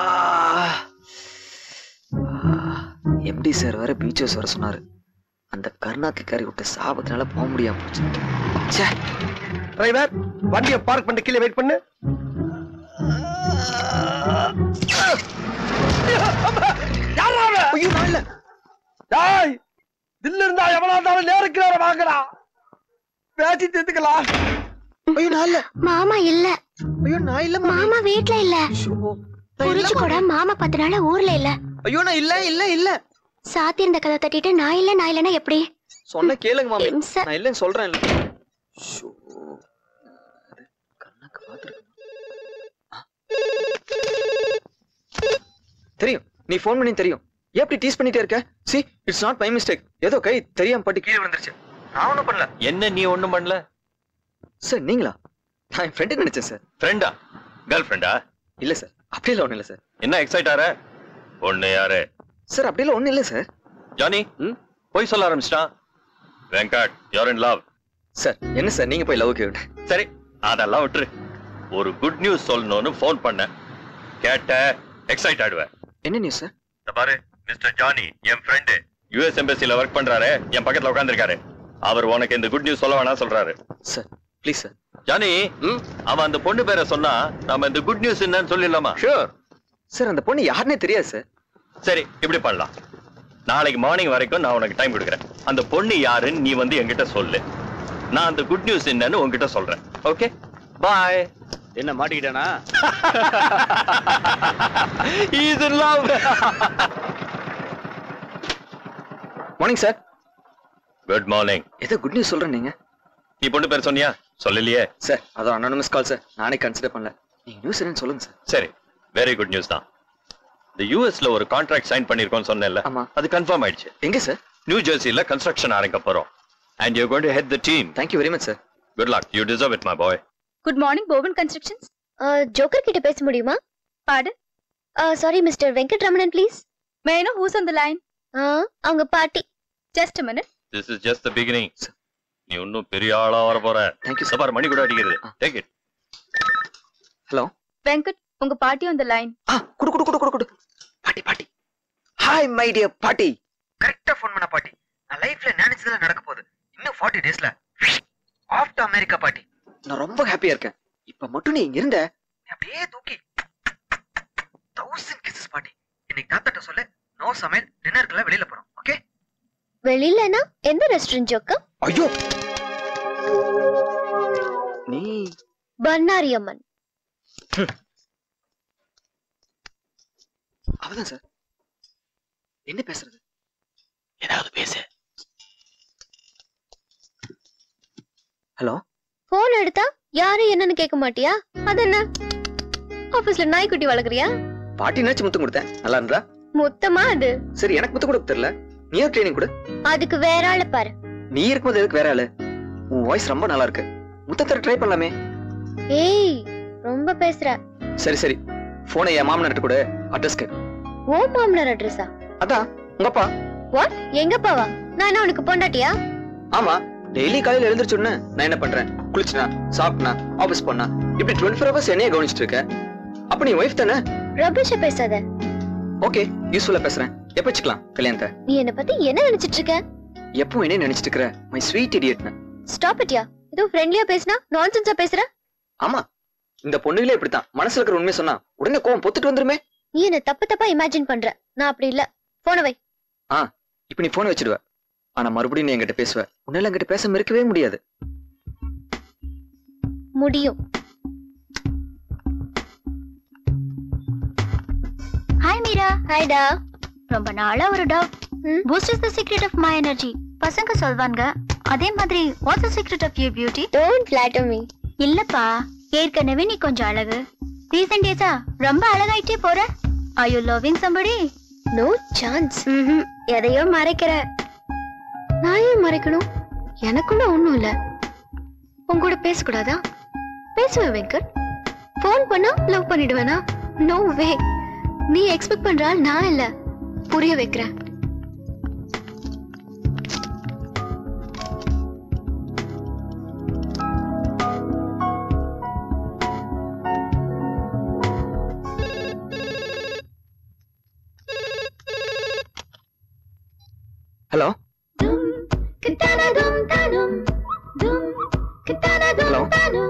[SPEAKER 4] எம்டி சார் வேற பீச்சஸ் வர சொன்னாரு அந்த கருணாக்கு கறி விட்டு சாபத்தினால போக முடியாம போச்சு ச்சே
[SPEAKER 6] டிரைவர் வண்டியை பார்க் பண்ணி கீழே வெயிட் பண்ணு யாரா அவன்?
[SPEAKER 4] ஐயோ நான் இல்ல
[SPEAKER 6] டேய் தில்லு இருந்தா எவ்வளவு இருந்தாலும் நேருக்கு நேரம் வாங்கடா பேசி தீர்த்துக்கலாம்
[SPEAKER 4] ஐயோ நான் இல்ல
[SPEAKER 3] மாமா இல்ல
[SPEAKER 4] ஐயோ நான் இல்ல
[SPEAKER 3] மாமா வீட்ல இல்ல
[SPEAKER 4] நான்
[SPEAKER 3] புரிச்சு கூட மாமா பத்து நாளா ஊர்ல இல்ல
[SPEAKER 4] ஐயோ நான் இல்ல இல்ல இல்ல
[SPEAKER 3] சாத்தி இருந்த கதை தட்டிட்டு நான் இல்ல நான் இல்லனா எப்படி
[SPEAKER 4] சொன்ன கேளுங்க மாமி
[SPEAKER 3] இம்சை.
[SPEAKER 4] நான் இல்லைன்னு சொல்றேன் இல்ல ஷோ. அது கண்ணாக்கு பார்த்திருக்கேன். ஆ. தெரியும் நீ ஃபோன் பண்ணி தெரியும் ஏன் இப்படி டீஸ் பண்ணிட்டே இருக்க சி இட்ஸ் நாட் மை மிஸ்டேக் ஏதோ கை தெரியாம பட்டு கீழே விழுந்துருச்சு நான் ஒண்ணும் பண்ணல
[SPEAKER 13] என்ன நீ ஒண்ணும் பண்ணல
[SPEAKER 4] சார் நீங்களா நான் என் ஃப்ரெண்டு நினைச்சேன் சார்
[SPEAKER 13] ஃப்ரெண்டா கேர்ள் ஃப்ரெண்டா
[SPEAKER 4] இல்ல சார் அப்படி இல்ல ஒண்ணும் இல்ல சார்
[SPEAKER 13] என்ன எக்ஸைட் ஆற பொண்ணு யாரு
[SPEAKER 4] சார் அப்படி இல்ல ஒண்ணும் இல்ல சார்
[SPEAKER 13] ஜானி போய் சொல்ல ஆரம்பிச்சிட்டான் Venkat you're in love
[SPEAKER 4] sir என்ன சார் நீங்க போய் லவ் கேட்டு
[SPEAKER 13] சரி அதெல்லாம் விட்டுரு ஒரு குட் நியூஸ் சொல்லணும்னு ஃபோன் பண்ணேன் கேட்ட எக்ஸைட் ஆயிடுவேன்
[SPEAKER 4] என்ன நியூஸ் சார்
[SPEAKER 13] இந்த பாரு மிஸ்டர் ஜானி என் ஃப்ரெண்டு யுஎஸ் எம்பசில ஒர்க் பண்றாரு என் பக்கத்துல உட்கார்ந்திருக்காரு அவர் உனக்கு இந்த குட் நியூஸ் சொல்ல வேணாம் சொல்றாரு
[SPEAKER 4] சார் ப்ளீஸ் சார்
[SPEAKER 13] ஜானி அவன் அந்த பொண்ணு பேரை சொன்னா நம்ம இந்த குட் நியூஸ் என்னன்னு சொல்லிடலாமா
[SPEAKER 4] ஷூர் சார் அந்த பொண்ணு யாருன்னே தெரியாது சார்
[SPEAKER 13] சரி இப்படி பண்ணலாம் நாளைக்கு மார்னிங் வரைக்கும் நான் உனக்கு டைம் கொடுக்குறேன் அந்த பொண்ணு யாருன்னு நீ வந்து என்கிட்ட சொல்லு நான் அந்த குட் நியூஸ் என்னன்னு உன்கிட்ட சொல்றேன் ஓகே பாய்
[SPEAKER 8] என்ன மாட்டிக்கிட்டானா
[SPEAKER 13] இது love
[SPEAKER 4] morning sir
[SPEAKER 13] good morning
[SPEAKER 4] ஏதோ குட் நியூஸ் சொல்றேன் நீங்க
[SPEAKER 13] நீ பொண்ணு பேர் சொன்னியா சொல்லலையே
[SPEAKER 4] சார் அதான் அனானமஸ் கால் சார் நானே கன்சிடர் பண்ணல நீங்க நியூஸ் என்னன்னு சொல்லுங்க சார்
[SPEAKER 13] சரி வெரி குட் நியூஸ் தான் இந்த யூஎஸ்ல ஒரு கான்ட்ராக்ட் சைன் பண்ணிருக்கோம் சொன்னேன்ல
[SPEAKER 4] ஆமா
[SPEAKER 13] அது கன்ஃபார்ம் ஆயிடுச்சு
[SPEAKER 4] எங்க சார்
[SPEAKER 13] நியூ ஜெர்சில கன்ஸ்ட்ரக்ஷன் ஆரம்பிக்க போறோம் and you going to head the team
[SPEAKER 4] thank you very much sir
[SPEAKER 13] good luck you deserve it my boy
[SPEAKER 1] good morning போவன் கன்ஸ்ட்ரக்ஷன்ஸ்
[SPEAKER 3] ஜோக்கர் கிட்ட பேச முடியுமா
[SPEAKER 1] பாடு
[SPEAKER 3] sorry mister Venkataramanan please
[SPEAKER 1] may know who's on the line
[SPEAKER 3] அவங்க பாட்டி
[SPEAKER 1] just a minute
[SPEAKER 13] this is just the beginning நீ இன்னும் பெரிய ஆளா வர போற
[SPEAKER 4] தேங்க் யூ
[SPEAKER 13] இந்த பாரு மணி கூட அடிக்கிறது டேக் இட்
[SPEAKER 4] ஹலோ
[SPEAKER 1] வெங்கட் உங்க பாட்டி ஆன் தி லைன்
[SPEAKER 4] ஆ குடு குடு குடு குடு குடு பாட்டி பாட்டி ஹாய் மை டியர் பாட்டி கரெக்டா ஃபோன் பண்ண பாட்டி நான் லைஃப்ல நினைச்சதெல்லாம் நடக்க போகுது இன்னும் 40 டேஸ்ல ஆஃப் டு அமெரிக்கா பாட்டி நான் ரொம்ப ஹாப்பியா இருக்கேன் இப்ப மட்டும் நீ இங்க இருந்த நீ அப்படியே தூக்கி தௌசண்ட் கிசஸ் பாட்டி இன்னைக்கு தாத்தாட்ட சொல்லு நோ சமையல் டின்னருக்குள்ள வெளியில போறோம் ஓகே
[SPEAKER 3] வெளியிலனா எந்த ரெஸ்டாரண்ட் ஜோக்கர்
[SPEAKER 4] ஐயோ நீ
[SPEAKER 3] பண்ணாரி அம்மன்
[SPEAKER 4] அவதான் சார் என்ன பேசுறது
[SPEAKER 13] ஏதாவது பேசு
[SPEAKER 4] ஹலோ
[SPEAKER 3] போன் எடுத்தா யாரு என்னன்னு கேட்க மாட்டியா அது என்ன ஆபீஸ்ல நாய்க்குட்டி வளர்க்குறியா
[SPEAKER 4] பாட்டி நினைச்சு முத்தம் கொடுத்தேன் நல்லா இருந்தா
[SPEAKER 3] மொத்தமா அது
[SPEAKER 4] சரி எனக்கு முத்து கொடுக்க தெரியல நீ ட்ரைனிங் கொடு
[SPEAKER 3] அதுக்கு வேற ஆளு பாரு
[SPEAKER 4] நீ இருக்கும்போது எதுக்கு வேற ஆளு உன் வாய்ஸ் ரொம்ப நல்லா இருக்கு முத்தத்தர ட்ரை பண்ணலாமே
[SPEAKER 3] ஏய் ரொம்ப பேசுற
[SPEAKER 4] சரி சரி போனை என் மாமனார்ட்ட கொடு அட்ரஸ் கேட்கு
[SPEAKER 3] ஓ மாமனார் அட்ரஸா
[SPEAKER 4] அதான் உங்க அப்பா
[SPEAKER 3] வாட் எங்க அப்பாவா நான் என்ன உனக்கு பொண்டாட்டியா
[SPEAKER 4] ஆமா டெய்லி காலையில எழுந்திரிச்ச உடனே நான் என்ன பண்றேன் குளிச்சுனா சாப்பிட்டனா ஆபீஸ் போனா இப்படி டுவெண்ட்டி ஃபோர் ஹவர்ஸ் என்னைய கவனிச்சிட்டு இருக்க அப்ப நீ ஒய்ஃப் தானே
[SPEAKER 3] ரபிஷ பேசாத
[SPEAKER 4] ஓகே யூஸ்ஃபுல்லா பேசுறேன் எப்ப வச்சுக்கலாம் கல்யாணத்தை
[SPEAKER 3] நீ என்ன பத்தி என்ன நினைச்சிட்டு இருக்க
[SPEAKER 4] எப்பவும் என்ன நினைச்சிட்டு இருக்கிற மை ஸ்வீட் இடியட்னு
[SPEAKER 3] ஸ்டாப் இட்யா ஏதோ ஃப்ரெண்ட்லியா பேசினா நான்சென்ஸா பேசுற
[SPEAKER 4] ஆமா இந்த பொண்ணுகளே இப்படித்தான் மனசுல இருக்கிற உண்மை சொன்னா உடனே கோவம் பொத்துட்டு வந்துருமே
[SPEAKER 3] நீ என்ன தப்பு தப்பா இமேஜின் பண்ற நான் அப்படி இல்ல போன வை
[SPEAKER 4] ஆ இப்ப நீ போனை வச்சிடுவ ஆனா மறுபடியும் நீ என்கிட்ட பேசுவ உன்னால என்கிட்ட பேச இருக்கவே முடியாது
[SPEAKER 3] முடியும்
[SPEAKER 1] ஹாய் மீரா
[SPEAKER 3] ஹாய்டா
[SPEAKER 1] ரொம்ப நாளா ஒரு doubt boost is the secret of my energy பசங்க சொல்வாங்க அதே மாதிரி what's the secret of you beauty
[SPEAKER 3] don't flatter me
[SPEAKER 1] இல்லப்பா ஏற்கனவே நீ கொஞ்சம் அழகு ரீசெண்ட் டேஸா ரொம்ப அழகாயிட்டே போற are you loving somebody
[SPEAKER 3] no chance எதையோ மறைக்கிற நான் ஏன் மறைக்கணும் எனக்குள்ள ஒண்ணும் இல்ல உன் கூட பேசக்கூடாதா பேசுவேன் வெங்கட் ஃபோன் பண்ணா லவ் பண்ணிடுவேனா நோ வே நீ எக்ஸ்பெக்ட் பண்ற ஆள் நான் இல்ல புரிய வைக்கிறேன்
[SPEAKER 4] hello hello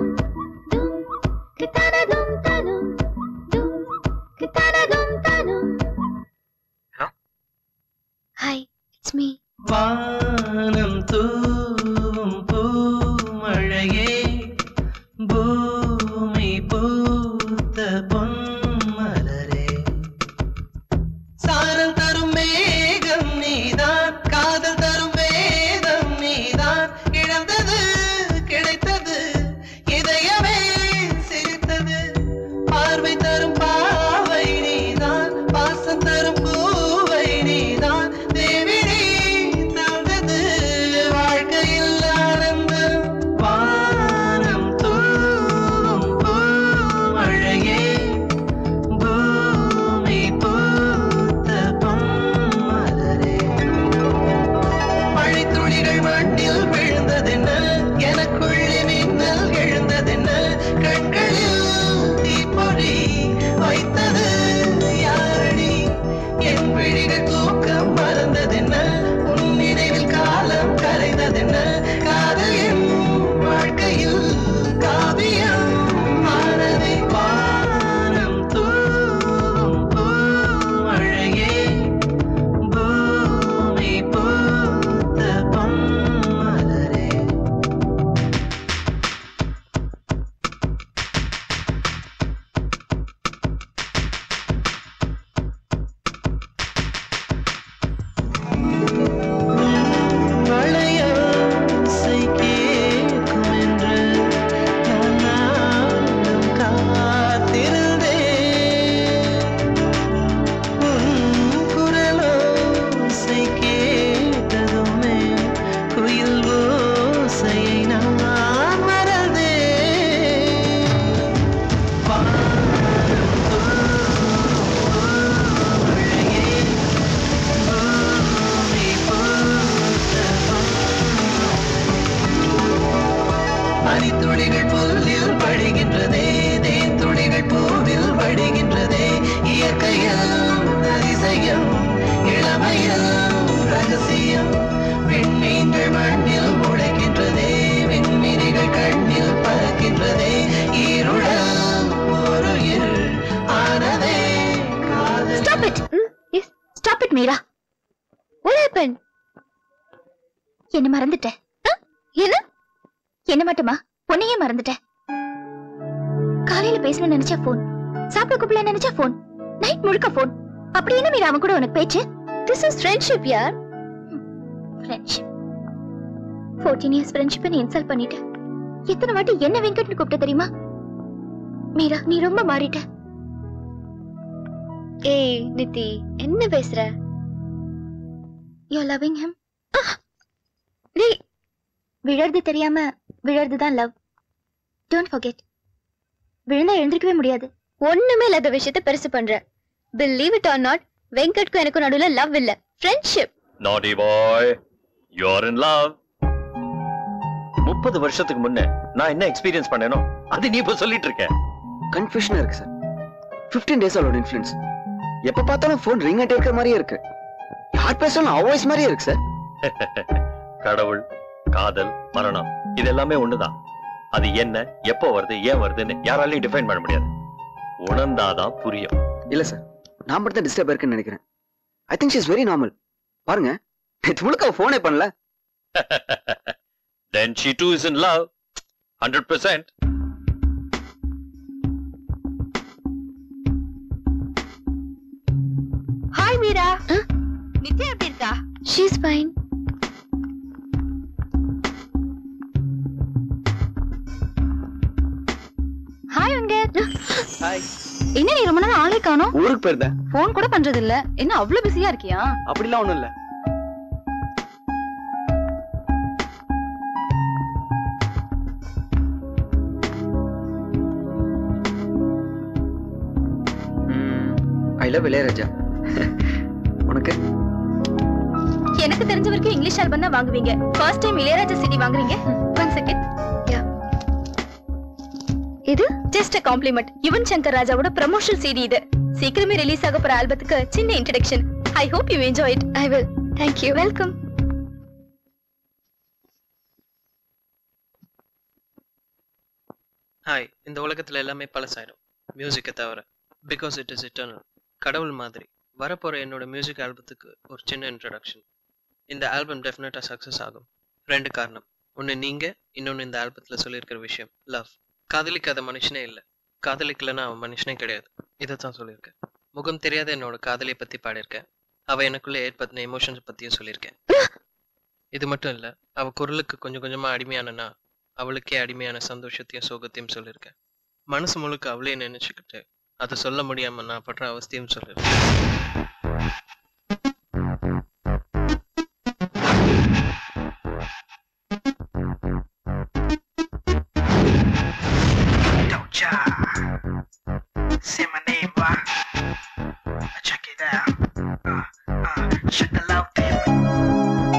[SPEAKER 3] hi it's me
[SPEAKER 15] வானம் தூவும் பூமழையே பூமி பூத்த பொன்மலரே சாரல் தரும் மேகம் நீதான் காதல் தரும் வேதம் நீதான் இழந்தது கிடைத்தது இதயமே சிரித்தது பார்வை தரும் பாவை நீதான் பாசம் தரும் பூவை நீதான் தேவி நீ தந்தது வாழ்க்கையில் ஆனந்தம் வானம் தூவும் பூமழையே பூமி பூத்த பொன்மலரே மழைத்துளிகள் மண்ணில் விழுந்ததென்ன எனக்குள்ளே மின்னல் எழுந்ததென்ன கண்களில் தீப்பொறி வைத்தது யாரடி என் விழிகள் தூக்கம் மறந்ததென்ன உன் நினைவில் காலம் கரைந்ததென்ன காதல் என் வாழ்க்கையில் காவியம் ஆனதை வானம் தூவும் பூமழையே பூமி பூத்த பொன்மலரே மழையோசை கேட்கும் என்று நான் நாளும் காத்திருந்தேன் உன் குரலோசை கேட்டதுமே குயில் ஓசையை நான் மறந்தேன் வானம் தூவும் மழையே பூமி பூத்த பனித்துளிகள் புல்லில் படுகின்றதே தேன் துளிகள் பூவில் வடிகின்றதே இயற்கையில் அதிசயம் இளமையில் ரகசியம் விண்மீன்கள் மண்ணில் முளைக்கின்றதே விண்மீன்கள் கண்ணில் பறக்கின்றதே ஈருடல் ஒரு இரு ஆனதே காதல்
[SPEAKER 3] stop it yes stop it Meera what happened
[SPEAKER 1] என்ன மறந்துட்டேன்
[SPEAKER 3] என்ன
[SPEAKER 1] என்ன மட்டுமா உன்னையே மறந்துட்டேன் காலையில பேசணும்னு நினைச்சா போன் சாப்பிட கூப்பிடல நினைச்சா போன் நைட் முழுக்க போன் அப்படி என்ன மீரா அவன் கூட உனக்கு பேச்சு
[SPEAKER 3] திஸ் இஸ் ஃப்ரெண்ட்ஷிப் யார்
[SPEAKER 1] ஃப்ரெண்ட்ஷிப் ஃபோர்டீன் இயர்ஸ் ஃப்ரெண்ட்ஷிப் நீ இன்சல்ட் பண்ணிட்ட எத்தனை வாட்டி என்ன வெங்கட்னு கூப்பிட்ட தெரியுமா மீரா நீ ரொம்ப மாறிட்ட
[SPEAKER 3] ஏய் நித்தி என்ன பேசுற யூ லவ்விங் ஹிம் டேய் விழறது தெரியாம விழறது தான் லவ் டோன்ட் forget விழுந்தா எழுந்திருக்கவே முடியாது ஒண்ணுமே இல்லாத விஷயத்த பெருசு பண்ற பிலீவ் இட் ஆர் நாட் வெங்கட்க்கும் எனக்கும் நடுவுல லவ் இல்ல friendship
[SPEAKER 13] naughty boy you are in love முப்பது வருஷத்துக்கு முன்ன நான் என்ன எக்ஸ்பீரியன்ஸ் பண்ணேனோ அது நீ இப்ப சொல்லிட்டு இருக்க
[SPEAKER 4] கன்ஃபியூஷனா இருக்கு சார் 15 டேஸ் அவளோட இன்ஃப்ளூயன்ஸ் எப்ப பார்த்தாலும் ஃபோன் ரிங் ஆட்டே இருக்கிற மாதிரியே இருக்கு யார் பேசணும் அவ வாய்ஸ் மாதிரியே இருக்கு சார்
[SPEAKER 13] கடவுள் காதல் மரணம் இது எல்லாமே ஒண்ணுதான் அது என்ன எப்போ வருது ஏன் வருதுன்னு யாராலையும் டிஃபைன் பண்ண முடியாது உணர்ந்தாதான் புரியும்
[SPEAKER 4] இல்ல சார் நான் மட்டும் தான் டிஸ்டர்ப் இருக்குன்னு நினைக்கிறேன் I think is very normal பாருங்க நேத்து முழுக்க அவ ஃபோனே பண்ணல
[SPEAKER 13] then she too is in love hundred percent
[SPEAKER 1] hi Meera Nithya எப்படி இருக்கா
[SPEAKER 3] she is fine
[SPEAKER 1] hi Venkat
[SPEAKER 4] hi
[SPEAKER 1] என்ன நீ ரொம்ப நேரம் ஆளே காணோம்
[SPEAKER 4] ஊருக்கு போயிருந்தேன்
[SPEAKER 1] ஃபோன் கூட பண்றது இல்ல என்ன அவ்வளவு பிஸியா இருக்கியா
[SPEAKER 4] அப்படிலாம் ஒண்ணும் இல்ல ஐ லவ் இளையராஜா உனக்கு
[SPEAKER 1] எனக்கு தெரிஞ்ச வரைக்கும் இங்கிலீஷ் ஆல்பம் தான் வாங்குவீங்க ஃபர்ஸ்ட் டைம் இளையராஜா சிடி வாங்குறீங்க ஒன் செகண்ட் இது just a compliment Yuvan Shankar ராஜாவோட ப்ரமோஷனல் சிடி இது சீக்கிரமே ரிலீஸ் ஆக போற ஆல்பத்துக்கு சின்ன introduction I hope you enjoy it
[SPEAKER 3] I will thank you
[SPEAKER 1] welcome
[SPEAKER 16] hi இந்த உலகத்துல எல்லாமே பழசாயிடும் மியூசிக்கை தவிர பிகாஸ் இட் இஸ் இட்டர்னல் கடவுள் மாதிரி வரப்போற என்னோட மியூசிக் ஆல்பத்துக்கு ஒரு சின்ன இன்ட்ரடக்ஷன் இந்த ஆல்பம் டெஃபினட்டாக சக்ஸஸ் ஆகும் ரெண்டு காரணம் ஒன்று நீங்க இன்னொன்று இந்த ஆல்பத்துல சொல்லியிருக்கிற விஷயம் லவ் காதலிக்காத மனுஷனே இல்லை காதலிக்கலைன்னா அவன் மனுஷனே கிடையாது இதை தான் சொல்லியிருக்கேன் முகம் தெரியாத என்னோட காதலியை பத்தி பாடியிருக்கேன் அவ எனக்குள்ள ஏற்படுத்தின எமோஷன்ஸ் பத்தியும் சொல்லியிருக்கேன் இது மட்டும் இல்ல அவ குரலுக்கு கொஞ்சம் கொஞ்சமா அடிமையானனா அவளுக்கே அடிமையான சந்தோஷத்தையும் சோகத்தையும் சொல்லியிருக்கேன் மனசு முழுக்க அவளே நினைச்சுக்கிட்டு அதை சொல்ல முடியாம நான் படுற அவஸ்தையும் சொல்லியிருக்கேன்
[SPEAKER 15] Don't ya say my name, boy? Check it out. Uh, uh, check the love tip.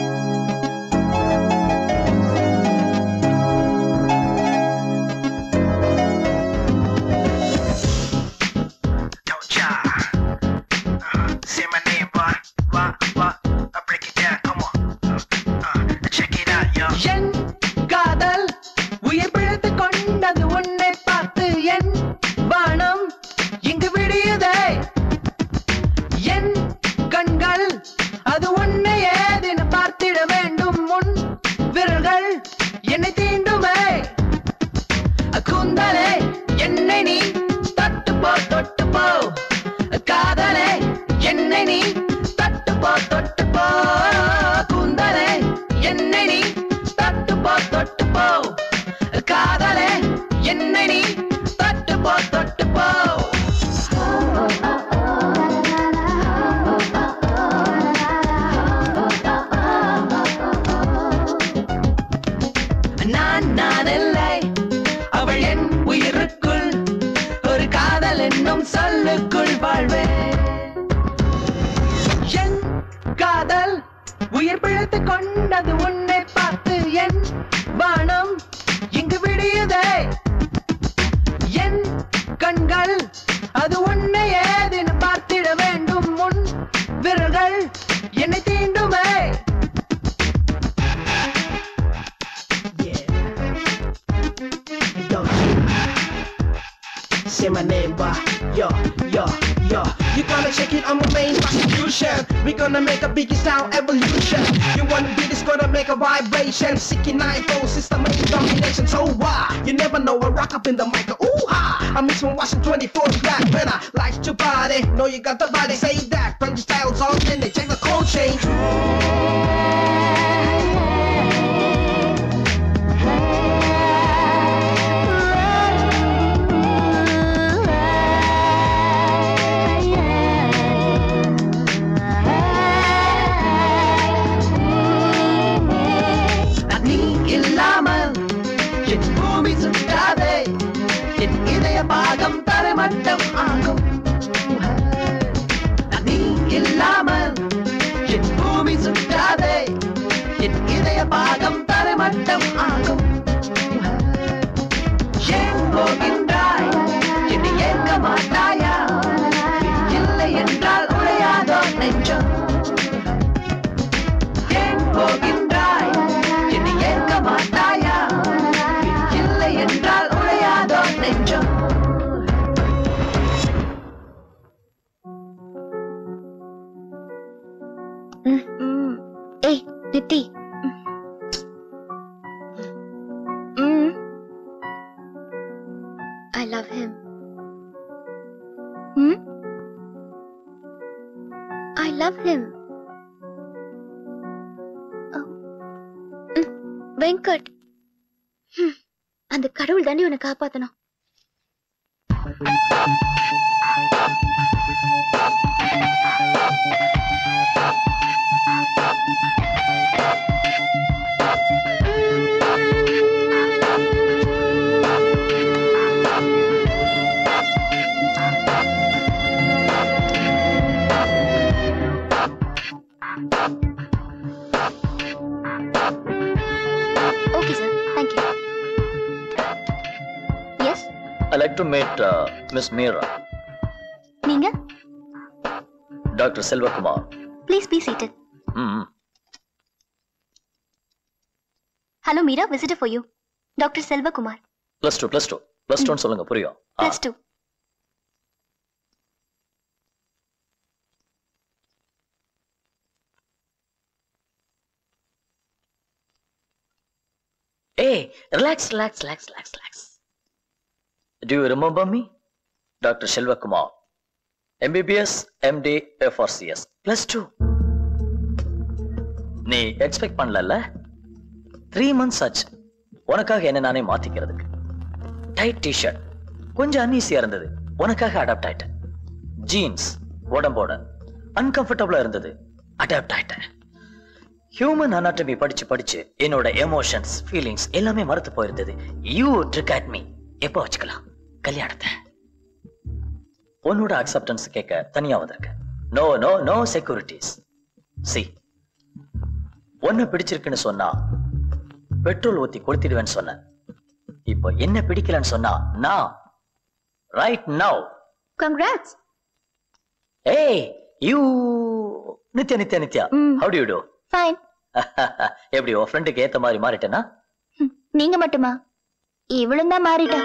[SPEAKER 15] Don't ya uh, say my name, boy? What, what? I break it down. Come on. Uh, uh, check it out, yo.
[SPEAKER 17] என் காதல் உயிர் பிழைத்து கொண்டது உன்னை பார்த்து என் வானம் இங்கு விடியுதே என் கண்கள் அது உன்னை ஏதென பார்த்திட வேண்டும் உன் விரல்கள் என்னை தீண்டுமே கூந்தலே என்னை நீ தட்டு போ தொட்டு போ காதலே என்னை நீ தட்டு போ தொட்டு போ கூந்தலே என்னை நீ தட்டு போ தொட்டு போ காதலே என்னை நீ தட்டு போ தொட்டு போ நான் நான் இல்லை அவள் என் உயிருக்குள் ஒரு காதல் என்னும் சொல்லுக்குள் வாழ்வேன் என் காதல் உயிர் பிழைத்து கொண்டது உன்னை பார்த்து என் வானம் இங்கு விடியுதே என் கண்கள் அது உன்னை ஏதென பார்த்திட வேண்டும் உன் விரல்கள் என்னை தீண்டுமே
[SPEAKER 15] Say my name, boy. Yo, yo, yo. You gonna check it on my main contribution. We gonna make a biggie sound evolution. You wanna be this gonna make a vibration. 69 full system of domination. So why? You never know I rock up in the mic. Ooh ha! I'm mixing watching 24 black when I like to party. Know you got the body. Say that. From the styles on then they check the code change.
[SPEAKER 3] yeah.
[SPEAKER 17] தரைமட்டம் ஆகும் நீ இல்லாமல் என் பூமி சுற்றாதே என் இதய பாகம் தரைமட்டம் ஆகும் ஏன் போகின்றாய் என்னை ஏற்க மாட்டாயா இல்லை என்றால் உடையாதோ நெஞ்சம் ஏன் போகின்றாய் என்னை ஏற்க மாட்டாயா இல்லை என்றால் உடையாதோ நெஞ்சம்
[SPEAKER 3] ஏய் Nithi I love him I love him Venkat ம், அந்த கடவுள் தாண்டி உன்னை காப்பாத்தணும் okay sir thank you yes
[SPEAKER 18] I like to meet uh, Miss Meera,
[SPEAKER 1] நீங்க
[SPEAKER 18] Dr. Selvakumar.
[SPEAKER 1] Please be seated
[SPEAKER 18] Mm.
[SPEAKER 1] Hello Meera visitor for you doctor Selvakumar
[SPEAKER 18] Plus two, plus two. Plus two சொல்லுங்க புரியும் ஆ.
[SPEAKER 1] Plus two
[SPEAKER 18] Hey, relax, relax, relax, relax, relax. Do you remember me? Dr. Selvakumar. MBBS, MD, FRCS. Plus two. நீ expect பண்ணல three months ஆச்சு உனக்காக என்ன நானே மாத்திக்கிறதுக்கு tight T shirt கொஞ்சம் அன்ஈஸியா இருந்தது உனக்காக அடாப்ட் ஆயிட்டேன் ஜீன்ஸ் உடம்போட அன்கம்ஃபர்டபுளா இருந்தது அடாப்ட் ஆயிட்டேன் ஹியூமன் அனாட்டமி படிச்சு படிச்சு என்னோட எமோஷன்ஸ் ஃபீலிங்ஸ் எல்லாமே மறந்து போயிருந்தது யூ ட்ரிக் அட் மீ எப்போ வச்சுக்கலாம் கல்யாணத்தை உன்னோட அக்செப்டன்ஸ் கேட்க தனியா வந்திருக்க நோ நோ நோ செக்யூரிட்டிஸ் சி உன்னை பிடிச்சிருக்குன்னு சொன்னா பெட்ரோல் ஊத்தி கொளுத்திடுவேன்னு சொன்னேன் இப்போ என்ன பிடிக்கலன்னு சொன்னா நான் ரைட் நவ்
[SPEAKER 3] கங்க்ராட்ஸ்
[SPEAKER 18] ஏய் you Nithya Nithya Nithya how do you do
[SPEAKER 3] fine
[SPEAKER 18] எப்படி உன் ஃப்ரெண்டுக்கு ஏத்த மாதிரி மாறிட்டேனா
[SPEAKER 3] நீங்க மட்டுமா இவளும் தான் மாறிட்டா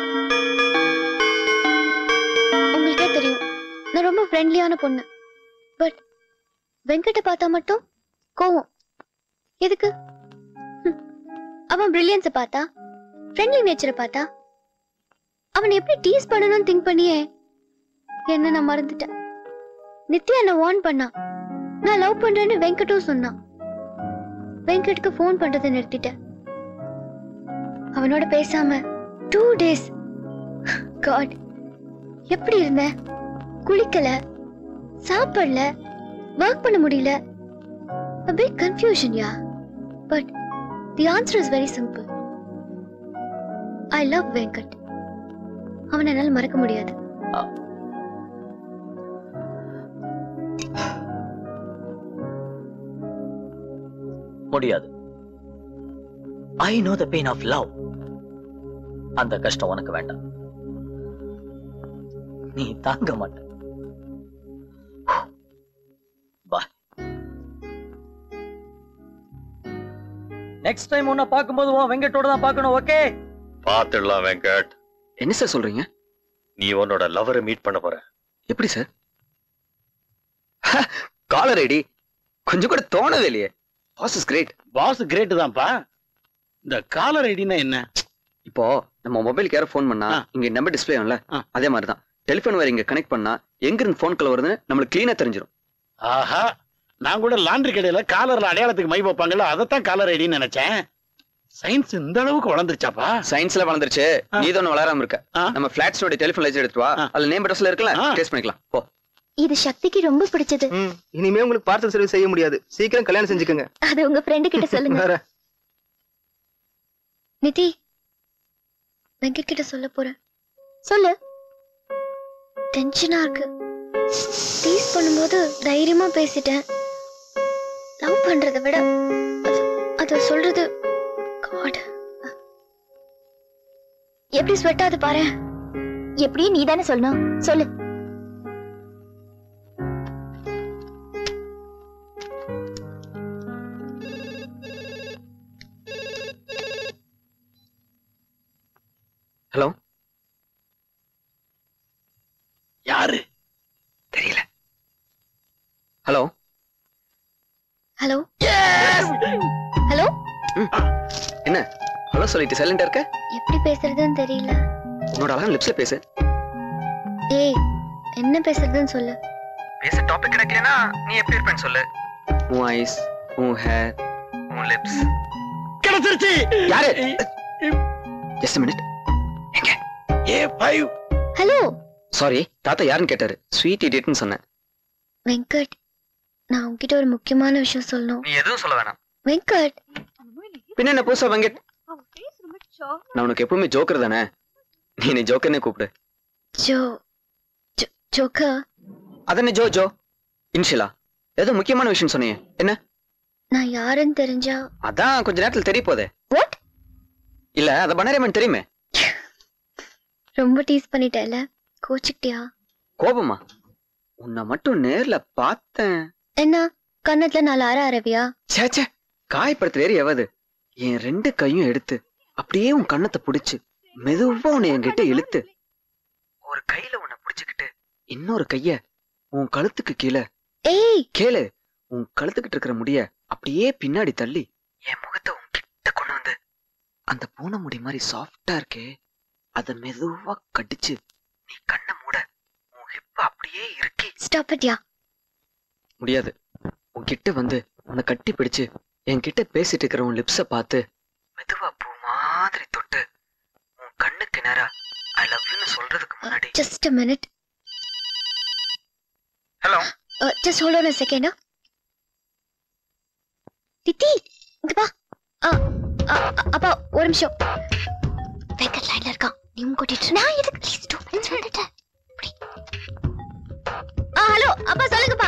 [SPEAKER 3] உங்களுக்கே தெரியும் நான் ரொம்ப ஃப்ரெண்ட்லியான பொண்ணு பட் வெங்கட்ட பார்த்தா மட்டும் கோவம் எதுக்கு ஹம். அவன் பிரில்லியன்ஸ பார்த்தா ஃப்ரெண்ட்லி நேச்சரை பார்த்தா அவனை எப்படி டீஸ் பண்ணணும்னு திங்க் பண்ணியே என்ன நான் மறந்துட்டேன் நித்யா என்ன வார்ன் பண்ணா நான் லவ் பண்றேன்னு வெங்கட்டும் சொன்னான் வெங்கட்க்கு ஃபோன் பண்றதை நிறுத்திட்டேன் அவனோட பேசாம டூ டேஸ் காட் எப்படி இருந்த குளிக்கல சாப்பிடல ஒர்க் பண்ண முடியல a big confusion yeah but the answer is very simple i love venkat அவனை என்னால மறக்க முடியாது
[SPEAKER 18] முடியாது I know the pain of love அந்த கஷ்டம் உனக்கு வேண்டாம் நீ தாங்க மாட்ட பாய் நெக்ஸ்ட் டைம் உன்னை பார்க்கும்போது உன் வெங்கட்டோட தான் பார்க்கணும் ஓகே
[SPEAKER 13] பாத்துடலாம் வெங்கட்
[SPEAKER 4] என்ன சார் சொல்றீங்க
[SPEAKER 13] நீ உன்னோட லவரை மீட் பண்ண போற
[SPEAKER 4] எப்படி சார் காலர் ஐடி கொஞ்சம் கூட தோணவே இல்லையே boss is great
[SPEAKER 11] boss great தான்ப்பா இந்த காலர் ஐடினா என்ன
[SPEAKER 4] இப்போ நம்ம மொபைலுக்கு யாரும் ஃபோன் பண்ணா இங்க நம்பர் டிஸ்ப்ளே ஆகும்ல அதே மாதிரி தான் டெலிஃபோன் வர இங்க கனெக்ட் பண்ணா எங்க இருந்து ஃபோன் கால் வருதுன்னு நம்மளுக்கு கிளீனா தெரிஞ்சிடும்
[SPEAKER 11] ஆஹா நான் கூட லாண்ட்ரி கடையில காலர்ல அடையாளத்துக்கு மை வைப்பாங்கல்ல அதைத்தான் காலர் ஐடின்னு நினைச்சேன் சயின்ஸ் இந்த அளவுக்கு வளர்ந்துருச்சாப்பா
[SPEAKER 4] சயின்ஸ்ல வளர்ந்துருச்சு நீ தான் ஒன்னும் வளராம இருக்க நம்ம ஃபிளாட்ஸோட டெலிஃபோன் லைட் எடுத்து வா அதுல நேம் அட்ரஸ்ல இருக்குல்ல டேஸ்ட் பண்ணிக்கலாம் போ
[SPEAKER 3] இது சக்திக்கு ரொம்ப பிடிச்சது
[SPEAKER 12] இனிமே உங்களுக்கு பார்சல் சர்வீஸ் செய்ய முடியாது சீக்கிரம் கல்யாணம் செஞ்சுக்கோங்க
[SPEAKER 3] அது உங்க ஃப்ரெண்டு கிட்ட சொல்லுங்க
[SPEAKER 12] வேற
[SPEAKER 3] நிதி வெங்கட் கிட்ட சொல்ல போறேன் சொல்லு டென்ஷனா இருக்கு டீஸ் பண்ணும்போது தைரியமா பேசிட்டேன் லவ் பண்றதை விட அது- அது சொல்றது God. எப்படி ஸ்வெட் ஆகுது பாரு எப்படியும் நீ தானே சொல்லணும் சொல்லு
[SPEAKER 4] ஹலோ
[SPEAKER 11] யாரு
[SPEAKER 4] தெரியல ஹலோ
[SPEAKER 3] ஹலோ ஹலோ
[SPEAKER 4] என்ன ஹலோ சொல்லிட்டு சைலண்டா இருக்க
[SPEAKER 3] எப்படி பேசுறதுன்னு தெரியல
[SPEAKER 4] உன்னோட அழகான லிப்ஸ்ல பேசு
[SPEAKER 3] ஏய் என்ன பேசுறதுன்னு சொல்லு
[SPEAKER 4] பேச டாபிக் கிடைக்கலனா நீ எப்படி இருப்பேன்னு சொல்லு உன் ஐஸ் உன் ஹேர் உன் லிப்ஸ்
[SPEAKER 11] கிடைச்சிருச்சு
[SPEAKER 4] யாரு just minute
[SPEAKER 11] A five
[SPEAKER 3] hello
[SPEAKER 4] sorry தாத்தா யாருன்னு கேட்டாரு ஸ்வீட் இடியட்னு சொன்னேன்
[SPEAKER 3] வெங்கட் நான் உன்கிட்ட ஒரு முக்கியமான விஷயம் சொல்லணும்
[SPEAKER 4] நீ எதுவும் சொல்ல வேணாம்
[SPEAKER 3] வெங்கட்
[SPEAKER 4] பின்ன என்ன புதுசா வெங்கட் நான் உனக்கு எப்பவுமே ஜோக்கர் தானே நீ என்னை ஜோக்கர்னே கூப்பிடு
[SPEAKER 3] ஜோ ஜோ- ஜோக்கர்
[SPEAKER 4] அதென்ன ஜோ ஜோ இன்ஷிலா ஏதோ முக்கியமான விஷயம் சொன்னீங்க என்ன
[SPEAKER 3] நான் யாருன்னு தெரிஞ்சா
[SPEAKER 4] அதான் கொஞ்ச நேரத்துல தெரிய போதே
[SPEAKER 3] வாட்
[SPEAKER 4] இல்ல அத பண்ணரேமன் தெரியுமே
[SPEAKER 3] ரொம்ப டீஸ் பண்ணிட்டேல கோச்சுக்கிட்டியா
[SPEAKER 4] கோபமா உன்னை மட்டும் நேர்ல பார்த்தேன்
[SPEAKER 3] என்ன கன்னத்துல நாலு அற அரவியா
[SPEAKER 4] ச்சே ச்சே காயப்படுத்துற ஏறி எவது என் ரெண்டு கையும் எடுத்து அப்படியே உன் கண்ணத்தை புடிச்சு மெதுவா உன்னை என்கிட்ட இழுத்து ஒரு கையில உன்னை புடிச்சுக்கிட்டு இன்னொரு கைய உன் கழுத்துக்கு கீழே
[SPEAKER 3] ஏய்
[SPEAKER 4] கேளு உன் கழுத்துக்கிட்டு இருக்கிற முடிய அப்படியே பின்னாடி தள்ளி என் முகத்தை உன் கிட்ட கொண்டு வந்து அந்த பூனை முடி மாதிரி சாஃப்டா இருக்கே அத மெதுவா கடிச்சு நீ கண்ணை மூட உன் ஹிப்ப அப்படியே இறுக்கி
[SPEAKER 3] ஸ்டாப் இட்யா
[SPEAKER 4] முடியாது உன்கிட்ட வந்து உன்னை கட்டி பிடிச்சு என்கிட்ட பேசிட்டு இருக்கிற உன் லிப்ஸ பார்த்து மெதுவா பூ மாதிரி தொட்டு உன் கண்ணுக்கு நேரா ஐ லவ் யூன்னு சொல்றதுக்கு முன்னாடி
[SPEAKER 3] just a minute
[SPEAKER 4] hello
[SPEAKER 3] just hold on a second ஆ தித்தி இங்க வா ஆ, ஆ, ஆ, அப்பா ஒரு நிமிஷம் வெங்கட் லைன்ல இருக்கான் நீ உன் கூட்டிட்டு நான் எதுக்கு ப்ளீஸ் டூ மினிட்ஸ் வந்துட்டேன் ஆ ஹலோ அப்பா சொல்லுங்கப்பா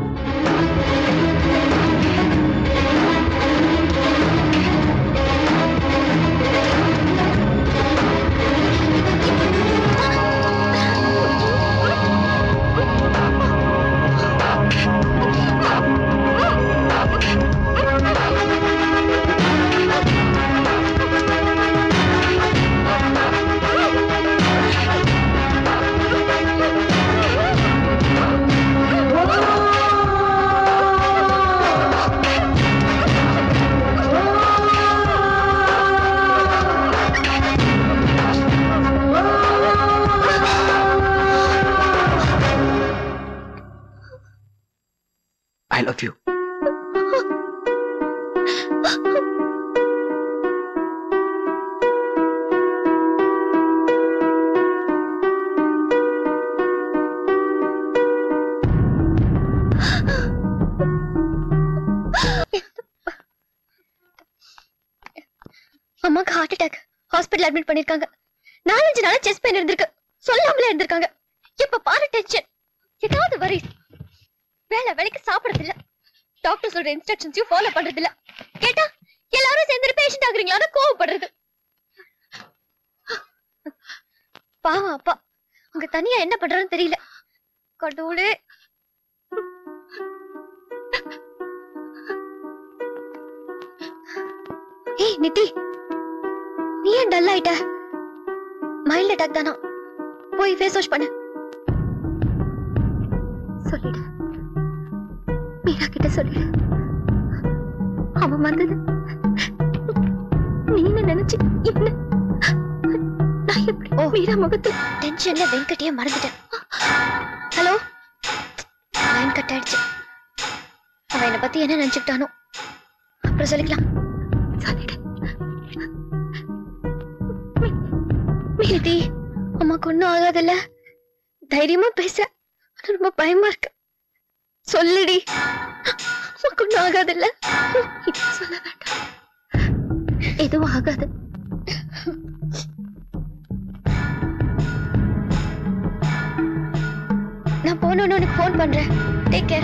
[SPEAKER 4] ஐ லவ் யூ
[SPEAKER 3] அம்மாக்கு ஹார்ட் அட்டாக் ஹாஸ்பிடல் அட்மிட் பண்ணிருக்காங்க நாலஞ்சு நாளா செஸ்ட் பெயின் இருந்திருக்கு சொல்லாமலே இருந்திருக்காங்க இப்ப பாரு டென்ஷன் ஏதாவது வரி வேலை வேலைக்கு சாப்பிடுறது இல்ல டாக்டர் சொல்ற இன்ஸ்ட்ரக்ஷன்ஸையும் ஃபாலோ பண்றது இல்ல கேட்டா எல்லாரும் சேர்ந்து பேஷண்ட் ஆகுறீங்களான்னு கோவப்படுறது பாவம் அப்பா அங்க தனியா என்ன பண்றான்னு தெரியல கடவுளே ஏய் நித்தி நீ ஏன் டல் ஆயிட்ட மைல்ட் அட்டாக் தானா போய் ஃபேஸ் வாஷ் பண்ணு சொல்லிடு மீரா கிட்ட சொல்லிடு அவன் வந்தது நீன்னு நினைச்சு என்ன நான் எப்படி மீரா முகத்தில் டென்ஷன்ல வெங்கட்டையே மறந்துட்டேன் ஹலோ லைன் கட் ஆயிடுச்சு அவன் என்னை பத்தி என்ன நினைச்சுக்கிட்டானோ அப்புறம் சொல்லிக்கலாம் சொல்லிடு மீதி அம்மாக்கு ஒன்றும் ஆகாதுல்ல தைரியமா பேச ஆனா ரொம்ப பயமா இருக்கு சொல்லுடி அம்மாக்கு ஒன்றும் ஆகாதுல்ல இப்ப சொல்ல வேண்டாம் எதுவும் ஆகாது நானும் உனக்கு ஃபோன் பண்றேன் டேக் கேர்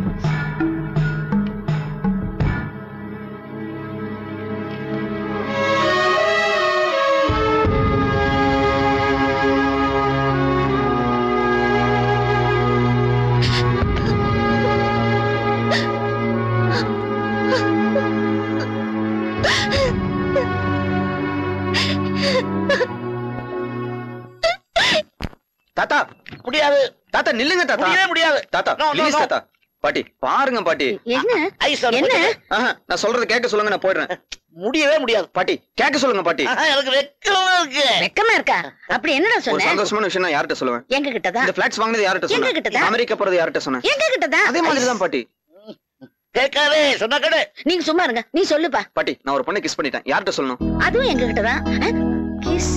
[SPEAKER 4] தாத்தா
[SPEAKER 6] முடியாது
[SPEAKER 4] தாத்தா நில்லுங்க தாத்தா
[SPEAKER 6] முடியவே முடியாது
[SPEAKER 4] தாத்தா
[SPEAKER 6] No, no,
[SPEAKER 4] ப்ளீஸ்
[SPEAKER 6] no.
[SPEAKER 4] தாத்தா பாட்டி பாருங்க பாட்டி
[SPEAKER 3] என்ன
[SPEAKER 6] ஐஸ் சார்
[SPEAKER 3] என்ன
[SPEAKER 4] ஆஹா, நான் சொல்றது கேட்க சொல்லுங்க நான் போயிடுறேன்
[SPEAKER 6] முடியவே முடியாது
[SPEAKER 4] பாட்டி கேட்க சொல்லுங்க பாட்டி
[SPEAKER 6] ஆஹா, எனக்கு வெக்கமா இருக்கு
[SPEAKER 1] வெக்கமா இருக்கா அப்படி என்னடா
[SPEAKER 4] ஒரு
[SPEAKER 1] சொன்ன
[SPEAKER 4] சந்தோஷமான விஷயம் நான் யார்கிட்ட சொல்லுவேன்
[SPEAKER 1] எங்க கிட்டதான்
[SPEAKER 4] இந்த பிளாட்ஸ் வாங்கினது யார்கிட்ட
[SPEAKER 1] எங்க
[SPEAKER 4] சொன்னேன்
[SPEAKER 1] கிட்டதான்?
[SPEAKER 4] அமெரிக்கா போறது யார்கிட்ட சொன்னேன்
[SPEAKER 1] எங்க கிட்டதான்
[SPEAKER 4] அதே மாதிரி தான் பாட்டி
[SPEAKER 6] கேட்காதே சொன்னா கடை
[SPEAKER 1] நீங்க சும்மா இருங்க நீ சொல்லுப்பா
[SPEAKER 4] பாட்டி நான் ஒரு பொண்ணை கிஸ் பண்ணிட்டேன் யார்கிட்ட சொல்லணும்
[SPEAKER 1] அதுவும் எங்க கிட்டதான் கிஸ்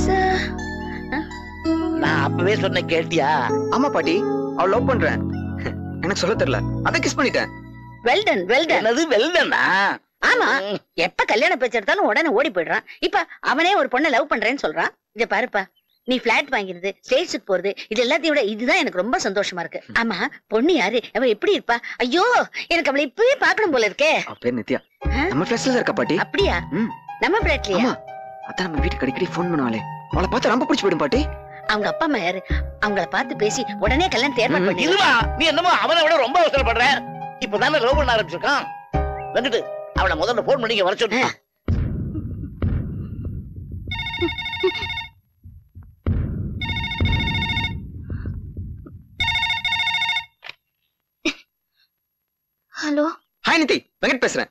[SPEAKER 6] நான் அப்பவே சொன்ன கேட்டியா
[SPEAKER 4] ஆமா பாட்டி அவ லவ் பண்றேன் எனக்கு சொல்ல தெரியல அதை கிஸ் பண்ணிட்டேன்
[SPEAKER 1] வெல்டன் வெல்டன்
[SPEAKER 6] என்னது வெல்டனா
[SPEAKER 1] ஆமா எப்ப கல்யாண பேச்சு எடுத்தாலும் உடனே ஓடி போயிடுறான் இப்ப அவனே ஒரு பொண்ணை லவ் பண்றேன்னு சொல்றான் இத பாருப்பா நீ பிளாட் வாங்கிறது ஸ்டேட்ஸுக்கு போறது இது எல்லாத்தையும் விட இதுதான் எனக்கு ரொம்ப சந்தோஷமா இருக்கு ஆமா பொண்ணு யாரு அவ எப்படி இருப்பா ஐயோ எனக்கு அவளை இப்பவே பார்க்கணும் போல இருக்கே
[SPEAKER 4] அவ பேர் நித்யா நம்ம பிளாட்ஸ்ல தான் இருக்கா பாட்டி
[SPEAKER 1] அப்படியா
[SPEAKER 4] ம்.
[SPEAKER 1] நம்ம பிளாட்லயா
[SPEAKER 4] ஆமா அதான் நம்ம வீட்டுக்கு அடிக்கடி ஃபோன் பண்ணுவாளே அவளை பார்த்தா ரொம்ப பிடிச்சி போயிடும் பாட்டி
[SPEAKER 1] அவங்க அப்பா அம்மா யாரு அவங்கள பார்த்து பேசி உடனே கல்யாணம் ஏற்பாடு பண்ணி
[SPEAKER 6] இருவா நீ என்னமோ அவனை விட ரொம்ப அவசரப்படுற இப்பதானே லவ் பண்ண ஆரம்பிச்சிருக்கான் வந்துட்டு அவளை முதல்ல போன் பண்ணி இங்க வர சொல்லு
[SPEAKER 3] ஹலோ
[SPEAKER 4] ஹாய் நிதி வெங்கட் பேசுறேன்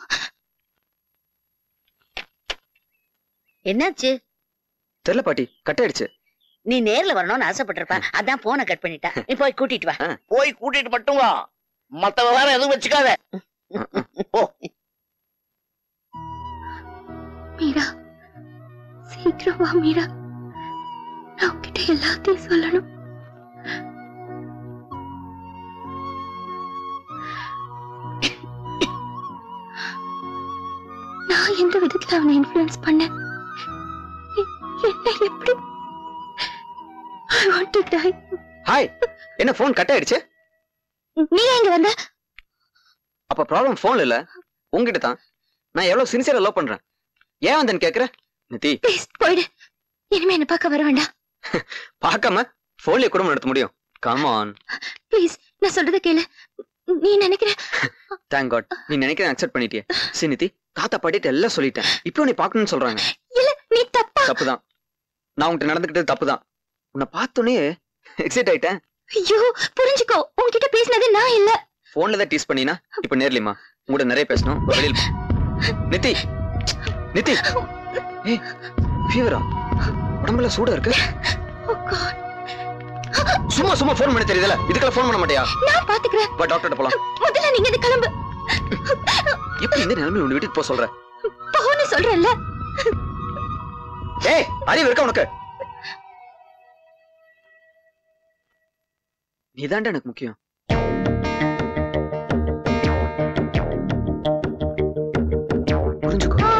[SPEAKER 1] என்னாச்சு
[SPEAKER 4] தெரியல பாட்டி கட் ஆயிடுச்சு
[SPEAKER 1] நீ நேர்ல வரணும்னு ஆசைப்பட்டிருப்ப அதான் போனை கட் பண்ணிட்டா நீ போய் கூட்டிட்டு வா
[SPEAKER 6] போய் கூட்டிட்டு மட்டும் வா மத்த விவகாரம் எதுவும் வச்சுக்காத போ
[SPEAKER 3] மீரா சீக்கிரம் வா மீரா நான் உன்கிட்ட எல்லாத்தையும் சொல்லணும் நான் எந்த விதத்துல அவனை இன்ஃப்ளூயன்ஸ் பண்ணேன் எ- என்ன எப்படி I want to die
[SPEAKER 4] hi என்ன ஃபோன் கட் ஆயிடுச்சு
[SPEAKER 3] நீ எங்க வந்த
[SPEAKER 4] அப்ப ப்ராப்ளம் ஃபோன்ல இல்ல உங்ககிட்ட தான் நான் எவ்வளவு சின்சியரா லவ் பண்றேன் ஏன் வந்தேன்னு கேக்குற நிதி
[SPEAKER 3] ப்ளீஸ் போயிடு இனிமே என்ன பார்க்க வர வேண்டாம்
[SPEAKER 4] பார்க்காம போன்லயே குடும்பம் நடத்த முடியும் கம் ஆன்
[SPEAKER 3] ப்ளீஸ் நான் சொல்றத கேளு நீ நினைக்கிற
[SPEAKER 4] தேங்க் காட் நீ நினைக்கிறத அக்செப்ட் பண்ணிட்டியே சரி நிதி தாத்தா பாட்டிட்டு எல்லாம் சொல்லிட்டேன் இப்போ நீ பார்க்கணும்னு சொல்றாங்க
[SPEAKER 3] இல்ல நீ தப்பா
[SPEAKER 4] தப்புதான் நான் உன்கிட்ட நடந்துக்கிட்டது தப்புதான் உன்னை பார்த்தோன்னே எக்ஸைட் ஆயிட்டேன்
[SPEAKER 3] ஐயோ புரிஞ்சுக்கோ உன்கிட்ட பேசினது நான் இல்ல
[SPEAKER 4] போன்ல தான் டீஸ் பண்ணினா இப்போ நேர்லிமா உங்கள்கிட்ட நிறைய பேசணும் வெளியில் நிதி நிதி ஏய் ஃபீவரா உடம்புல சூடா இருக்கு சும்மா சும்மா ஃபோன் பண்ண தெரியுதுல இதுக்கெல்லாம் ஃபோன் பண்ண மாட்டியா
[SPEAKER 3] நான் பாத்துக்கிறேன்
[SPEAKER 4] வா டாக்டர் போலாம்
[SPEAKER 3] முதல்ல நீங்க இந்த கிளம்பு
[SPEAKER 4] எப்படி இந்த நிலைமையில உன்னை வீட்டுக்கு போக சொல்ற
[SPEAKER 3] போன்னு சொல்றேன்ல
[SPEAKER 4] ஏய் அறிவு இருக்கா உனக்கு நீதான்டா எனக்கு முக்கியம் புரிஞ்சுக்கோ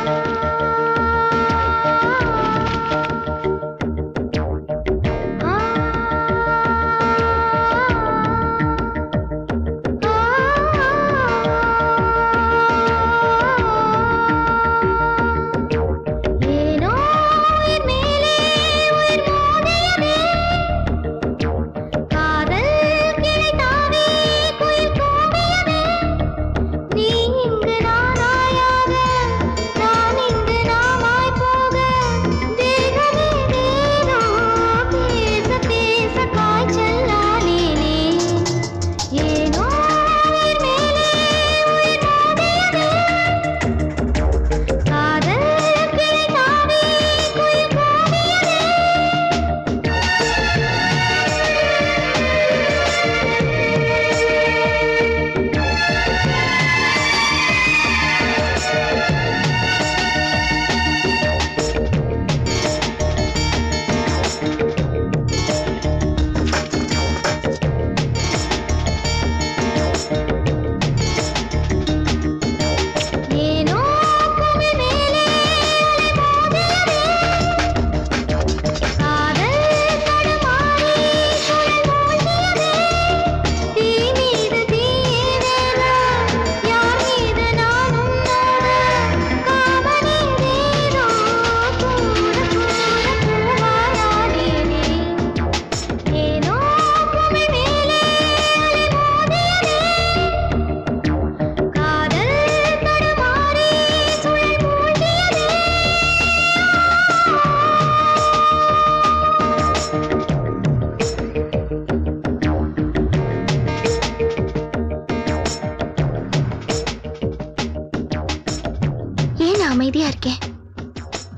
[SPEAKER 3] ஏனோ என் மேலே உயிர் மோதியதே காதல் கிளை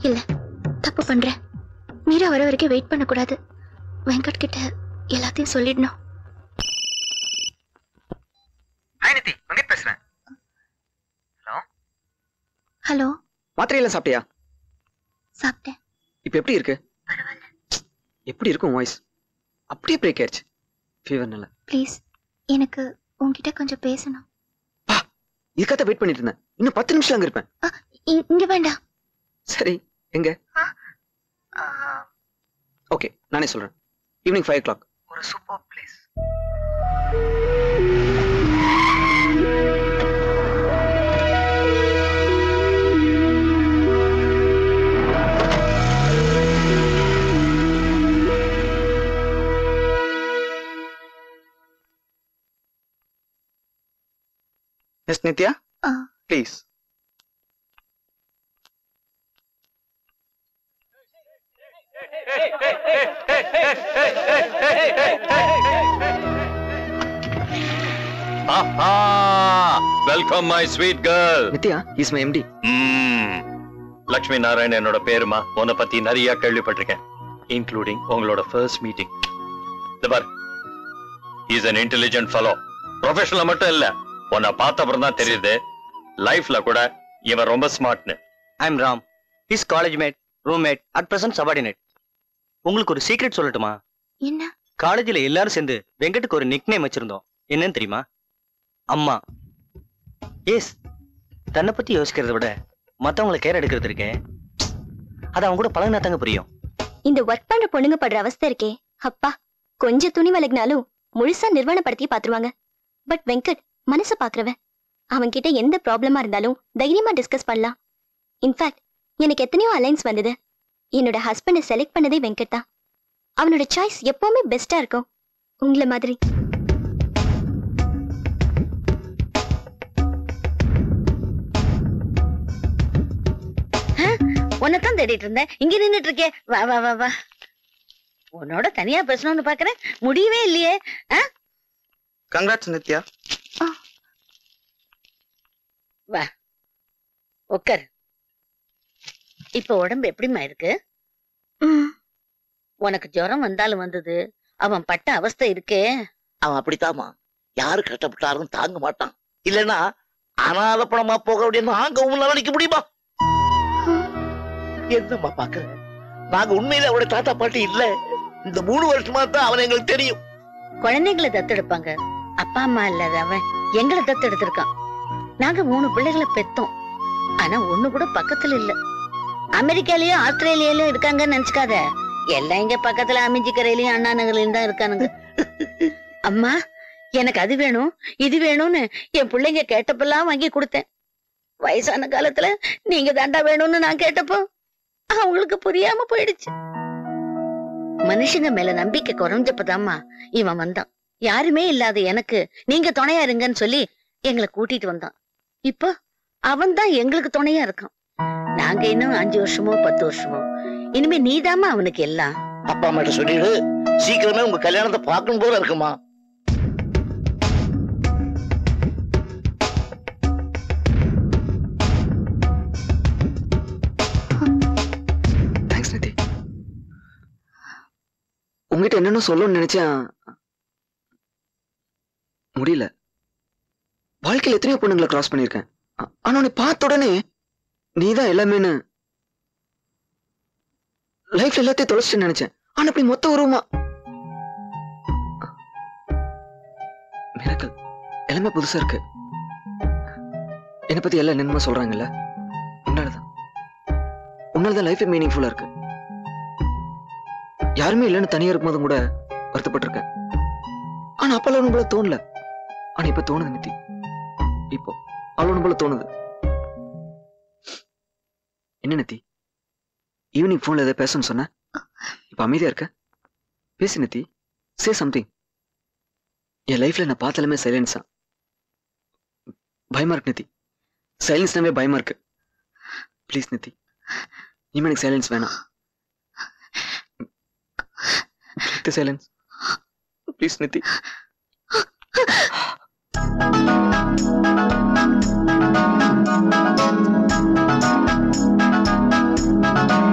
[SPEAKER 3] இல்ல தப்பு பண்றேன் மீரா வர வரைக்கும் வெயிட் பண்ணக்கூடாது வெங்கட் கிட்ட எல்லாத்தையும் சொல்லிடணும்
[SPEAKER 4] ஹாய் நிதி வெங்கட் பேசுறேன்
[SPEAKER 3] ஹலோ
[SPEAKER 4] மாத்திரையெல்லாம் சாப்பிட்டியா
[SPEAKER 3] சாப்பிட்டேன்
[SPEAKER 4] இப்போ எப்படி இருக்கு எப்படி இருக்கும் வாய்ஸ் அப்படியே பிரேக் ஆயிடுச்சு ஃபீவர் நல்ல
[SPEAKER 3] ப்ளீஸ் எனக்கு உன்கிட்ட கொஞ்சம் பேசணும்
[SPEAKER 4] இதுக்காக வெயிட் பண்ணிட்டு இருந்தேன் இன்னும் பத்து நிமிஷம் அங்க இருப்பேன்
[SPEAKER 3] இ- இங்க வேண்டாம்
[SPEAKER 4] சரி எங்க ஓகே நானே சொல்றேன் ஈவினிங் ஃபைவ் ஓ கிளாக் ஒரு super place
[SPEAKER 12] miss Nithya please
[SPEAKER 13] welcome my sweet girl
[SPEAKER 4] Nithya is my MD
[SPEAKER 13] Lakshmi Narayan என்னோட பேருமா உன்னை பத்தி நிறைய கேள்விப்பட்டிருக்கேன் இன்க்ளூடிங் உங்களோட ஃபர்ஸ்ட் மீட்டிங் இந்த பார் is an intelligent fellow professional மட்டும் இல்ல உன்னை பார்த்த அப்புறம் தான் தெரியுது லைஃப்ல கூட இவன் ரொம்ப ஸ்மார்ட்னு
[SPEAKER 19] I am Ram his college mate roommate at present subordinate உங்களுக்கு ஒரு சீக்ரெட் சொல்லட்டுமா
[SPEAKER 3] என்ன
[SPEAKER 19] காலேஜ்ல எல்லாரும் சேர்ந்து வெங்கட்டுக்கு ஒரு நிக் நேம் வச்சிருந்தோம் என்னன்னு தெரியுமா அம்மா எஸ் தன்னை பத்தி யோசிக்கிறத விட மத்தவங்களை கேர் எடுக்கிறது இருக்கே அது அவங்க கூட பழகினா தாங்க புரியும்
[SPEAKER 3] இந்த ஒர்க் பண்ற பொண்ணுங்க படுற அவஸ்தை இருக்கே அப்பா கொஞ்சம் துணி விலகினாலும் முழுசா நிர்வாணப்படுத்தி பாத்துருவாங்க பட் வெங்கட் மனசு பாக்குறவன் அவன் கிட்ட எந்த ப்ராப்ளமா இருந்தாலும் தைரியமா டிஸ்கஸ் பண்ணலாம் இன்ஃபேக்ட் எனக்கு எத்தனையோ அலைன்ஸ் வந்தது என்னோட ஹஸ்பண்டை செலக்ட் பண்ணதே வெங்கட் தான் அவனோட சாய்ஸ் எப்பவுமே பெஸ்டா இருக்கும் உங்களை மாதிரி
[SPEAKER 20] உன்னைத்தான் தேடிட்டு இருந்தேன் இங்க நின்னுட்டு இருக்கே வா வா வா வா உன்னோட தனியா பேசணும்னு பாக்குறேன் முடியவே இல்லையே ஆ?
[SPEAKER 12] கங்க்ராட்ஸ் நித்யா
[SPEAKER 20] வா உட்கார் இப்ப உடம்பு எப்படிம்மா இருக்கு உனக்கு ஜுரம் வந்தாலும் வந்தது அவன் பட்ட அவஸ்தை இருக்கே
[SPEAKER 21] அவன் அப்படித்தாமா யாரு கஷ்டப்பட்டாலும் தாங்க மாட்டான் இல்லனா அனாத பணமா போக வேண்டிய நாங்க உங்களால நிக்க முடியுமா என்னம்மா பாக்குற நாங்க உண்மையில அவரோட தாத்தா பாட்டி இல்ல இந்த மூணு வருஷமா தான் அவன் எங்களுக்கு தெரியும்
[SPEAKER 20] குழந்தைங்களை தத்தெடுப்பாங்க அப்பா அம்மா இல்லாத அவன் எங்களை தத்தெடுத்திருக்கான் நாங்க மூணு பிள்ளைகளை பெத்தோம் ஆனா ஒண்ணு கூட பக்கத்துல இல்ல அமெரிக்காலயும் ஆஸ்திரேலியாலயும் இருக்காங்கன்னு நினைச்சுக்காத எல்லாம் இங்க பக்கத்துல அமைஞ்சிக்கரையிலயும் அண்ணா நகர்லயும் தான் இருக்கானுங்க அம்மா எனக்கு அது வேணும் இது வேணும்னு என் பிள்ளைங்க கேட்டப்பெல்லாம் வாங்கி கொடுத்தேன் வயசான காலத்துல நீங்க தாண்டா வேணும்னு நான் கேட்டப்போ அவங்களுக்கு புரியாம போயிடுச்சு மனுஷங்க மேல நம்பிக்கை குறைஞ்சப்பதாம்மா இவன் வந்தான் யாருமே இல்லாத எனக்கு நீங்க துணையா இருங்கன்னு சொல்லி எங்களை கூட்டிட்டு வந்தான் இப்போ அவன் தான் எங்களுக்கு துணையா இருக்கான் நாங்க இன்னும் அஞ்சு வருஷமோ பத்து வருஷமோ இனிமே நீதாம்மா அவனுக்கு எல்லாம்
[SPEAKER 21] அப்பா அம்மாட்ட சொல்லிடு சீக்கிரமே உங்க கல்யாணத்தை பார்க்கணும் போல இருக்குமா
[SPEAKER 4] தேங்க்ஸ் நிதி உங்ககிட்ட என்னென்ன சொல்லணும்னு நினைச்சேன் முடியல வாழ்க்கையில எத்தனையோ பொண்ணுங்களை கிராஸ் பண்ணியிருக்கேன் ஆ- ஆனா உன்னை பார்த்த உடனே நீதான் எல்லாமேன்னு லைஃப்ல எல்லாத்தையும் தொலைச்சிட்டு நினைச்சேன் ஆனா அப்படி மொத்த உருவமா மிராக்கல் எல்லாமே புதுசா இருக்கு என்னை பத்தி எல்லாம் என்னென்னமோ சொல்றாங்கல்ல உன்னாலதான் உன்னாலதான் லைஃபே மீனிங்ஃபுல்லா இருக்கு யாருமே இல்லைன்னு தனியா இருக்கும்போதும் கூட வருத்தப்பட்டிருக்கேன் ஆனா அப்பெல்லாம் ஒண்ணும் போல தோணல ஆனா இப்ப தோணுது நித்தி இப்போ அவ்வளவு போல தோணுது என்ன நித்தி ஈவினிங் போன்ல ஏதாவது பேசணும்னு சொன்ன இப்ப அமைதியா இருக்க பேசு நித்தி சே சம்திங் என் லைஃப்ல நான் பார்த்தாலுமே சைலன்ஸா பயமா இருக்கு நித்தி சைலன்ஸ்னாவே பயமா இருக்கு ப்ளீஸ் நித்தி இனிமே எனக்கு சைலன்ஸ் வேணாம் silence please Nithi
[SPEAKER 17] Thank you.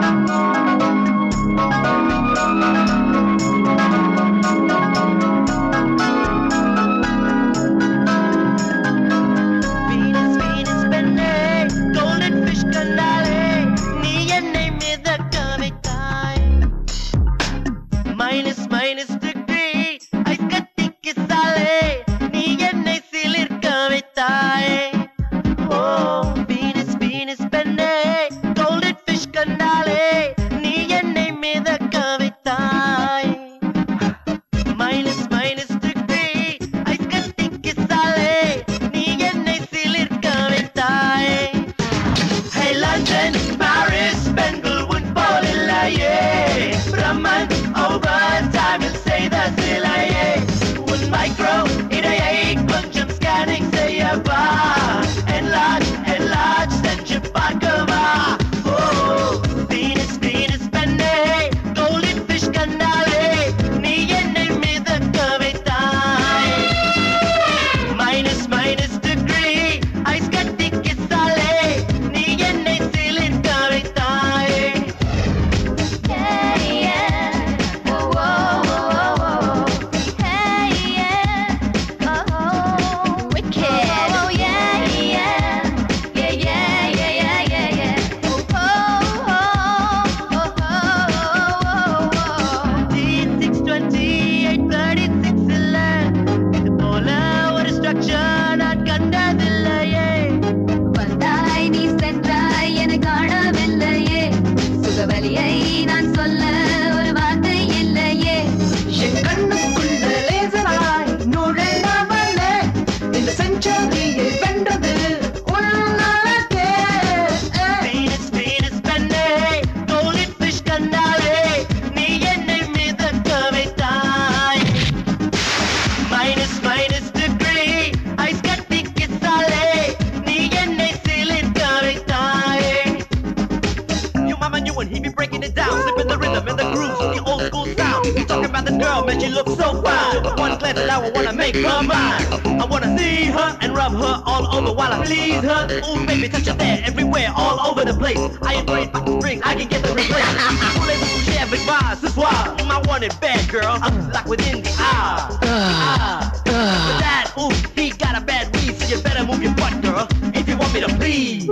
[SPEAKER 17] it down, slipping the rhythm and the grooves with the old school sound. You talking about the girl, man, she looks so fine. With one glance, now I wanna make her mine. I wanna see her and rub her all over while I please her. Ooh, baby, touch her there, everywhere, all over the place. I am great, fucking rings, I can get the replace. Voulez-vous coucher avec moi ce soir? My wanted bad girl, I'm like within the hour. Ah, for that, ooh, he got a bad weed, so you better move your butt, girl, if you want me to please.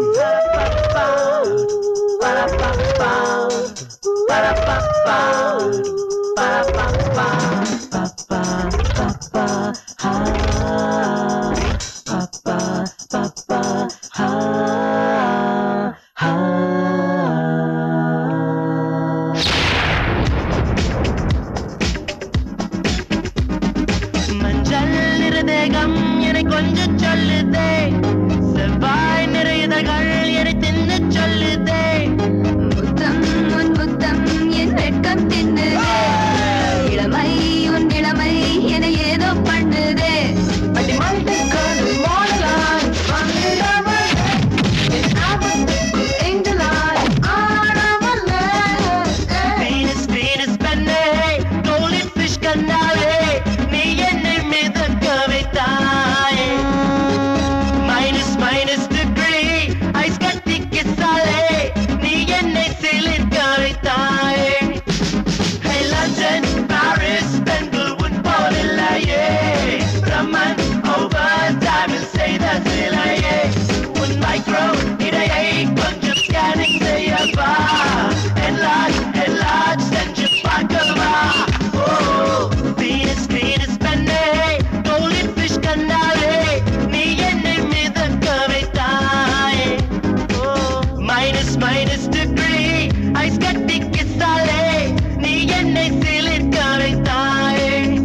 [SPEAKER 17] மஞ்சள் நிறதேகம் என்னை கொஞ்சம் சொல்லுதே செவ்வாய் நிறையதழ்கள் என்னை தின்னு சொல்லுதே
[SPEAKER 3] முத்தம் உன் முத்தம் என் வெட்கம் தின்னுதே இளமை உன் இளமை என ஏதோ பண்ணுதே
[SPEAKER 17] அடி மண்டைக்காடு மோதலாய் வந்திடவளே என் ஆபத்துக்கு எங்களாய் ஆடவளே Venus, Venus பெண்ணே கோல்டன் ஃபிஷ் கண்ணாலே நீ என்னை மிதக்க வைத்தாய் மைனஸ் மைனஸ் டிகிரி ஐஸ் கட்டி கிசாலே நீ என்னை சிலிர்க்க வைத்தாய் Hey London, Paris, பெண்கள் உன் போலில்லையே பிரம்மன் over diamond செய்ததில்லையே உன் மைக்ரோ இடையை கொஞ்சம் ஸ்கேனிங் செய்யவா enlarge enlarge செஞ்சு பார்க்கவா ஓ Venus Venus பெண்ணே golden fish கண்ணாலே நீ என்னை மிதக்க வைத்தாய் ஓ மைனஸ் மைனஸ் டிகிரி ஐஸ் கட்டி கிசாலே நீ என்னை சிலிர்க்க வைத்தாய்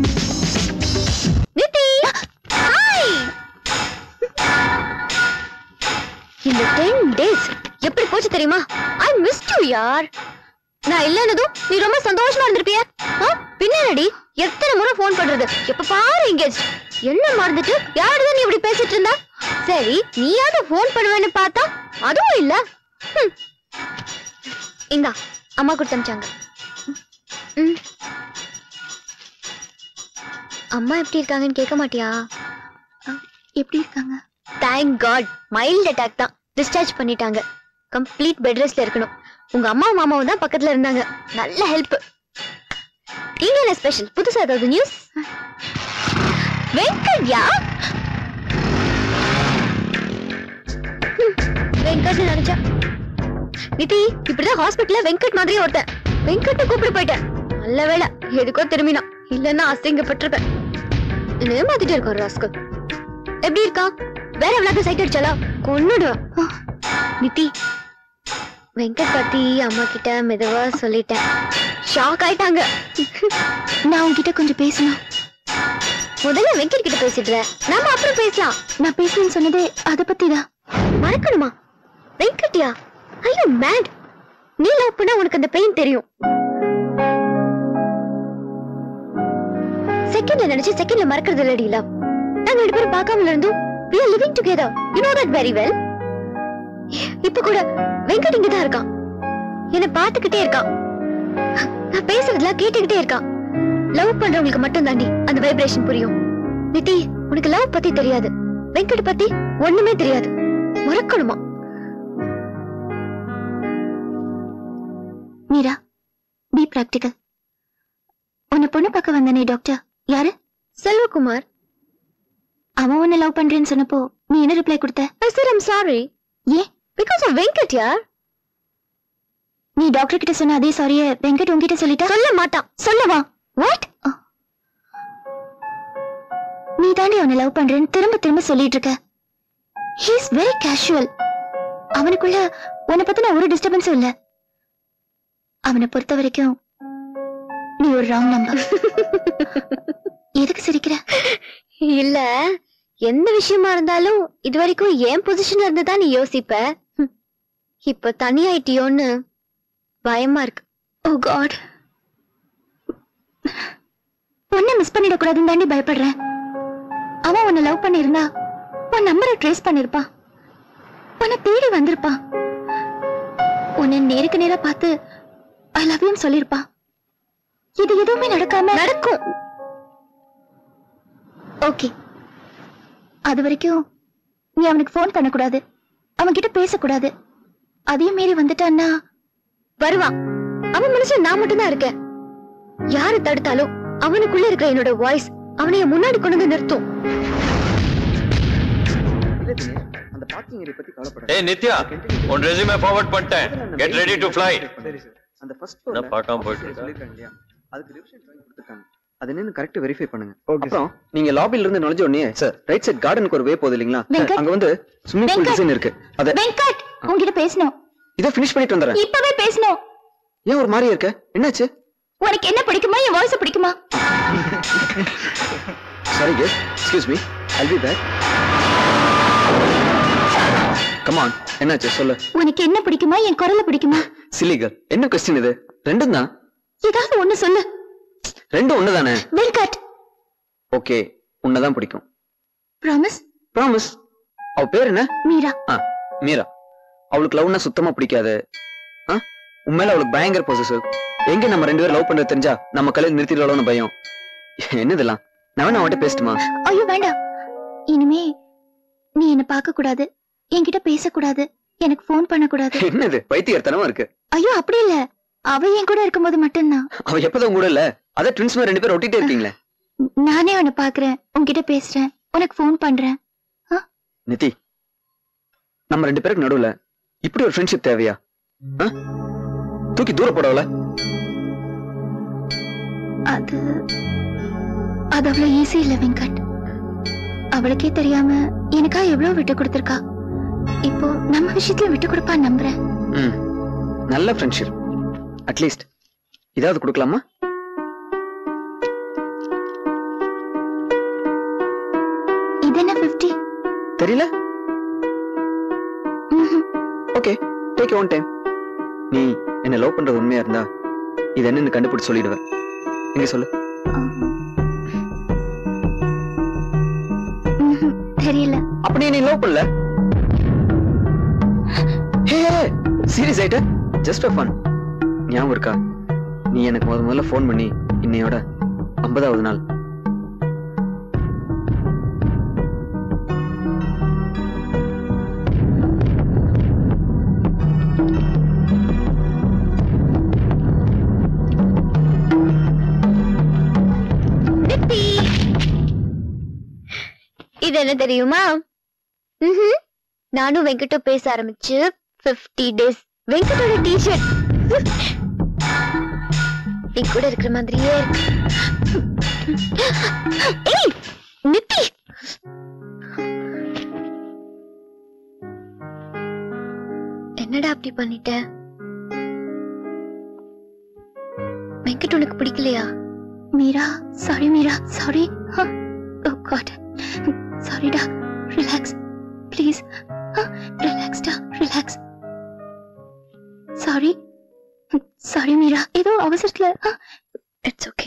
[SPEAKER 3] நிதி ஹாய் இந்த டென் டேஸ் எப்படி போச்சு தெரியுமா ஐ மிஸ் யூ யார் நான் இல்லைன்னதும் நீ ரொம்ப சந்தோஷமா இருந்திருப்பிய ஆ, பின்ன என்னடி எத்தனை முறை ஃபோன் பண்றது எப்ப பாரு எங்கேஜ் என்ன மறந்துட்டு யாருதான் நீ இப்படி பேசிட்டு இருந்தா சரி நீயாவது ஃபோன் பண்ணுவேன்னு பார்த்தா அதுவும் இல்ல ஹம். இந்தா அம்மா கொடுத்து அனுப்பிச்சாங்க ம். அம்மா எப்படி இருக்காங்கன்னு கேட்க மாட்டியா எப்படி இருக்காங்க தேங்க் காட் மைல்ட் அட்டாக் தான் டிஸ்சார்ஜ் பண்ணிட்டாங்க கம்ப்ளீட் பெட் ரெஸ்ட்ல இருக்கணும் உங்க அம்மாவும் மாமாவும் தான் பக்கத்துல இருந்தாங்க நல்ல ஹெல்ப் நீங்க என்ன ஸ்பெஷல் புதுசா ஏதாவது நியூஸ் வெங்கட்யா வெங்கட் நினைச்சா நிதி இப்படிதான் ஹாஸ்பிட்டல்ல வெங்கட் மாதிரியே ஒருத்தன் வெங்கட்ட கூப்பிட்டு போயிட்டேன் நல்ல வேளை எதுக்கோ திரும்பினான் இல்லன்னா அசிங்கப்பட்டிருப்பேன் என்ன ஏமாத்திட்டே இருக்கான் ராஸ்கல் எப்படி இருக்கா வேற எவ்வளவு சைட் அடிச்சாலா கொன்னுடுவேன் நிதி வெங்கட் பத்தி அம்மா கிட்ட மெதுவா சொல்லிட்டேன் ஷாக் ஆயிட்டாங்க நான் உன்கிட்ட கொஞ்சம் பேசணும் முதல்ல வெங்கட் கிட்ட பேசிடுறேன் நாம அப்புறம் பேசலாம் நான் பேசணும்னு சொன்னதே அத பத்தி தான் மறக்கணுமா வெங்கட்யா ஐயோ மேட் நீ லவ் பண்ணா உனக்கு அந்த பெயின் தெரியும் செகண்ட்ல நினைச்சு செகண்ட்ல மறக்கிறது இல்லடி லவ் நாங்க ரெண்டு பேரும் பார்க்காமல இருந்தும் we are living together you know that very well இப்ப கூட வெங்கட் இங்க தான் இருக்கான் என்ன பார்த்துக்கிட்டே இருக்கான் நான் பேசுறதுலாம் கேட்டுக்கிட்டே இருக்கான் லவ் பண்றவங்களுக்கு மட்டும் தாண்டி அந்த வைப்ரேஷன் புரியும் நிதி உனக்கு லவ் பத்தி தெரியாது வெங்கட் பத்தி ஒண்ணுமே தெரியாது மறக்கணுமா மீரா பி பிராக்டிகல் உன்னை பொண்ணு பார்க்க வந்தானே டாக்டர் யாரு செல்வகுமார் அவன் உன்னை லவ் பண்றேன்னு சொன்னப்போ நீ என்ன ரிப்ளை கொடுத்த sir I'm sorry uh because of Venkat யார் நீ டாக்டர் கிட்ட சொன்ன அதே சாரிய வெங்கட் உன்கிட்ட சொல்லிட்டா சொல்ல மாட்டான் சொல்லவா வாட் நீ தாண்டி அவனை லவ் பண்றேன்னு திரும்ப திரும்ப சொல்லிட்டு இருக்க ஹீ இஸ் வெரி கேஷுவல் அவனுக்குள்ள உன்னை பத்தின ஒரு டிஸ்டர்பன்ஸும் இல்ல அவனை பொறுத்த வரைக்கும் நீ ஒரு ராங் நம்பர் எதுக்கு சிரிக்கிற இல்ல எந்த விஷயமா இருந்தாலும் இது வரைக்கும் என் பொசிஷன்ல இருந்து தான் நீ யோசிப்ப ஹம். இப்ப தனியாயிட்டியோன்னு பயமா இருக்கு ஓ காட் உன்னை மிஸ் பண்ணிடக்கூடாதுன்னு தாண்டி பயப்படுறேன் அவன் உன்னை லவ் பண்ணியிருந்தா உன் நம்பரை ட்ரேஸ் பண்ணிருப்பான் உன்னை தேடி வந்திருப்பான் உன்னை நேருக்கு நேரா பார்த்து ஐ லவ் யூ சொல்லிருப்பா இது எதுவுமே நடக்காம நடக்கும் ஓகே அது வரைக்கும் நீ அவனுக்கு ஃபோன் பண்ணக்கூடாது அவன் கிட்ட பேசக்கூடாது அதையும் மீறி வந்துட்டான்னா வருவான் அவன் மனசுல நான் மட்டும்தான் இருக்கேன் யாரு தடுத்தாலும் அவனுக்குள்ள இருக்கிற என்னோட வாய்ஸ் அவனை என் முன்னாடி கொண்டு வந்து நிறுத்தும்
[SPEAKER 4] அந்த பார்க்கிங் ஏரியா பத்தி கவலைப்பட
[SPEAKER 13] ஏய் நித்யா உன் ரெஸ்யூமே ஃபார்வர்ட் பண்ணிட்டேன் கெட் ரெடி டு ஃப்ளை
[SPEAKER 4] அந்த ஃபர்ஸ்ட்
[SPEAKER 13] என்ன பார்க்காம போயிட்டு இருக்க?
[SPEAKER 4] சொல்லிருக்காங்க இல்லையா அதுக்கு ரிவிஷன் ட்ராயிங் கொடுத்துருக்காங்க அது என்னன்னு கரெக்ட் வெரிஃபை பண்ணுங்க அப்புறம் நீங்க லாபில இருந்து நுழைஞ்ச உடனே சார் ரைட் சைடு கார்டனுக்கு ஒரு வே போகுது இல்லீங்களா
[SPEAKER 3] வெங்கட்.
[SPEAKER 4] அங்க வந்து ஸ்விம்மிங் பூல்
[SPEAKER 3] வெங்கட்.
[SPEAKER 4] டிசைன் இருக்கு அத
[SPEAKER 3] வெங்கட் உன்கிட்ட பேசணும்
[SPEAKER 4] இத ஃபினிஷ் பண்ணிட்டு வந்துறேன்
[SPEAKER 3] இப்பவே பேசணும்
[SPEAKER 4] ஏன் ஒரு மாதிரியா இருக்க என்னாச்சு
[SPEAKER 3] உனக்கு என்ன பிடிக்குமா என் வாய்ஸ் பிடிக்குமா
[SPEAKER 4] sorry k excuse me I'll be back come on என்னாச்சு சொல்லு
[SPEAKER 3] உனக்கு என்ன பிடிக்குமா என் குரல பிடிக்குமா
[SPEAKER 4] சில்லி கேர்ள் என்ன கொஸ்டின் இது ரெண்டும் தான்
[SPEAKER 3] ஏதாவது ஒண்ணு சொல்லு
[SPEAKER 4] ரெண்டும் ஒண்ணுதானே
[SPEAKER 3] வெங்கட்
[SPEAKER 4] ஓகே உன்னதான் பிடிக்கும்
[SPEAKER 3] ப்ராமிஸ்
[SPEAKER 4] ப்ராமிஸ் அவ பேர் என்ன
[SPEAKER 3] மீரா
[SPEAKER 4] ஆ மீரா அவளுக்கு லவ்னா சுத்தமா பிடிக்காது ஆ உண்மையில அவளுக்கு பயங்கர பொசசிவ் எங்க நம்ம ரெண்டு பேரும் லவ் பண்றது தெரிஞ்சா நம்ம கல்யாணம் நிறுத்திடுவோம்னு பயம் என்னதெல்லாம் நான் வேணா அவன்கிட்ட பேசட்டுமா
[SPEAKER 3] ஐயோ வேண்டாம் இனிமே நீ என்ன பார்க்க கூடாது என்கிட்ட பேசக்கூடாது எனக்கு ஃபோன் பண்ணக்கூடாது
[SPEAKER 4] என்னது பைத்தியர்த்தனமா இருக்கு
[SPEAKER 3] ஐயோ அப்படி இல்ல அவ என் கூட இருக்கும்போது மட்டும்தான்
[SPEAKER 4] அவ எப்பதான் கூட இல்ல அதான் ட்வின்ஸ் ரெண்டு பேரும் ஒட்டிட்டே இருக்கீங்களே
[SPEAKER 3] நானே அவனை பாக்குறேன் உன்கிட்ட பேசுறேன் உனக்கு ஃபோன் பண்றேன்
[SPEAKER 4] நிதி நம்ம ரெண்டு பேருக்கு நடுவுல இப்படி ஒரு ஃப்ரெண்ட்ஷிப் தேவையா ஆ? தூக்கி தூர போடவல
[SPEAKER 3] அது அது அவ்வளவு ஈஸி இல்ல வெங்கட் அவளுக்கே தெரியாம எனக்கா எவ்வளவு விட்டு கொடுத்திருக்கா இப்போ நம்ம விஷயத்துல விட்டு கொடுப்பா நம்புறேன்
[SPEAKER 4] ம் நல்ல ஃப்ரெண்ட்ஷிப் அட்லீஸ்ட் இதாவது கொடுக்கலாமா
[SPEAKER 3] இது என்ன பிப்டி
[SPEAKER 4] தெரியல ஓகே டேக் ஒன் டைம் நீ என்ன லவ் பண்றது உண்மையா இருந்தா இது என்னன்னு கண்டுபிடிச்சு சொல்லிடுவேன் எங்க சொல்லு
[SPEAKER 3] தெரியல
[SPEAKER 4] அப்படியே நீ லவ் பண்ணல ஹே சீரியஸ் ஆயிட்ட ஜஸ்ட் ஃபன் ஞாபகம் இருக்கா நீ எனக்கு முத முதல்ல ஃபோன் பண்ணி இன்னையோட ஐம்பதாவது நாள்
[SPEAKER 3] இது என்ன தெரியுமா ம்ஹும். நானும் வெங்கட்டும் பேச ஆரம்பிச்சு 50 டேஸ் வெங்கட்டோட டிஷர்ட் நீ கூட இருக்கிற மாதிரியே இருக்கு ஏய் நித்தி என்னடா அப்படி பண்ணிட்ட வெங்கட் உனக்கு பிடிக்கலையா Meera sorry Meera sorry oh God சாரிடா ரிலாக்ஸ் ப்ளீஸ் ரிலாக்ஸ்டா ரிலாக்ஸ் சாரி சாரி மீரா ஏதோ அவசரத்துல இட்ஸ் ஓகே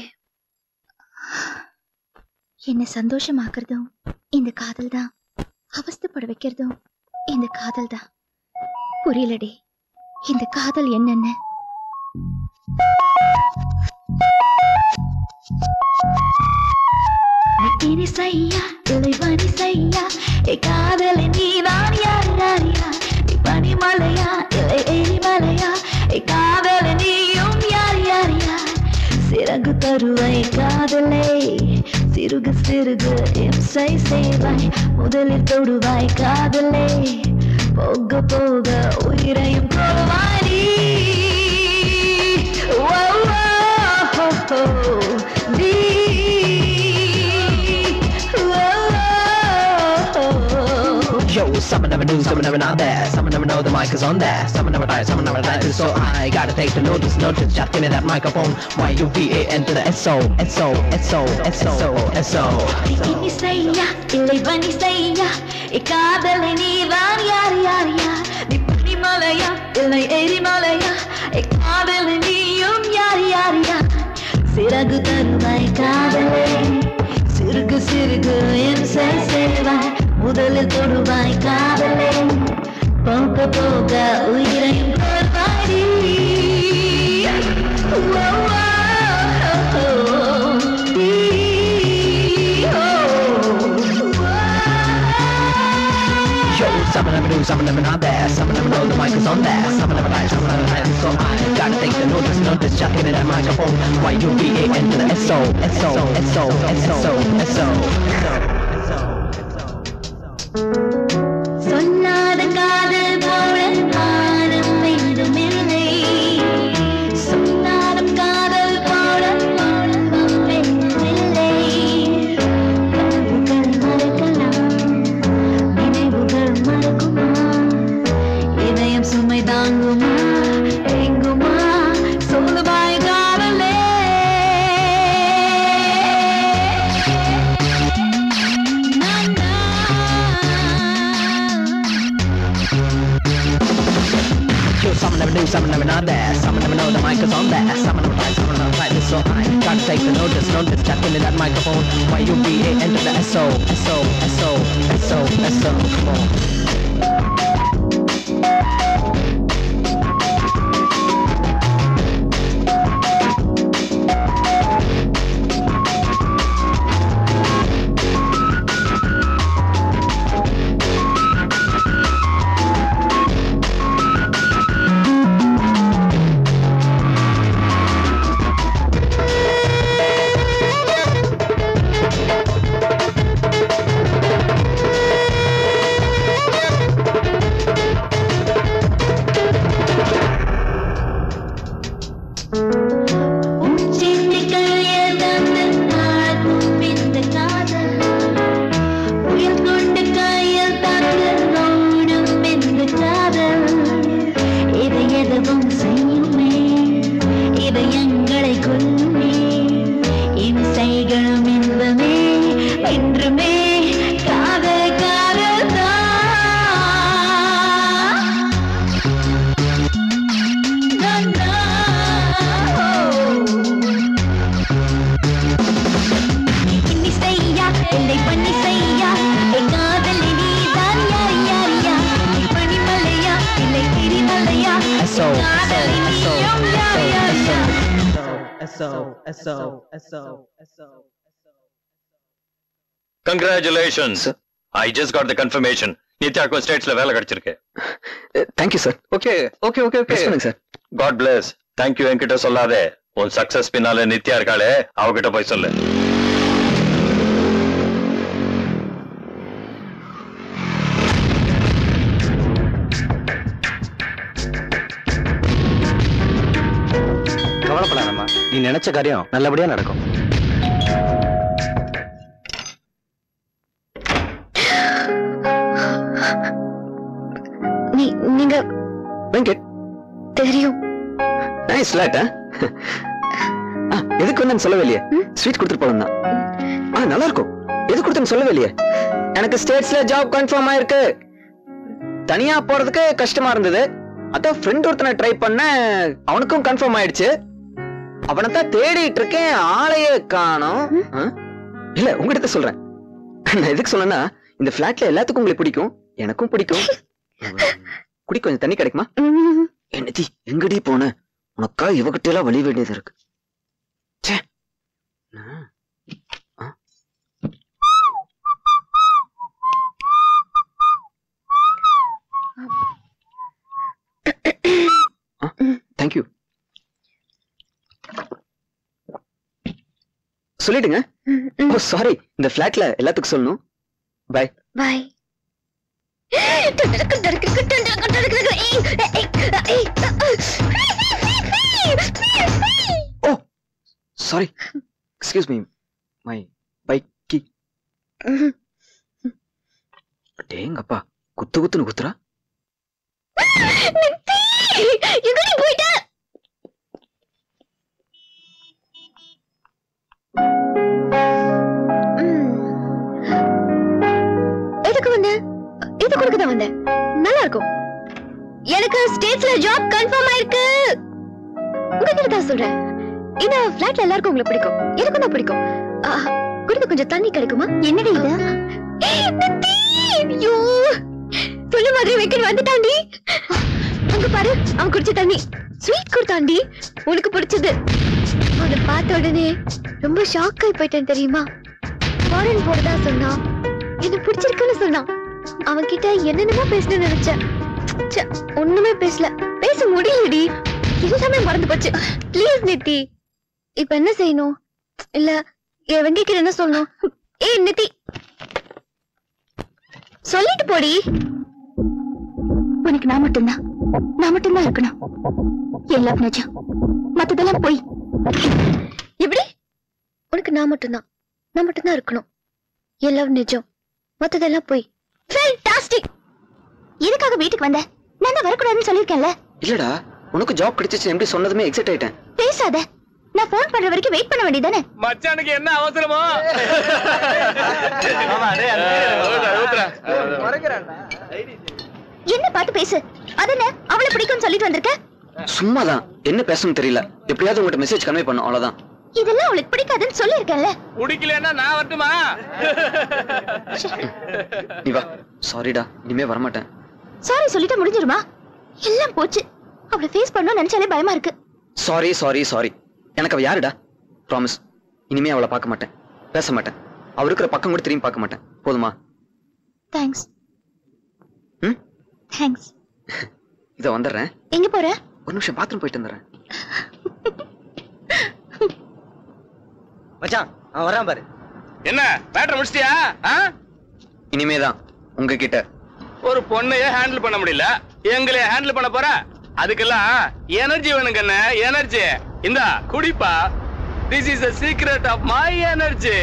[SPEAKER 3] என்ன சந்தோஷமாக்குறதும் இந்த காதல் தான் அவஸ்தைப்பட வைக்கிறதும் இந்த காதல் தான் புரியலடி இந்த காதல் என்னன்னு
[SPEAKER 17] இனி செய்யா இளைவனி செய்யா ஏ காதலை நீதான் யார் யார் யார் நீ பனிமலையா இல்லை எரிமலையா ஏ காதலை நீயும் யார் யார் யார் சிறகு தருவாய் காதலை சிறுகு சிறுகு இம்சை செய்வாய் முதலில் தொடுவாய் காதலை போக போக உயிரையும் கொள்வாய் நீ ஓ, ஓ, ஓ, ஓ, நீ
[SPEAKER 15] Yo, someone never knew, someone never not there. Someone never know the mic is on there. Someone never died, someone never died. So I gotta take the notice, notice. Just give me that microphone. Y U V A N to the S O S O S O S O S O.
[SPEAKER 17] இனி செய்யா இல்லை பனி செய்யா இக்காதலை நீதான் யார் யார் யார் நீ பனிமலையா இல்லை எரிமலையா இக்காதலை நீயும் யார் யார் யார் சிறகு தருவாய் காதலை சிறுகு சிறுகு இம்சை செய்வாய் முதலில் தொடுவாய் காதலை போக போக உயிரையும் கொள்வாய் நீ.
[SPEAKER 15] I gotta take the notice, notice, chucking in that microphone. Y-U-B-A-N to the S-O, S-O, S-O, S-O, S-O,
[SPEAKER 17] சொல்லாத காதல் போல நானும் என்றுமில்லை சொன்னாலும் காதல் போல நானும் என்றுமில்லை கனவுகள் மறக்கலாம் நினைவுகள் மறக்குமா இதயம் சுமை தாங்குமா எங்குமா சொல்லுவாய் காதலே
[SPEAKER 15] Yo, some never knew, some never not there. Some never know the mic is on there. Some never try, some never try. This so I gotta take the notice, notice, chucking in that microphone. Y-U-B-A-N to the S-O, S-O, S-O, S-O, S-O, come on.
[SPEAKER 17] உச்சிட்டு கையில் தந்து நாளும் இந்த காதல் உயிர் கொண்டு கையில் தந்து நோடும் இந்த காதல் இது எதுவும் செய்யுமே இது எங்களை கொல்லுமே இம்சைகளும் இன்பமே என்றுமே காதல் காதல் தான் இன்னி செய்யா என்னை பண்ணி செய்யா என் காதலி நீதான் யார் யார் யா நீ பனிமலையா இல்லை கிரிமலையா
[SPEAKER 15] S-O,
[SPEAKER 17] காதலி
[SPEAKER 15] S-O,
[SPEAKER 17] நீயும் யார் யார் யா
[SPEAKER 15] S-O, S-O, S-O, S-O.
[SPEAKER 13] Congratulations I just got the confirmation நித்யாக்கும் ஸ்டேட்ஸ்ல வேலை கிடைச்சிருக்கு
[SPEAKER 4] thank you sir
[SPEAKER 13] okay okay okay okay
[SPEAKER 4] பண்ணுங்க சார்
[SPEAKER 13] காட் பிளஸ் தேங்க்யூ என்கிட்ட சொல்லாதே உன் சக்சஸ் பின்னால நித்யா இருக்காளே அவகிட்ட போய் சொல்லு
[SPEAKER 19] கவலைப்படாதம்மா நீ நினைச்ச காரியம் நல்லபடியா நடக்கும்
[SPEAKER 3] நீ நீங்க
[SPEAKER 4] வெங்கட்
[SPEAKER 3] தெரியும்
[SPEAKER 4] நைஸ் ஃபிளாட் எதுக்கு வந்தேன்னு சொல்லவே இல்லையே ஸ்வீட் கொடுத்துட்டு போகணும் தான் ஆ நல்லா இருக்கும் எது கொடுத்தேன்னு சொல்லவே இல்லையே எனக்கு ஸ்டேட்ஸ்ல ஜாப் கன்ஃபார்ம் ஆயிருக்கு தனியா போறதுக்கு கஷ்டமா இருந்தது அதான் ஃப்ரெண்ட் ஒருத்தனை ட்ரை பண்ண அவனுக்கும் கன்ஃபார்ம் ஆயிடுச்சு அவனை தான் தேடிட்டு இருக்கேன் ஆளையே காணோம் ஆ? இல்ல உங்ககிட்ட சொல்றேன் நான் எதுக்கு சொன்னேன்னா இந்த ஃபிளாட்ல எல்லாத்துக்கும் உங்களுக்கு பிடிக்கும் எனக்கும் பிடிக்கும் குடி கொஞ்சம் தண்ணி கிடைக்குமா என்னதி எங்கடி போன உனக்கா இவகிட்ட எல்லாம் வழி வேண்டியது இருக்கு ச்சே. ஆ. தேங்க்யூ சொல்லிடுங்க ஓ சாரி இந்த ஃபிளாட்ல எல்லாத்துக்கும் சொல்லணும் bye
[SPEAKER 3] bye
[SPEAKER 4] oh sorry excuse me my bike key டேங்கப்பா குத்து குத்துன்னு குத்துறா
[SPEAKER 3] எங்கடி போயிட்ட எதுக்கு வந்த இது கொடுக்க தான் வந்தேன் நல்லா இருக்கும் எனக்கு ஸ்டேட்ஸ்ல ஜாப் கன்ஃபார்ம் ஆயிருக்கு உங்ககிட்ட தான் சொல்றேன் இந்த ஃபிளாட்ல எல்லாருக்கும் உங்களை பிடிக்கும் எனக்கும் தான் பிடிக்கும் ஆ, குடிக்க கொஞ்சம் தண்ணி கிடைக்குமா என்னடி இது ஏய், நந்தி! ஐயோ சொல்ல மாதிரி வைக்க வந்துட்டாண்டி அங்க பாரு அவன் குடிச்ச தண்ணி ஸ்வீட் கொடுத்தாண்டி உனக்கு பிடிச்சது அவனை பார்த்த உடனே ரொம்ப ஷாக் ஆகி போயிட்டேன் தெரியுமா ஃபாரின் போறதா சொன்னான் என்ன பிடிச்சிருக்குன்னு சொன்னான் அவன் கிட்ட என்னென்னமோ பேசணும்னு நினைச்சேன் ச்சே, ஒண்ணுமே பேசல பேச முடியலடி என்ன மறந்து போச்சு ப்ளீஸ் நித்தி இப்ப என்ன செய்யணும் இல்ல என் வெங்கைக்கு என்ன சொல்லணும் ஏய் நித்தி சொல்லிட்டு போடி உனக்கு நான் மட்டும்தான் நான் மட்டும்தான் இருக்கணும் என் லவ் நிஜம் மத்ததெல்லாம் போய் எப்படி உனக்கு நான் மட்டும்தான் நான் மட்டும்தான் இருக்கணும் என் லவ் நிஜம் மத்ததெல்லாம் போய் ஃபேண்டாஸ்டிக் எதுக்காக வீட்டுக்கு வந்த நான் தான் வரக்கூடாதுன்னு சொல்லியிருக்கேன்ல
[SPEAKER 4] இல்லடா உனக்கு ஜாப் கிடைச்சிச்சு எப்படி சொன்னதுமே எக்ஸைட் ஆயிட்டேன்
[SPEAKER 3] பேசாத நான் ஃபோன் பண்ற வரைக்கும் வெயிட் பண்ண வேண்டியதானே
[SPEAKER 8] மச்சானுக்கு என்ன அவசரமோ
[SPEAKER 3] என்ன பார்த்து பேசு அதென்ன அவளை பிடிக்கும்னு சொல்லிட்டு வந்திருக்க
[SPEAKER 4] சும்மாதான் என்ன பேசணும் தெரியல எப்படியாவது உங்கள்கிட்ட மெசேஜ் கன்வே பண்ணும் அவ்வளவுதான்
[SPEAKER 3] இதெல்லாம் அவளுக்கு பிடிக்காதுன்னு சொல்லியிருக்கேன்ல
[SPEAKER 8] குடிக்கலன்னா நான் வரட்டுமா
[SPEAKER 4] நீ வா சாரிடா இனிமே வரமாட்டேன்
[SPEAKER 3] சாரி சொல்லிட்டு முடிஞ்சிருமா எல்லாம் போச்சு அவளை ஃபேஸ் பண்ணணும்னு நினைச்சாலே பயமா இருக்கு
[SPEAKER 4] சாரி சாரி சாரி எனக்கு அவ யாருடா ப்ராமிஸ் இனிமே அவளை பார்க்க மாட்டேன் பேச மாட்டேன் அவ இருக்கிற பக்கம் கூட திரும்பி பார்க்க மாட்டேன் போதுமா
[SPEAKER 3] தேங்க்ஸ்
[SPEAKER 4] ம்?
[SPEAKER 3] தேங்க்ஸ்
[SPEAKER 4] இதை வந்துடுறேன்
[SPEAKER 3] எங்க போற
[SPEAKER 4] ஒரு நிமிஷம் பாத்ரூம் போயிட்டு வந்துடுறேன்
[SPEAKER 19] மச்சான் அவன் வரான் பாரு
[SPEAKER 8] என்ன மேட்டர் முடிச்சிட்டியா ஆ?
[SPEAKER 4] இனிமேதான் உங்ககிட்ட
[SPEAKER 8] ஒரு பொண்ணையே ஹேண்டில் பண்ண முடியல எங்களைய ஹேண்டில் பண்ண போற அதுக்கெல்லாம் எனர்ஜி வேணுங்க என்ன எனர்ஜி இந்தா குடிப்பா this is the secret of my energy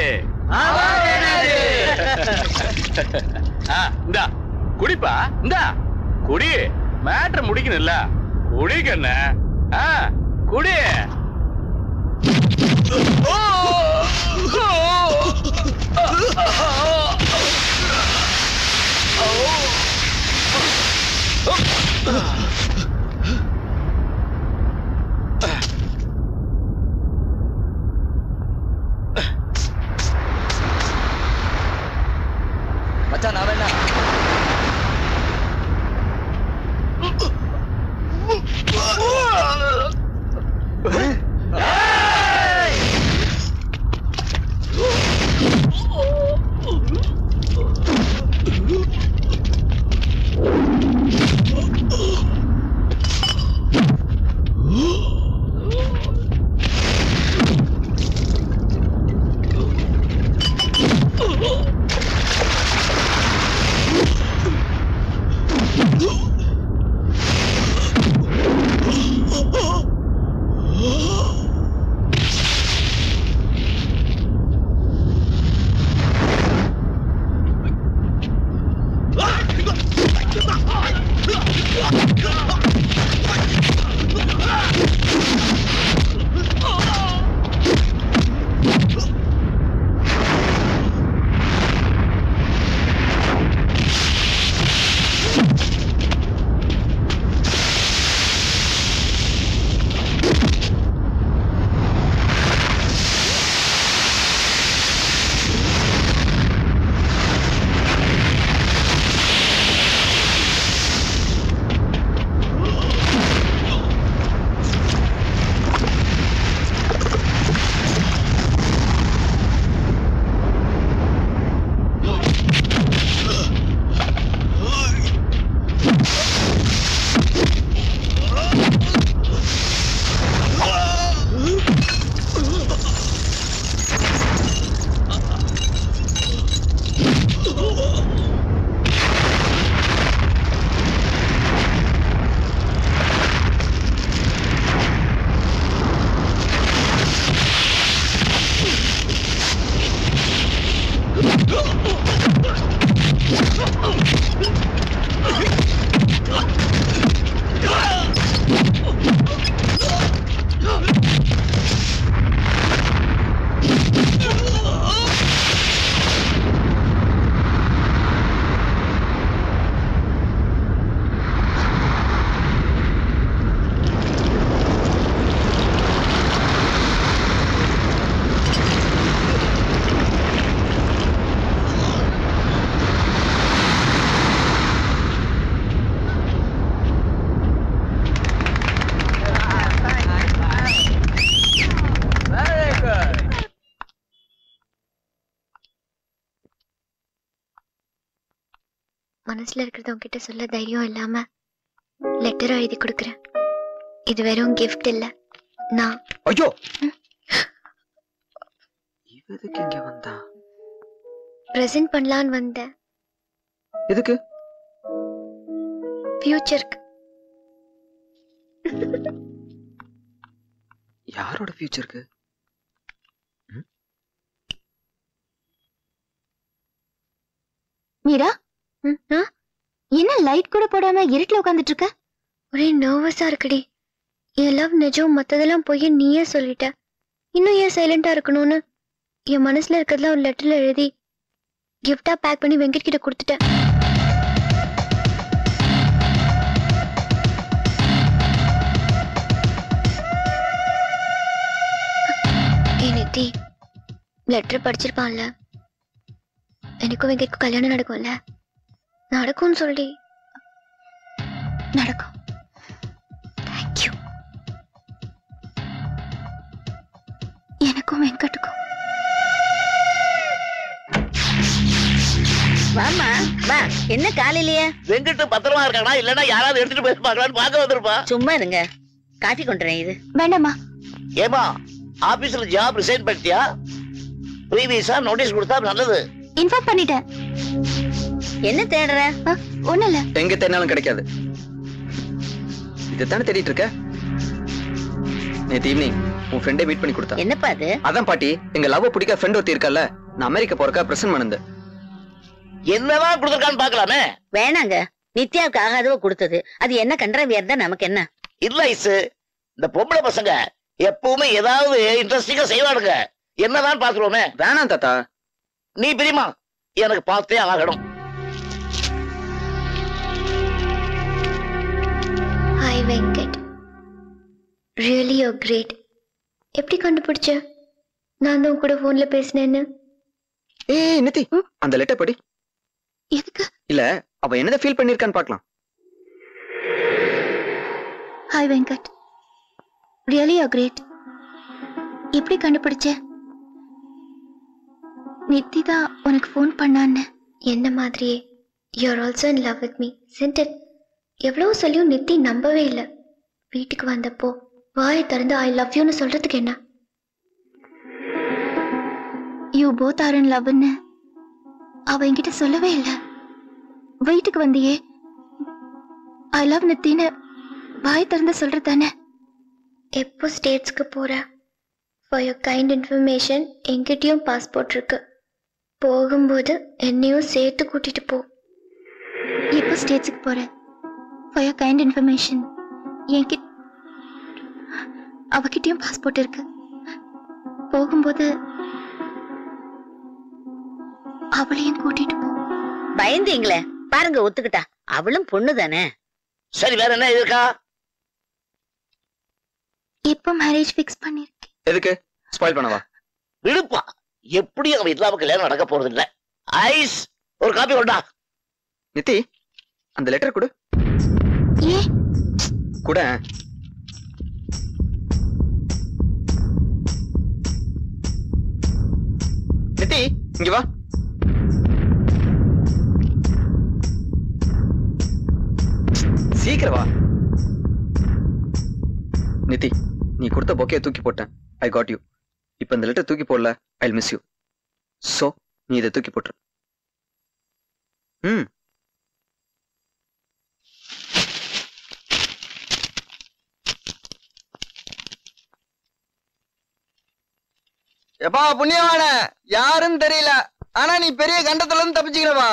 [SPEAKER 8] இந்தா குடிப்பா இந்தா குடி மேட்டர் முடிக்கணும்ல குடி கண்ண ஆ குடி
[SPEAKER 19] மச்சான் நான் வேணா
[SPEAKER 3] மனசுல இருக்கிறத உன்கிட்ட சொல்ல தைரியம் இல்லாம லெட்டரும் எழுதி கொடுக்குறேன் இது வெறும் கிஃப்ட் இல்ல நான்
[SPEAKER 4] ஐயோ எதுக்கு இங்க வந்தா
[SPEAKER 3] பிரசன்ட் பண்ணலான்னு வந்தேன்
[SPEAKER 4] எதுக்கு
[SPEAKER 3] ஃபியூச்சருக்கு
[SPEAKER 4] யாரோட ஃபியூச்சருக்கு
[SPEAKER 3] மீரா ஆ? என்ன லைட் கூட போடாம இருட்டுல உட்காந்துட்டு இருக்க ஒரே நர்வஸா இருக்குடி என் லவ் நிஜம் மத்ததெல்லாம் போய் நீயே சொல்லிட்ட இன்னும் ஏன் சைலண்டா இருக்கணும்னு என் மனசுல இருக்கிறதெல்லாம் ஒரு லெட்டர்ல எழுதி கிஃப்டா பேக் பண்ணி வெங்கட் கிட்ட கொடுத்துட்டேன் ஏய் நித்தி லெட்டர் படிச்சிருப்பான்ல எனக்கும் வெங்கட்க்கும் கல்யாணம் நடக்கும்ல நடக்கும்னு சொல்லி நடக்கும் தேங்க்யூ எனக்கும் வெங்கட்டுக்கும்
[SPEAKER 20] வாமா வா என்ன காலையிலயே
[SPEAKER 21] வெங்கட்டு பத்திரமா இருக்கானா இல்லனா யாராவது எடுத்துட்டு போயிருப்பாங்களான்னு பார்க்க வந்திருப்பா
[SPEAKER 20] சும்மா இருங்க காஃபி கொண்டுறேன் இது
[SPEAKER 3] வேண்டாமா
[SPEAKER 21] ஏமா ஆபீஸ்ல ஜாப் ரிசைன் பண்ணிட்டியா ப்ரீவியஸா நோட்டீஸ் கொடுத்தா நல்லது
[SPEAKER 3] இன்ஃபார்ம் பண்ணிட்டேன்
[SPEAKER 20] என்ன தேடுற
[SPEAKER 3] ஒண்ணும் இல்ல
[SPEAKER 4] எங்க தேடினாலும் கிடைக்காது இதுதானே தேடிட்டு இருக்க நேத்து ஈவினிங் உன் ஃப்ரெண்டே மீட் பண்ணி கொடுத்தா
[SPEAKER 20] என்னப்பா அது
[SPEAKER 4] அதான் பாட்டி எங்க லவ் பிடிக்க ஃப்ரெண்ட் ஒருத்தி இருக்கல்ல நான் அமெரிக்கா போறக்கா பிரசன்ட் பண்ணது
[SPEAKER 21] என்னதான் கொடுத்துருக்கான்னு பாக்கலாமே
[SPEAKER 20] வேணாங்க நித்யாவுக்கு ஆகாதவ கொடுத்தது அது என்ன கண்டரவியா இருந்தா நமக்கு என்ன
[SPEAKER 21] இல்ல ஐசு இந்த பொம்பளை பசங்க எப்பவுமே ஏதாவது இன்ட்ரெஸ்டிங்கா செய்வானுங்க என்னதான் பாத்துருவோமே
[SPEAKER 4] வேணாம் தாத்தா
[SPEAKER 21] நீ பிரியமா எனக்கு பார்த்தே ஆகணும்
[SPEAKER 3] hi Venkat really you're great எப்படி கண்டுபிடிச்ச நான் தான் உன் கூட ஃபோன்ல பேசினேன்னு
[SPEAKER 4] ஏய் நித்தி அந்த லெட்டர் படி
[SPEAKER 3] எதுக்கு
[SPEAKER 4] இல்ல அவ என்னதான் ஃபீல் பண்ணிருக்கான்னு பார்க்கலாம்
[SPEAKER 3] hi Venkat really you're great எப்படி கண்டுபிடிச்ச நித்தி தான் உனக்கு ஃபோன் பண்ணான்னு என்ன மாதிரியே you are also in love with me சென்டட் எவ்வளோ சொல்லியும் நித்தி நம்பவே இல்லை வீட்டுக்கு வந்தப்போ வாயை திறந்து ஐ லவ் யூன்னு சொல்றதுக்கு என்ன யூ போத் ஆர் இன் லவ்னு அவ என்கிட்ட சொல்லவே இல்லை வீட்டுக்கு வந்தியே ஐ லவ் நித்தின்னு வாய் திறந்து சொல்றது தானே எப்போ ஸ்டேட்ஸ்க்கு போற ஃபார் யோர் கைண்ட் இன்ஃபர்மேஷன் என்கிட்டயும் பாஸ்போர்ட் இருக்கு போகும்போது என்னையும் சேர்த்து கூட்டிட்டு போ எப்போ ஸ்டேட்ஸ்க்கு போற ஃபார் யோர் கைண்ட் இன்ஃபர்மேஷன் என்கிட்ட அவகிட்டயும் பாஸ்போர்ட் இருக்கு போகும்போது அவளையும் கூட்டிட்டு போ
[SPEAKER 20] பயந்தீங்களே பாருங்க ஒத்துக்கிட்டா அவளும் பொண்ணு தானே
[SPEAKER 21] சரி வேற என்ன இருக்கா
[SPEAKER 3] எப்போ மேரேஜ் ஃபிக்ஸ் பண்ணிருக்கேன்
[SPEAKER 4] எதுக்கு ஸ்பாயில் பண்ணவா
[SPEAKER 21] விடுப்பா எப்படி அவன் இல்லாம கல்யாணம் நடக்க போறது இல்ல ஐஸ் ஒரு காப்பி கொண்டா
[SPEAKER 4] நித்தி அந்த லெட்டர் கொடு
[SPEAKER 3] ஏ
[SPEAKER 4] கூட நித்தி இங்க வா சீக்கிரம் வா நித்தி நீ கொடுத்த பொக்கைய தூக்கி போட்டேன் ஐ காட் யூ இப்ப இந்த லெட்டர் தூக்கி போடல ஐ மிஸ் யூ சோ நீ இதை தூக்கி போட்டுரு ம்
[SPEAKER 12] எப்பா புண்ணியவான யாருன்னு தெரியல ஆனா நீ பெரிய கண்டத்துல இருந்து தப்பிச்சுக்கிறப்பா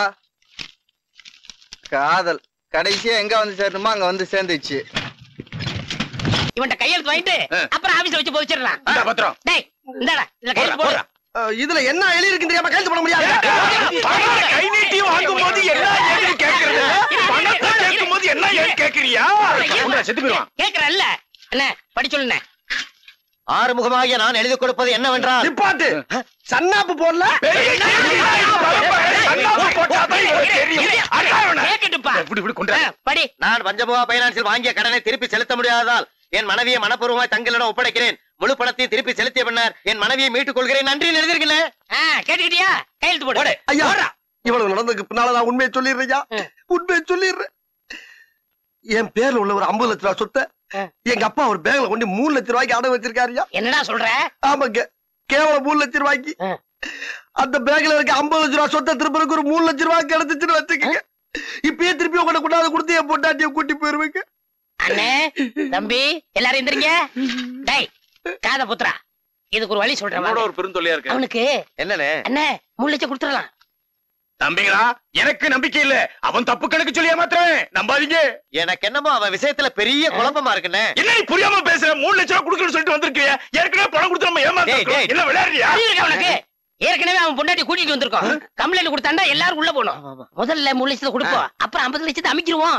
[SPEAKER 12] காதல் கடைசியா எங்க வந்து சேரணுமோ அங்க வந்து சேர்ந்துச்சு
[SPEAKER 7] இவன்ட்ட கையெழுத்து வாங்கிட்டு அப்புறம் ஆபீஸ்ல வச்சு போச்சிடலாம்
[SPEAKER 10] பத்திரம்
[SPEAKER 7] டேய் இந்தாடா இதுல கையெழுத்து போடு
[SPEAKER 6] இதுல என்ன எழுதி இருக்கு தெரியாம கையெழுத்து போட முடியாது
[SPEAKER 8] கை நீட்டி வாங்கும் போது என்ன ஏன்னு கேக்குறது பணத்தை கேட்கும் போது என்ன ஏன்னு கேக்குறியா செத்து போயிருவான்
[SPEAKER 7] கேக்குறல்ல என்ன படி சொல்லுண்ணே
[SPEAKER 19] ஆறுமுகமாகிய நான் எழுதி கொடுப்பது என்னவென்றால்
[SPEAKER 6] நிப்பாட்டு சன்னாப்பு போடல
[SPEAKER 7] கேக்கட்டுப்பா படி
[SPEAKER 19] நான் பஞ்சமுகா பைனான்சில் வாங்கிய கடனை திருப்பி செலுத்த முடியாததால் என் மனைவியை மனப்பூர்வமாய் தங்களிடம் ஒப்படைக்கிறேன் முழு பணத்தையும் திருப்பி செலுத்திய பின்னர் என் மனைவியை மீட்டுக் கொள்கிறேன் நன்றி எழுதிருக்கேன்
[SPEAKER 7] கேட்டுக்கிட்டியா கையெழுத்து போடு
[SPEAKER 6] ஐயா இவ்வளவு நடந்ததுக்கு பின்னால நான் உண்மையை சொல்லிடுறேன் உண்மையை சொல்லிடுறேன் என் பேர்ல உள்ள ஒரு ஐம்பது லட்ச ரூபாய் சொத்தை எங்க அப்பா ஒரு பேங்க்ல கொண்டு மூணு லட்சம் ரூபாய்க்கு அடகு வச்சிருக்காருயா
[SPEAKER 7] என்னடா சொல்ற
[SPEAKER 6] ஆமாங்க கேவலம் மூணு லட்சம் ரூபாய்க்கு அந்த பேங்க்ல இருக்க ஐம்பது லட்சம் ரூபாய் சொத்தை திருப்பறதுக்கு ஒரு மூணு லட்சம் ரூபாய் கிடைச்சிச்சுன்னு வச்சுக்கோங்க இப்பயே திருப்பி உங்களை கொண்டாந்து கொடுத்து என் பொண்டாட்டிய கூட்டி போயிருவீங்க
[SPEAKER 7] அண்ணே தம்பி எல்லாரும் எந்திரிங்க டேய் காத புத்ரா இதுக்கு ஒரு வழி சொல்றேன்
[SPEAKER 8] என்னோட
[SPEAKER 7] வாங்க.
[SPEAKER 8] ஒரு பெருந்தொல்லையா இருக்கு
[SPEAKER 7] அவனுக்கு
[SPEAKER 8] என்னண்ணே
[SPEAKER 7] அண்ணே மூணு லட்சம் கொடுத்துடலாம்
[SPEAKER 8] தம்பிங்களா எனக்கு நம்பிக்கை இல்ல அவன் தப்பு கணக்கு சொல்லி ஏமாத்துறேன் நம்பாதீங்க
[SPEAKER 19] எனக்கு என்னமோ அவன் விஷயத்துல பெரிய குழப்பமா இருக்குண்ணே
[SPEAKER 8] என்ன நீ புரியாம பேசுற மூணு லட்சம் ரூபாய் கொடுக்கணும்னு சொல்லிட்டு வந்திருக்கிய ஏற்கனவே பணம் கொடுத்து நம்ம ஏமாத்தோம் என்ன விளையாடுறியா
[SPEAKER 7] அறிவு இருக்கா உனக்கு ஏற்கனவே அவன் பொண்டாட்டி கூட்டிட்டு வந்திருக்கோம் கம்ப்ளைண்ட் கொடுத்தாண்டா எல்லாரும் உள்ள போகணும் முதல்ல மூணு லட்சத்தை கொடுப்போம் அப்புறம் ஐம்பது லட்சத்தை அமைக்கிருவோம்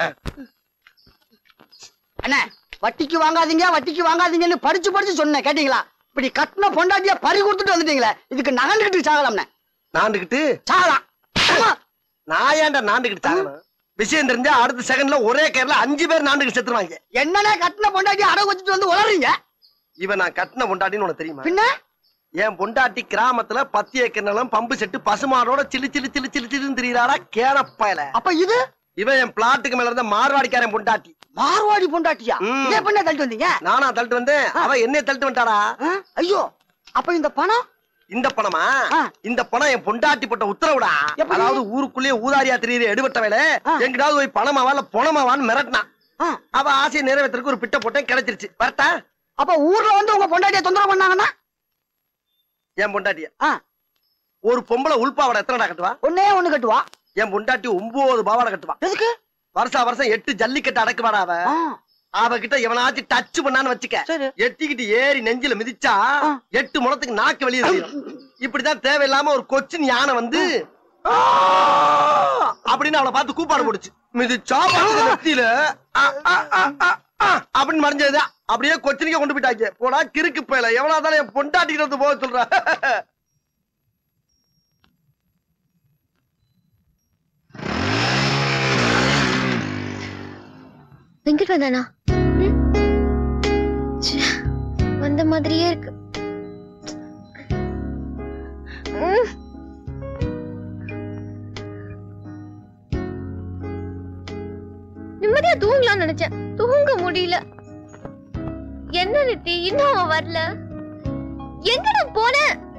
[SPEAKER 5] அண்ணா வட்டிக்கு வாங்காதீங்க வட்டிக்கு வாங்காதீங்கன்னு படிச்சு படிச்சு சொன்னேன் கேட்டீங்களா இப்படி கட்டின பொண்டாட்டிய பறி கொடுத்துட்டு வந்துட்டீங்களே இதுக்கு நகண்டுகிட்டு சாகலாம்ண்ணே
[SPEAKER 6] நாண்டுகிட்டு
[SPEAKER 5] சாகலாம்
[SPEAKER 6] நான் ஏன்டா நாண்டுகிட்டு சாகணும் விஷயம் தெரிஞ்சா அடுத்த செகண்ட்ல ஒரே கேர்ல அஞ்சு பேர் நாண்டுகிட்டு செத்துருவாங்க
[SPEAKER 5] என்னண்ணே கட்டின பொண்டாட்டி அடகு வச்சுட்டு வந்து உளறீங்க
[SPEAKER 6] இவன் நான் கட்டின பொண்டாட்டின்னு உனக்கு தெரியுமா
[SPEAKER 5] பின்ன
[SPEAKER 6] என் பொண்டாட்டி கிராமத்துல பத்து ஏக்கர் நிலம் பம்பு செட்டு பசுமாடோட சிலு சிலு சிலு சிலு சிலுன்னு திரியிறாடா கேனப்பயல
[SPEAKER 5] அப்ப இது
[SPEAKER 6] இவன் என் பிளாட்டுக்கு மேல இருந்த மார்வாடிக்காரன் பொண்டாட்டி
[SPEAKER 5] மார்வாடி பொண்டாட்டியா இதே பண்ண தள்ளிட்டு வந்தீங்க
[SPEAKER 6] நானா தள்ளிட்டு வந்தேன் அவ என்னைய தள்ளிட்டு வந்துட்டாடா
[SPEAKER 5] ஐயோ அப்ப இந்த பணம்
[SPEAKER 6] இந்த பணமா இந்த பணம் என் பொண்டாட்டி போட்ட உத்தரவுடா அதாவது ஊருக்குள்ளேயே ஊதாரியா திரியிற எடுபட்ட வேலை எங்கிட்டாவது போய் பணமாவா இல்ல பணமாவான்னு மிரட்டினான் அவ ஆசையை நிறைவேற்றுறதுக்கு ஒரு பிட்ட போட்டேன் கிடைச்சிருச்சு வரட்டா
[SPEAKER 5] அப்ப ஊர்ல வந்து உங்க பொண்டாட்டிய தொந்தரவு பண்ணாங்கன்னா
[SPEAKER 6] என் பொண்டாட்டிய ஒரு பொம்பளை உள்பாவடை எத்தனைடா கட்டுவா
[SPEAKER 5] ஒன்னே ஒண்ணு கட்டுவா
[SPEAKER 6] என் பொண்டாட்டி ஒன்பது பாவாடை கட்டுவா
[SPEAKER 5] எதுக்கு
[SPEAKER 6] வருஷா வருஷம் எட்டு ஜல்லிக்கட்டு அடக்குவாடா அவ அவகிட்ட எவனாச்சும் டச் பண்ணான்னு வச்சுக்க எட்டிக்கிட்டு ஏறி நெஞ்சில மிதிச்சா எட்டு முளத்துக்கு நாக்கு வெளியே தெரியும் இப்படிதான் தேவையில்லாம ஒரு கொச்சின் யானை வந்து "ஆ!" அப்படின்னு அவளை பார்த்து கூப்பாடு போடுச்சு மிதிச்சா பாத்துக்க நெத்தியில "ஆ, ஆ, ஆ, ஆ, ஆ" அப்படின்னு மறைஞ்சது அப்படியே கொச்சினிக்க கொண்டு போயிட்டாங்க போடா கிறுக்கு போயல எவனாதான் என் பொண்டாட்டிக்கிட்ட வந்து போக சொல்ற
[SPEAKER 3] வெங்கட் வந்தானா ம்? ச்சே, வந்த மாதிரியே இருக்கு ம். நிம்மதியா தூங்கலாம்னு நினைச்சேன் தூங்க முடியல என்ன நித்தி இன்னும் அவன் வரல எங்கடா போன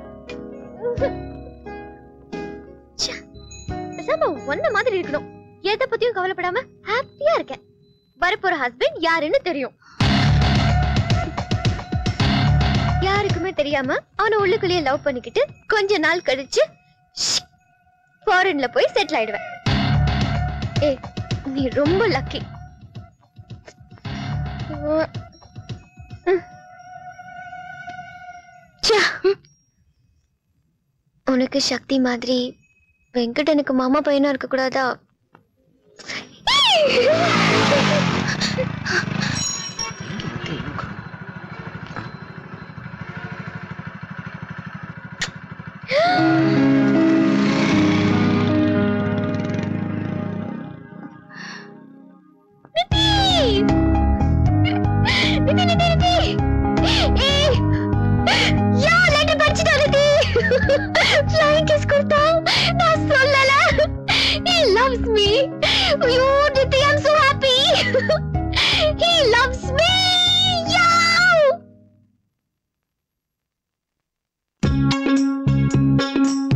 [SPEAKER 3] ச்சே, பேசாம ஒன்ன மாதிரி இருக்கணும் எதை பத்தியும் கவலைப்படாம ஹாப்பியா இருக்கேன் வரப்போற ஹஸ்பண்ட் யாருன்னு தெரியும் யாருக்குமே தெரியாம அவனை உள்ளுக்குள்ளேயே லவ் பண்ணிக்கிட்டு கொஞ்ச நாள் கழிச்சு ஃபாரின்ல போய் செட்டில் ஆயிடுவேன் ஏய் நீ ரொம்ப லக்கி உனக்கு சக்தி மாதிரி வெங்கட் எனக்கு மாமா பையனா இருக்க கூடாதா நிதி நிதி நிதி ஏய் யா லெட்டர் படிச்சிட்டா நிதி ஃப்ளைங் கிஸ் கொடுத்தா நான் சொல்லல he loves me you நிதி i'm so happy he loves me yeah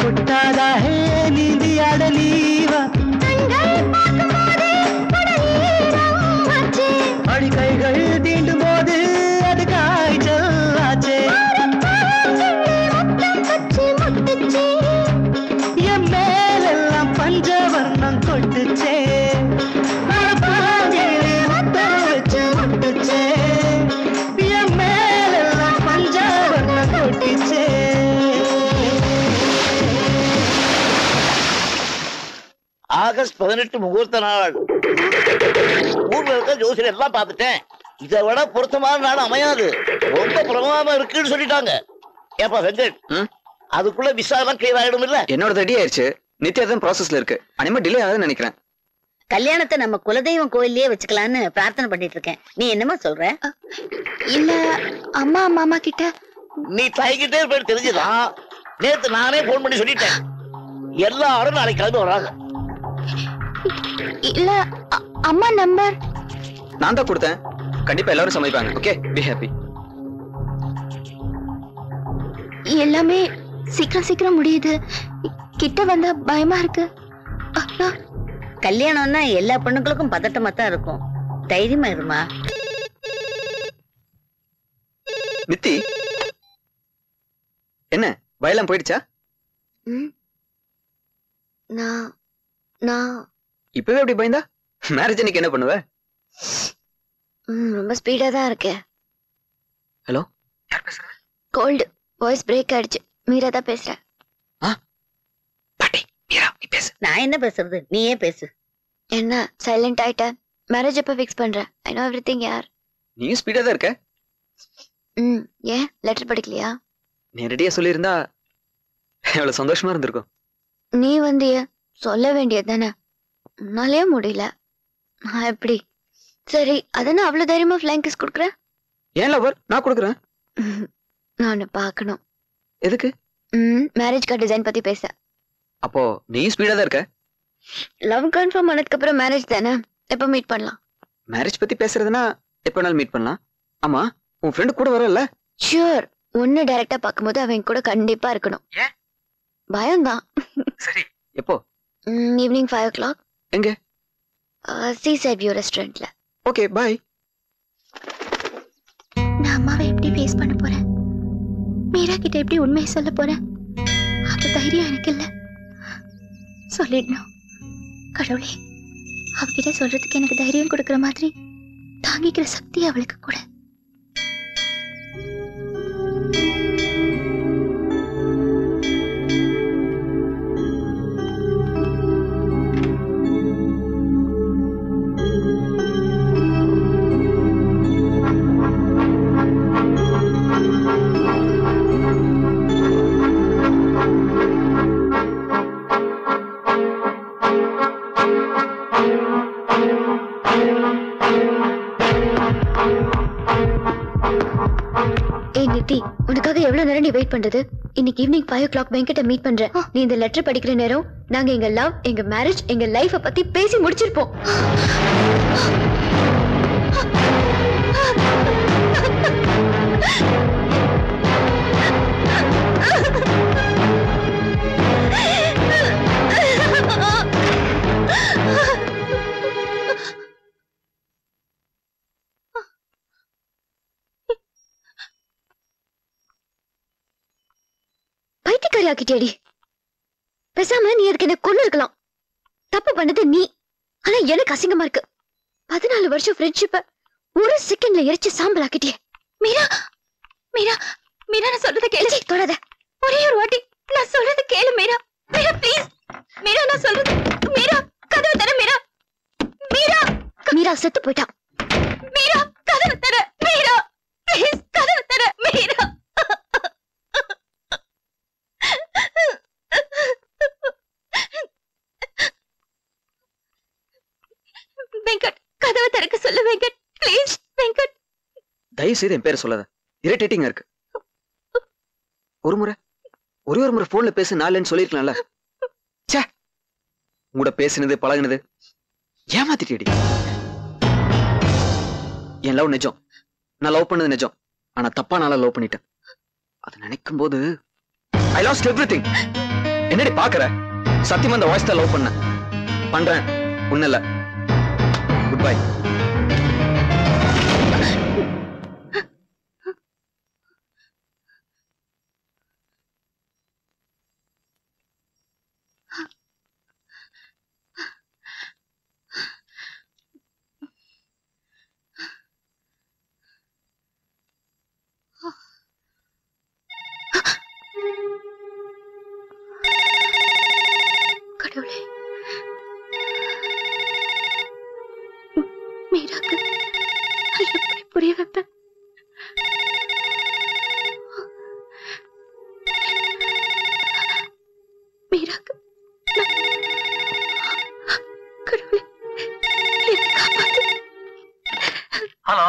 [SPEAKER 17] கொட்டாதா ஹே நீந்தியாட நீவா அடி கைகள் தீண்டும் போது அது காய்ச்சல் ஆச்சே என் மேலெல்லாம் பஞ்சவர்ணம் கொட்டுச்சே பாஞ்சிலே முத்தம் வச்சு முட்டுச்சே என் மேலெல்லாம் பஞ்சவர்ணம் கொட்டுச்சே
[SPEAKER 21] ஆகஸ்ட் பதினெட்டு முகூர்த்த நாள் ஊர்ல இருக்க ஜோசியர் எல்லாம் பார்த்துட்டேன் இதை விட பொருத்தமான நாள் அமையாது ரொம்ப பிரமாதமா இருக்குன்னு சொல்லிட்டாங்க ஏப்பா வெங்கட் அதுக்குள்ள விசா எல்லாம் கிளியர் ஆயிடும் இல்ல
[SPEAKER 4] என்னோட ரெடி ஆயிருச்சு நித்யா தான் ப்ராசஸ்ல இருக்கு அனிமே டிலே ஆகுதுன்னு நினைக்கிறேன்
[SPEAKER 20] கல்யாணத்தை நம்ம குலதெய்வம் கோயில்லயே வச்சுக்கலாம்னு பிரார்த்தனை பண்ணிட்டு இருக்கேன் நீ என்னமா சொல்ற
[SPEAKER 3] இல்ல அம்மா மாமா கிட்ட
[SPEAKER 21] நீ தயங்கிட்டே இருப்பேன்னு தெரிஞ்சுதான் நேத்து நானே போன் பண்ணி சொல்லிட்டேன் எல்லாரும் நாளைக்கு கிளம்பி வராங்க
[SPEAKER 3] இல்ல அ- அம்மா நம்பர்
[SPEAKER 4] நான் தான் கொடுத்தேன் கண்டிப்பா எல்லாரும் சமைப்பாங்க ஓகே பி ஹாப்பி
[SPEAKER 3] எல்லாமே சீக்கிரம் சீக்கிரம் முடியுது கிட்ட வந்தா பயமா இருக்கு
[SPEAKER 20] கல்யாணம்னா எல்லா பொண்ணுங்களுக்கும் பதட்டமா தான் இருக்கும் தைரியமா இருமா
[SPEAKER 4] நித்தி என்ன வயலாம் போயிடுச்சா
[SPEAKER 3] ம். நான் நான்
[SPEAKER 4] இப்பவே அப்படி பயந்தா மேரேஜ் அன்னைக்கு என்ன பண்ணுவ
[SPEAKER 3] ம், ரொம்ப ஸ்பீடா தான் இருக்கேன்
[SPEAKER 4] ஹலோ
[SPEAKER 3] கோல்டு வாய்ஸ் பிரேக் ஆயிடுச்சு மீரா தான் பேசுறேன்
[SPEAKER 20] நான் என்ன பேசுறது நீயே பேசு
[SPEAKER 3] என்ன சைலண்ட் ஆயிட்டேன் மேரேஜ் எப்ப ஃபிக்ஸ் பண்றேன் ஐ நோ எவ்ரி திங் யார்
[SPEAKER 4] நீயும் ஸ்பீடா தான் இருக்க
[SPEAKER 3] ம் ஏன் லெட்டர் படிக்கலையா
[SPEAKER 4] நேரடியா சொல்லியிருந்தா எவ்வளவு சந்தோஷமா இருந்திருக்கும்
[SPEAKER 3] நீ வந்திய சொல்ல வேண்டியது தானே உன்னாலே முடியல நான் எப்படி சரி அதானே அவ்வளவு தைரியமா ஃபிளைங் கிஸ் கொடுக்குறேன்
[SPEAKER 4] ஏன் லவர் நான் கொடுக்குறேன்
[SPEAKER 3] நான் உன்னை பார்க்கணும்
[SPEAKER 4] எதுக்கு
[SPEAKER 3] ம் மேரேஜ் கார்டு டிசைன் பத்தி பேச
[SPEAKER 4] அப்போ நீயும் ஸ்பீடா தான் இருக்க
[SPEAKER 3] லவ் கன்ஃபார்ம் ஆனதுக்கு அப்புறம் மேரேஜ் தானே எப்போ மீட் பண்ணலாம்
[SPEAKER 4] மேரேஜ் பத்தி பேசுறதுனா எப்ப வேணாலும் மீட் பண்ணலாம் ஆமா உன் ஃப்ரெண்டு கூட வரல
[SPEAKER 3] ஷூர் உன்னை டைரக்டா பார்க்கும்போது அவன் கூட கண்டிப்பா இருக்கணும் பயம்தான்
[SPEAKER 4] சரி எப்போ
[SPEAKER 3] ஈவினிங் ஃபைவ் ஓ கிளாக்
[SPEAKER 4] எங்க
[SPEAKER 3] சி சைட் வியூ ரெஸ்டாரண்ட்ல
[SPEAKER 4] ஓகே பாய்
[SPEAKER 3] நான் அம்மாவை எப்படி ஃபேஸ் பண்ண போறேன் மீரா கிட்ட எப்படி உண்மையை சொல்ல போறேன் அந்த தைரியம் எனக்கு இல்ல சொல்லிடணும் கடவுளே அவகிட்ட சொல்றதுக்கு எனக்கு தைரியம் கொடுக்கிற மாதிரி தாங்கிக்கிற சக்தி அவளுக்கு கூட ஏய் நித்தி உனக்காக எவ்வளவு நேரம் நீ வெயிட் பண்றது இன்னைக்கு ஈவினிங் ஃபைவ் ஓ கிளாக் வெங்கட்ட மீட் பண்றேன் நீ இந்த லெட்டர் படிக்கிற நேரம் நாங்க எங்க லவ் எங்க மேரேஜ் எங்க லைஃப பத்தி பேசி முடிச்சிருப்போம் பைத்தியக்காரி ஆக்கிட்டியடி பேசாம நீ அதுக்கு என்ன கொண்டு இருக்கலாம் தப்பு பண்ணது நீ ஆனா எனக்கு அசிங்கமா இருக்கு பதினாலு வருஷம் ஃப்ரெண்ட்ஷிப்ப ஒரு செகண்ட்ல எரிச்சு சாம்பல் ஆக்கிட்டியே மீரா மீரா மீரா நான் சொல்றத கேளு தொடாத ஒரே ஒரு வாட்டி நான் சொல்றத கேளு மீரா மீரா ப்ளீஸ் மீரா நான் சொல்றது மீரா கதவு தர மீரா மீரா மீரா செத்து போயிட்டா மீரா கதவு தர மீரா ப்ளீஸ் கதவு தர மீரா வெங்கட் கதவை திறக்க சொல்லு வெங்கட் ப்ளீஸ் வெங்கட்
[SPEAKER 4] தயவு செய்து என் பேரை சொல்லாத இரிட்டேட்டிங்கா இருக்கு ஒரு முறை ஒரே ஒரு முறை போன்ல பேச நாலன்னு சொல்லிருக்கலாம்ல ச்சே உங்கூட பேசினது பழகுனது ஏமாத்திட்டியடி என் லவ் நிஜம் நான் லவ் பண்ணது நிஜம் ஆனா தப்பா நாளா லவ் பண்ணிட்டேன் அது நினைக்கும் போது ஐ லாஸ்ட் எவ்ரி திங் என்னடி பாக்குற சத்தியமா அந்த வாய்ஸ் தான் லவ் பண்ண பண்றேன் ஒண்ணு இல்ல குட் பை
[SPEAKER 3] கடவுளே மீராக்கு நான் எப்படி புரிய வைப்பேன் மீராக்கு நான்- கடவுளே என்னை காப்பாத்து
[SPEAKER 18] hello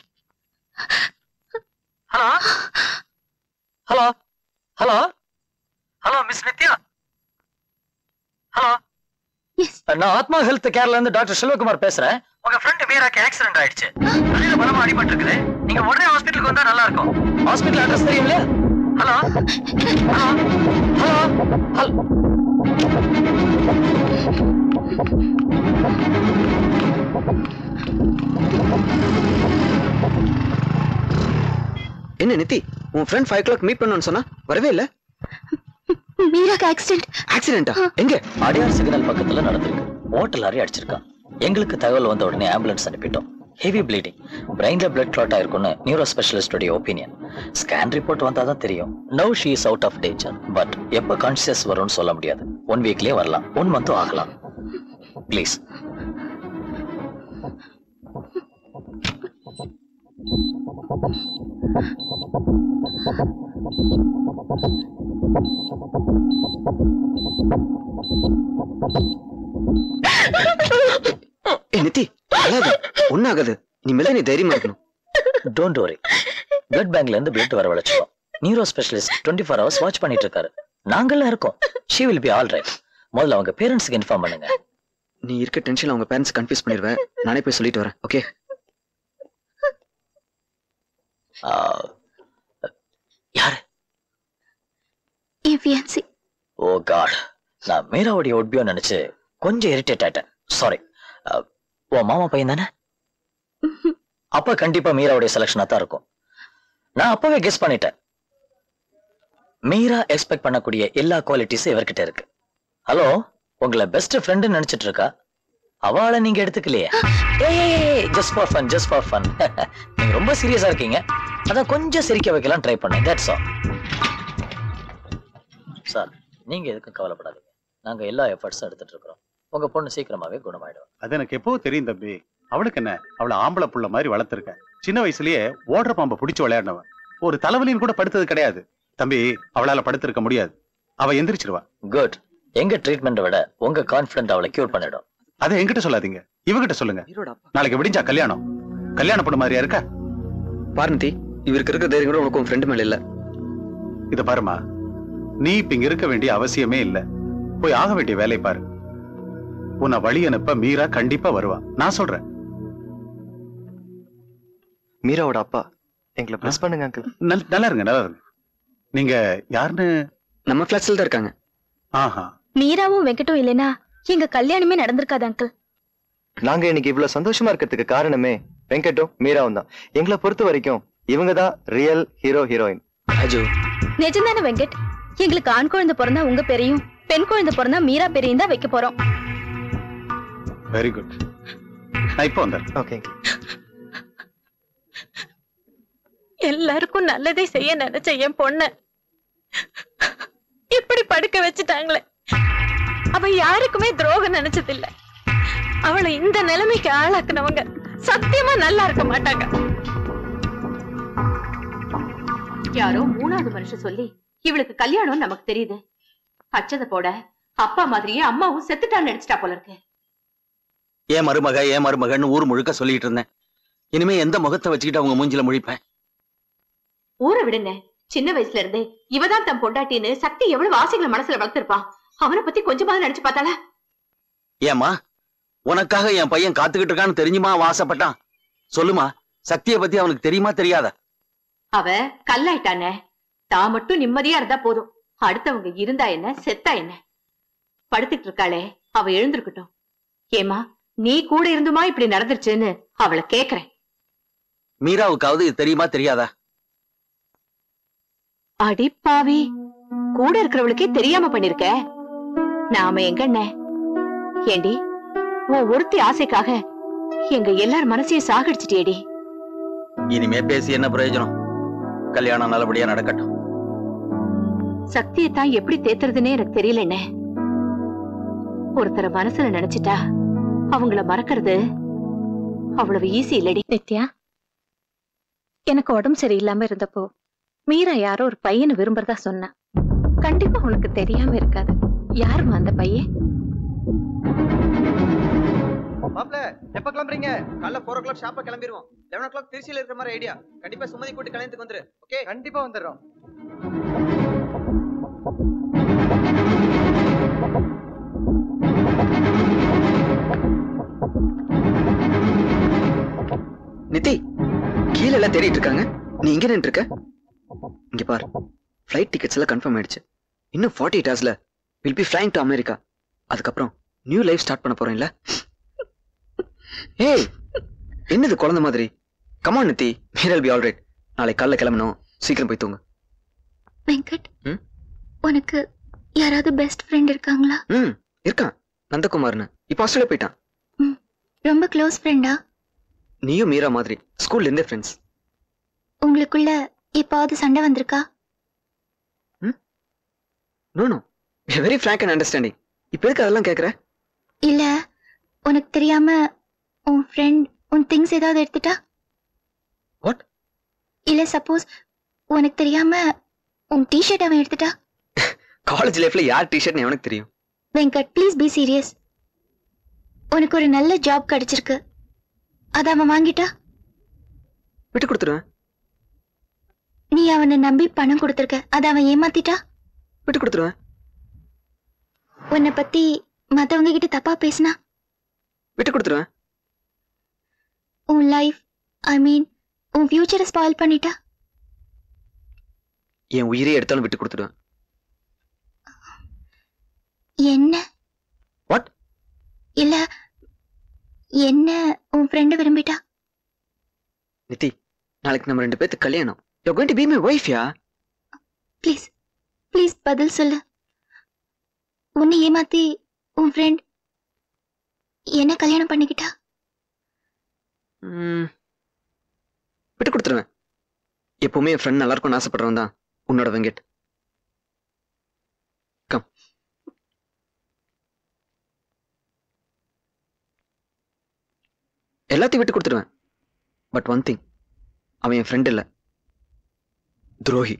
[SPEAKER 18] hello hello hello hello miss Nithya hello நான் ஆத்மா ஹெல்த் கேர்ல இருந்து டாக்டர் செல்வகுமார் பேசுறேன் உங்க ஃப்ரெண்ட் மீராக்கு ஆக்சிடென்ட் ஆயிடுச்சு தலையில பலமா அடிபட்டு இருக்குது நீங்க உடனே ஹாஸ்பிட்டலுக்கு வந்தா நல்லா இருக்கும் ஹாஸ்பிட்டல் அட்ரஸ் தெரியும்ல ஹலோ ஹலோ ஹலோ ஹலோ
[SPEAKER 4] என்ன நித்தி உன் ஃப்ரெண்ட் ஃபைவ் கிளாக் மீட் பண்ணணும்னு சொன்னா வரவே இல்ல
[SPEAKER 3] மீராக்கு ஆக்சிடென்ட்
[SPEAKER 4] ஆக்சிடென்டா எங்க
[SPEAKER 18] அடையார் சிக்னல் பக்கத்துல நடந்திருக்கு ஓட்டல் லாரி அடிச்சிருக்கான் எங்களுக்கு தகவல் வந்த உடனே ஆம்புலன்ஸ் அனுப்பிட்டோம் ஹெவி ப்ளீடிங் பிரெயின்ல பிளட் கிளாட் ஆயிருக்கும்னு நியூரோ ஸ்பெஷலிஸ்டோட ஒப்பீனியன் ஸ்கேன் ரிப்போர்ட் வந்தா தான் தெரியும் now she is out of danger but எப்போ கான்சியஸ் வரும்னு சொல்ல முடியாது ஒன் வீக்லயே வரலாம் ஒன் மந்த்தும் ஆகலாம் ப்ளீஸ்
[SPEAKER 4] ஏ நித்தி அழாத ஒன்னாகாது நீ மேல நீ தைரியமா இருக்கணும்
[SPEAKER 18] டோன்ட் வரி பிளட் பேங்க்ல இருந்து பிளட் வரவழைச்சிட்டோம் neuro specialist twenty four hours watch பண்ணிட்டு இருக்காரு நாங்கெல்லாம் இருக்கோம் she will be all right முதல்ல அவங்க பேரண்ட்ஸ்க்கு இன்ஃபார்ம் பண்ணுங்க
[SPEAKER 4] நீ இருக்க டென்ஷன்ல அவங்க பேரண்ட்ஸ் கன்ஃபியூஸ் பண்ணிடுவேன் நானே போய் சொல்லிட்டு வரேன் ஓகே
[SPEAKER 3] என் fiancé.
[SPEAKER 18] ஓ காட் நான் மீராவுடைய ஒட்பியோ நினைச்சு கொஞ்சம் இரிட்டேட் ஆயிட்டேன் சாரி ஓ மாமா பையன் தானே அப்ப கண்டிப்பா மீராவுடைய செலக்ஷனா தான் இருக்கும் நான் அப்பவே கெஸ் பண்ணிட்டேன் மீரா எக்ஸ்பெக்ட் பண்ணக்கூடிய எல்லா குவாலிட்டிஸும் இவர்கிட்ட இருக்கு ஹலோ உங்களை பெஸ்ட் ஃப்ரெண்டு நினைச்சிட்டு இருக்கா அவளை நீங்க எடுத்துக்கலையே ஏய் just for fun just for fun நீங்க ரொம்ப சீரியஸா இருக்கீங்க அதான் கொஞ்சம் சிரிக்க வைக்கலாம் ட்ரை பண்ணேன் தட்ஸ் ஆல் சார் நீங்க எதுக்கும் கவலைப்படாதீங்க நாங்க எல்லா எஃபர்ட்ஸும் எடுத்துட்டு இருக்கிறோம் உங்க பொண்ணு சீக்கிரமாவே குணமாயிடும்
[SPEAKER 11] அது எனக்கு எப்போ தெரியும் தம்பி அவளுக்கு என்ன அவளை ஆம்பளை புள்ள மாதிரி வளர்த்துருக்க சின்ன வயசுலயே ஓடுற பாம்பை பிடிச்சு விளையாடினவன் ஒரு தலைவலின்னு கூட படுத்தது கிடையாது தம்பி அவளால படுத்திருக்க முடியாது அவ எந்திரிச்சிருவா
[SPEAKER 18] குட் எங்க ட்ரீட்மெண்ட் விட உங்க கான்பிடன்ட் அவளை கியூர் பண்ணிடும்
[SPEAKER 11] அதை என்கிட்ட சொல்லாதீங்க இவகிட்ட சொல்லுங்க நாளைக்கு விடிஞ்சா கல்யாணம் கல்யாணம் பண்ண மாதிரியா இருக்கா
[SPEAKER 4] பார்வதி இவருக்கு இருக்க தைரியம் கூட உனக்கு உன் ஃப்ரெண்டு மேல இல்ல
[SPEAKER 11] இத பாருமா நீ இப்ப இங்க இருக்க வேண்டிய அவசியமே இல்ல போய் ஆக வேண்டிய வேலையை பாரு உன்னை வழி அனுப்ப மீரா கண்டிப்பா வருவா நான் சொல்றேன்
[SPEAKER 2] மீராவோட அப்பா எங்களை பிளஸ் பண்ணுங்க அங்கிள்
[SPEAKER 11] நல்- நல்லா இருங்க நல்லா இருங்க நீங்க யாருன்னு
[SPEAKER 4] நம்ம கிளாஸ்ல தான் இருக்காங்க
[SPEAKER 11] ஆஹா
[SPEAKER 3] மீராவும் வெங்கட்டும் இல்லைனா எங்க கல்யாணமே நடந்திருக்காது அங்கிள்
[SPEAKER 2] நாங்க இன்னைக்கு இவ்வளவு சந்தோஷமா இருக்கிறதுக்கு காரணமே வெங்கட்டும் மீராவும் தான் எங்களை பொறுத்த வரைக்கும் இவங்க தான் ரியல் ஹீரோ ஹீரோயின்
[SPEAKER 4] அஜு
[SPEAKER 3] நிஜம்தானே வெங்கட் எங்களுக்கு ஆண் குழந்தை பிறந்தா உங்க பேரையும் பெண் குழந்தை பிறந்தா மீரா பேரையும் தான் வைக்க போறோம்
[SPEAKER 11] வெரி குட் நான் இப்போ வந்தேன்
[SPEAKER 2] ஓகே
[SPEAKER 22] எல்லாருக்கும் நல்லதே செய்ய நினைச்ச என் பொண்ண இப்படி படுக்க வச்சுட்டாங்களே அவ யாருக்குமே துரோகம் நினைச்சது இல்ல அவளை இந்த நிலைமைக்கு ஆளாக்குனவங்க சத்தியமா நல்லா இருக்க மாட்டாங்க
[SPEAKER 23] யாரோ மூணாவது மனுஷன் சொல்லி இவளுக்கு கல்யாணம் நமக்கு தெரியுது பச்சதை போட அப்பா மாதிரியே அம்மாவும் செத்துட்டான்னு நினைச்சிட்டா போல இருக்கு
[SPEAKER 24] ஏன் மருமக ஏன் மருமகன்னு ஊர் முழுக்க சொல்லிட்டு இருந்தேன் இனிமே எந்த முகத்தை வச்சுக்கிட்டு அவங்க மூஞ்சில முழிப்பேன்
[SPEAKER 23] ஊரை விடுங்க சின்ன வயசுல இருந்தே இவதான் தன் பொண்டாட்டின்னு சக்தி எவ்வளவு ஆசைகளை மனசுல வளர்த்திருப்பான் அவனை பத்தி கொஞ்சமாவது நினைச்சு பார்த்தாளா
[SPEAKER 24] ஏமா உனக்காக என் பையன் காத்துக்கிட்டு இருக்கான்னு தெரிஞ்சுமா அவன் ஆசைப்பட்டான் சொல்லுமா சக்தியை பத்தி அவனுக்கு தெரியுமா தெரியாதா
[SPEAKER 23] அவ கல்லாயிட்டானே தான் மட்டும் நிம்மதியா இருந்தா போதும் அடுத்தவங்க இருந்தா என்ன செத்தா என்ன படுத்துட்டு இருக்காளே அவ எழுந்திருக்கட்டும் ஏமா நீ கூட இருந்துமா இப்படி நடந்துருச்சுன்னு அவளை கேக்குறேன்
[SPEAKER 24] மீராவுக்காவது இது தெரியுமா தெரியாதா
[SPEAKER 23] அடி பாவி கூட இருக்கிறவளுக்கே தெரியாம பண்ணிருக்க நாம எங்கண்ண ஏண்டி உன் ஒருத்தி ஆசைக்காக எங்க எல்லார் மனசையும் சாகடிச்சிட்டியேடி
[SPEAKER 24] இனிமே பேசி என்ன பிரயோஜனம் கல்யாணம் நல்லபடியா நடக்கட்டும்
[SPEAKER 23] சக்தியைத்தான் எப்படி தேத்துறதுன்னே எனக்கு தெரியல என்ன ஒருத்தர மனசுல நினைச்சிட்டா அவங்கள மறக்கிறது அவ்வளவு ஈஸி இல்லடி
[SPEAKER 22] நித்யா எனக்கு உடம்பு சரியில்லாம இருந்தப்போ மீரா யாரோ ஒரு பையனை விரும்புறதா சொன்னா கண்டிப்பா உனக்கு தெரியாம இருக்காது யாருமா அந்த பையன்
[SPEAKER 12] மாப்ள எப்ப கிளம்புறீங்க காலைல ஃபோர் ஓ கிளாக் ஷாப்பா கிளம்பிடுவோம் லெவன் ஓ கிளாக் திருச்சியில இருக்கிற மாதிரி ஐடியா கண்டிப்பா சுமதி கூட்டி கல்யாணத்துக்கு வந்துரு ஓகே கண்டிப்பா வந்துடுறோம்
[SPEAKER 4] நிதி கீழே எல்லாம் தேடிட்டு இருக்காங்க நீ இங்க நின்று இருக்க இங்க பாரு ஃப்ளைட் டிக்கெட்ஸ் எல்லாம் கன்ஃபார்ம் ஆயிடுச்சு இன்னும் ஃபார்ட்டி எயிட் ஹவர்ஸ்ல will be flying to America அதுக்கப்புறம் நியூ லைஃப் ஸ்டார்ட் பண்ண போறேன்ல ஏய் என்னது குழந்தை மாதிரி கமான் நிதி மீரல் பி ஆல்ரைட் நாளை காலைல கிளம்பணும் சீக்கிரம் போய் தூங்க
[SPEAKER 3] வெங்கட்
[SPEAKER 4] ம்?
[SPEAKER 3] உனக்கு யாராவது பெஸ்ட் ஃப்ரெண்ட் இருக்காங்களா
[SPEAKER 4] ம் இருக்கான் நந்தகுமார்னு இப்போ ஆஸ்திரேலியா போயிட்டான்
[SPEAKER 3] ரொம்ப க்ளோஸ் ஃப்ரெண்டா
[SPEAKER 4] நீயும் மீரா மாதிரி ஸ்கூல்ல இருந்தே ஃப்ரெண்ட்ஸ்
[SPEAKER 3] உங்களுக்குள்ள எப்பாவது சண்டை வந்திருக்கா
[SPEAKER 4] no no very frank and understanding இப்போ எதுக்கு அதெல்லாம் கேட்குற
[SPEAKER 3] இல்ல உனக்கு தெரியாம உன் ஃப்ரெண்ட் உன் திங்ஸ் ஏதாவது எடுத்துட்டா
[SPEAKER 4] What?
[SPEAKER 3] இல்ல சப்போஸ் உனக்கு தெரியாம உன் டிஷர்ட் அவன் எடுத்துட்டா
[SPEAKER 4] காலேஜ் லைஃப்ல யார் டிஷர்ட்னு எவனுக்கு தெரியும்
[SPEAKER 3] வெங்கட் ப்ளீஸ் பி சீரியஸ் உனக்கு ஒரு நல்ல ஜாப் கிடைச்சிருக்கு அத அவன் வாங்கிட்டா
[SPEAKER 4] விட்டு கொடுத்துருவேன்
[SPEAKER 3] நீ அவனை நம்பி பணம் கொடுத்துருக்க அத அவன் ஏமாத்திட்டா
[SPEAKER 4] விட்டு கொடுத்துருவேன்
[SPEAKER 3] உன்னை பத்தி மத்தவங்க கிட்ட தப்பா பேசினா
[SPEAKER 4] விட்டு கொடுத்துருவேன்
[SPEAKER 3] உன் லைஃப் ஐ மீன் உன் ஃபியூச்சரை ஸ்பாயில் பண்ணிட்டா
[SPEAKER 4] என் உயிரே எடுத்தாலும் விட்டு கொடுத்துடுவேன்
[SPEAKER 3] என்ன
[SPEAKER 4] What?
[SPEAKER 3] இல்ல என்ன உன் ஃப்ரெண்டு விரும்பிட்டா
[SPEAKER 4] நிதி நாளைக்கு நம்ம ரெண்டு பேத்துக்கு கல்யாணம் you going to be my wife yeah
[SPEAKER 3] please please பதில் சொல்லு உன்னை ஏமாத்தி உன் ஃப்ரெண்ட் என்ன கல்யாணம் பண்ணிக்கிட்டா
[SPEAKER 4] விட்டு கொடுத்துருவேன் எப்பவுமே என் ஃப்ரெண்ட் நல்லா இருக்கும்னு ஆசைப்படுறவன் தான் உன்னோட வெங்கட் கம் எல்லாத்தையும் விட்டு கொடுத்துருவேன் பட் ஒன் திங் அவன் என் ஃப்ரெண்ட் இல்லை துரோகி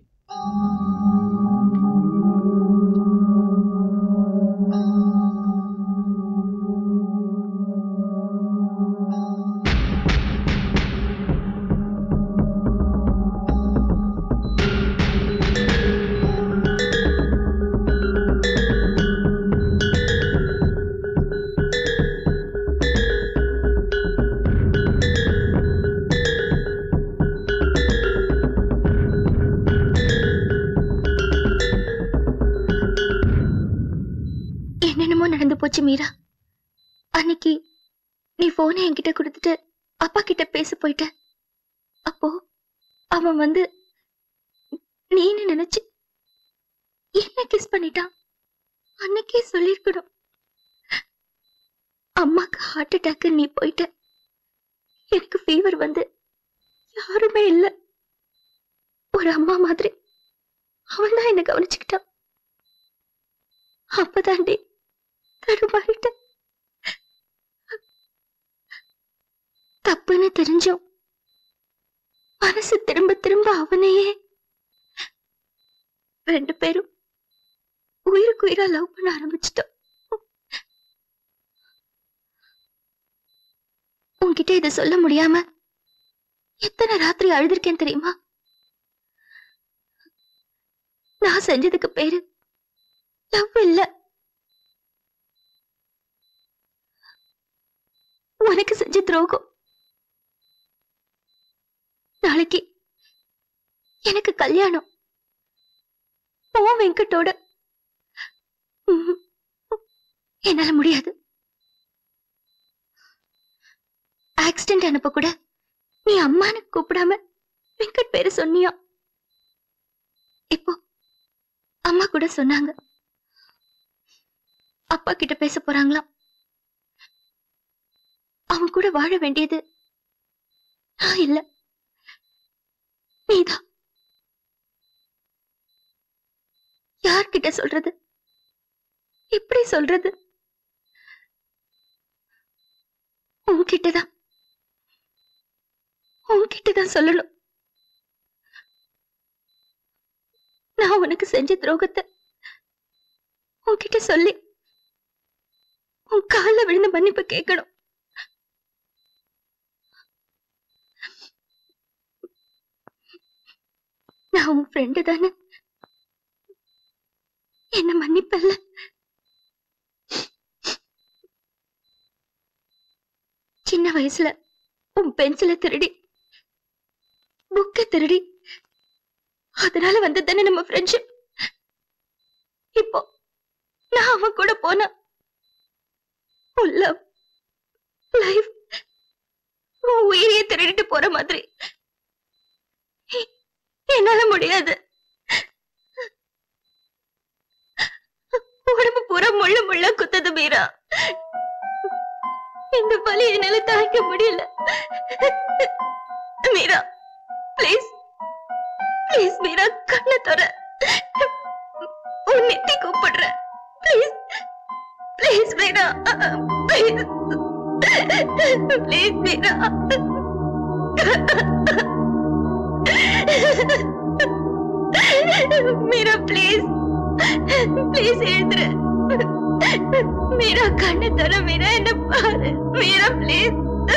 [SPEAKER 3] என்னென்னமோ நடந்து போச்சு மீரா அன்னைக்கு நீ போனை என்கிட்ட கொடுத்துட்டு அப்பா கிட்ட பேச போயிட்ட அப்போ அவன் வந்து நீன்னு நினைச்சு என்ன கிஸ் பண்ணிட்டான் அன்னைக்கே சொல்லிருக்கணும் அம்மாக்கு ஹார்ட் அட்டாக் நீ போயிட்ட எனக்கு ஃபீவர் வந்து யாருமே இல்ல ஒரு அம்மா மாதிரி அவன் தான் என்ன கவனிச்சுக்கிட்டான் அப்பதாண்டி தடுமாறிட்டேன் தப்புன்னு தெரிஞ்சும் மனசு திரும்ப திரும்ப அவனையே ரெண்டு பேரும் உயிருக்கு உயிரா லவ் பண்ண ஆரம்பிச்சிட்டோம் உன்கிட்ட இதை சொல்ல முடியாம எத்தனை ராத்திரி அழுதுருக்கேன் தெரியுமா நான் செஞ்சதுக்கு பேரு லவ் இல்ல உனக்கு செஞ்ச துரோகம் நாளைக்கு எனக்கு கல்யாணம் போ வெங்கட்டோட ம்ஹும். என்னால முடியாது ஆக்சிடென்ட் அனுப்ப கூட நீ அம்மான்னு கூப்பிடாம வெங்கட் பேரு சொன்னியா இப்போ அம்மா கூட சொன்னாங்க அப்பா கிட்ட பேச போறாங்களாம் அவன் கூட வாழ வேண்டியது நான் இல்ல நீதான் யார்கிட்ட சொல்றது எப்படி சொல்றது உன்கிட்டதான் உன்கிட்டதான் சொல்லணும் நான் உனக்கு செஞ்ச துரோகத்தை உன்கிட்ட சொல்லி உன் கால்ல விழுந்து மன்னிப்பு கேட்கணும் நான் உன் ஃப்ரெண்டு தானே என்ன மன்னிப்பல்ல சின்ன வயசுல உன் பென்சிலை திருடி புக்கை திருடி அதனால வந்து தானே நம்ம ஃப்ரெண்ட்ஷிப் இப்போ நான் அவன் கூட போனா உன் லவ் லைஃப் உன் உயிரையே திருடிட்டு போற மாதிரி என்னால முடியாது உடம்பு பூரா முள்ள முள்ள குத்தது மீரா இந்த வலி என்னால தாங்க முடியல மீரா ப்ளீஸ் ப்ளீஸ் மீரா கண்ணை தர உன் நெத்தி கூப்பிடுற please please Meera please please Meera Meera please please எழுந்துரு மீரா கண்ணு தர மீரா என்ன பாரு மீரா ப்ளீஸ்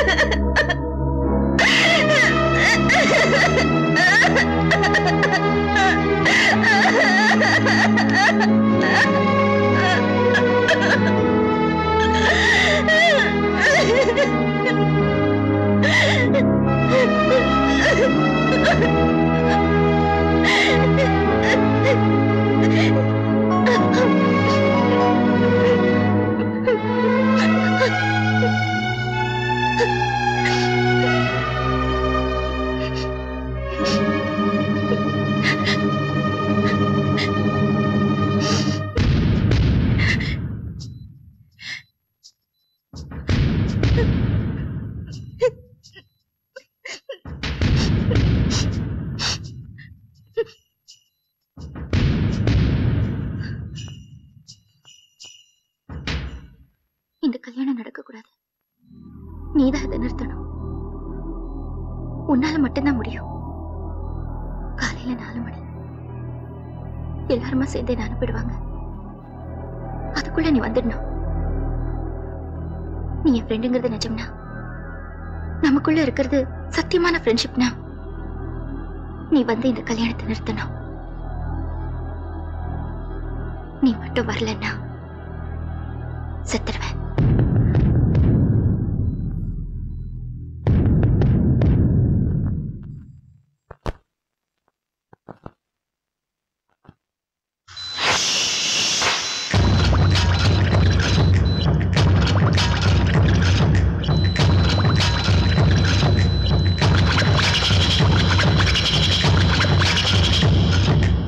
[SPEAKER 3] இந்த கல்யாணம் நடக்க கூடாது நீதான் இதை நிறுத்தணும் உன்னால மட்டும்தான் முடியும் காலையில நாலு மணி எல்லாருமா சேர்ந்து என்ன அனுப்பிடுவாங்க அதுக்குள்ள நீ வந்துடணும் நீ என் ஃப்ரெண்டுங்கிறது நிஜம்னா நமக்குள்ள இருக்கிறது சத்தியமான ஃப்ரெண்ட்ஷிப்னா நீ வந்து இந்த கல்யாணத்தை நிறுத்தணும் நீ மட்டும் வரலன்னா செத்துருவேன்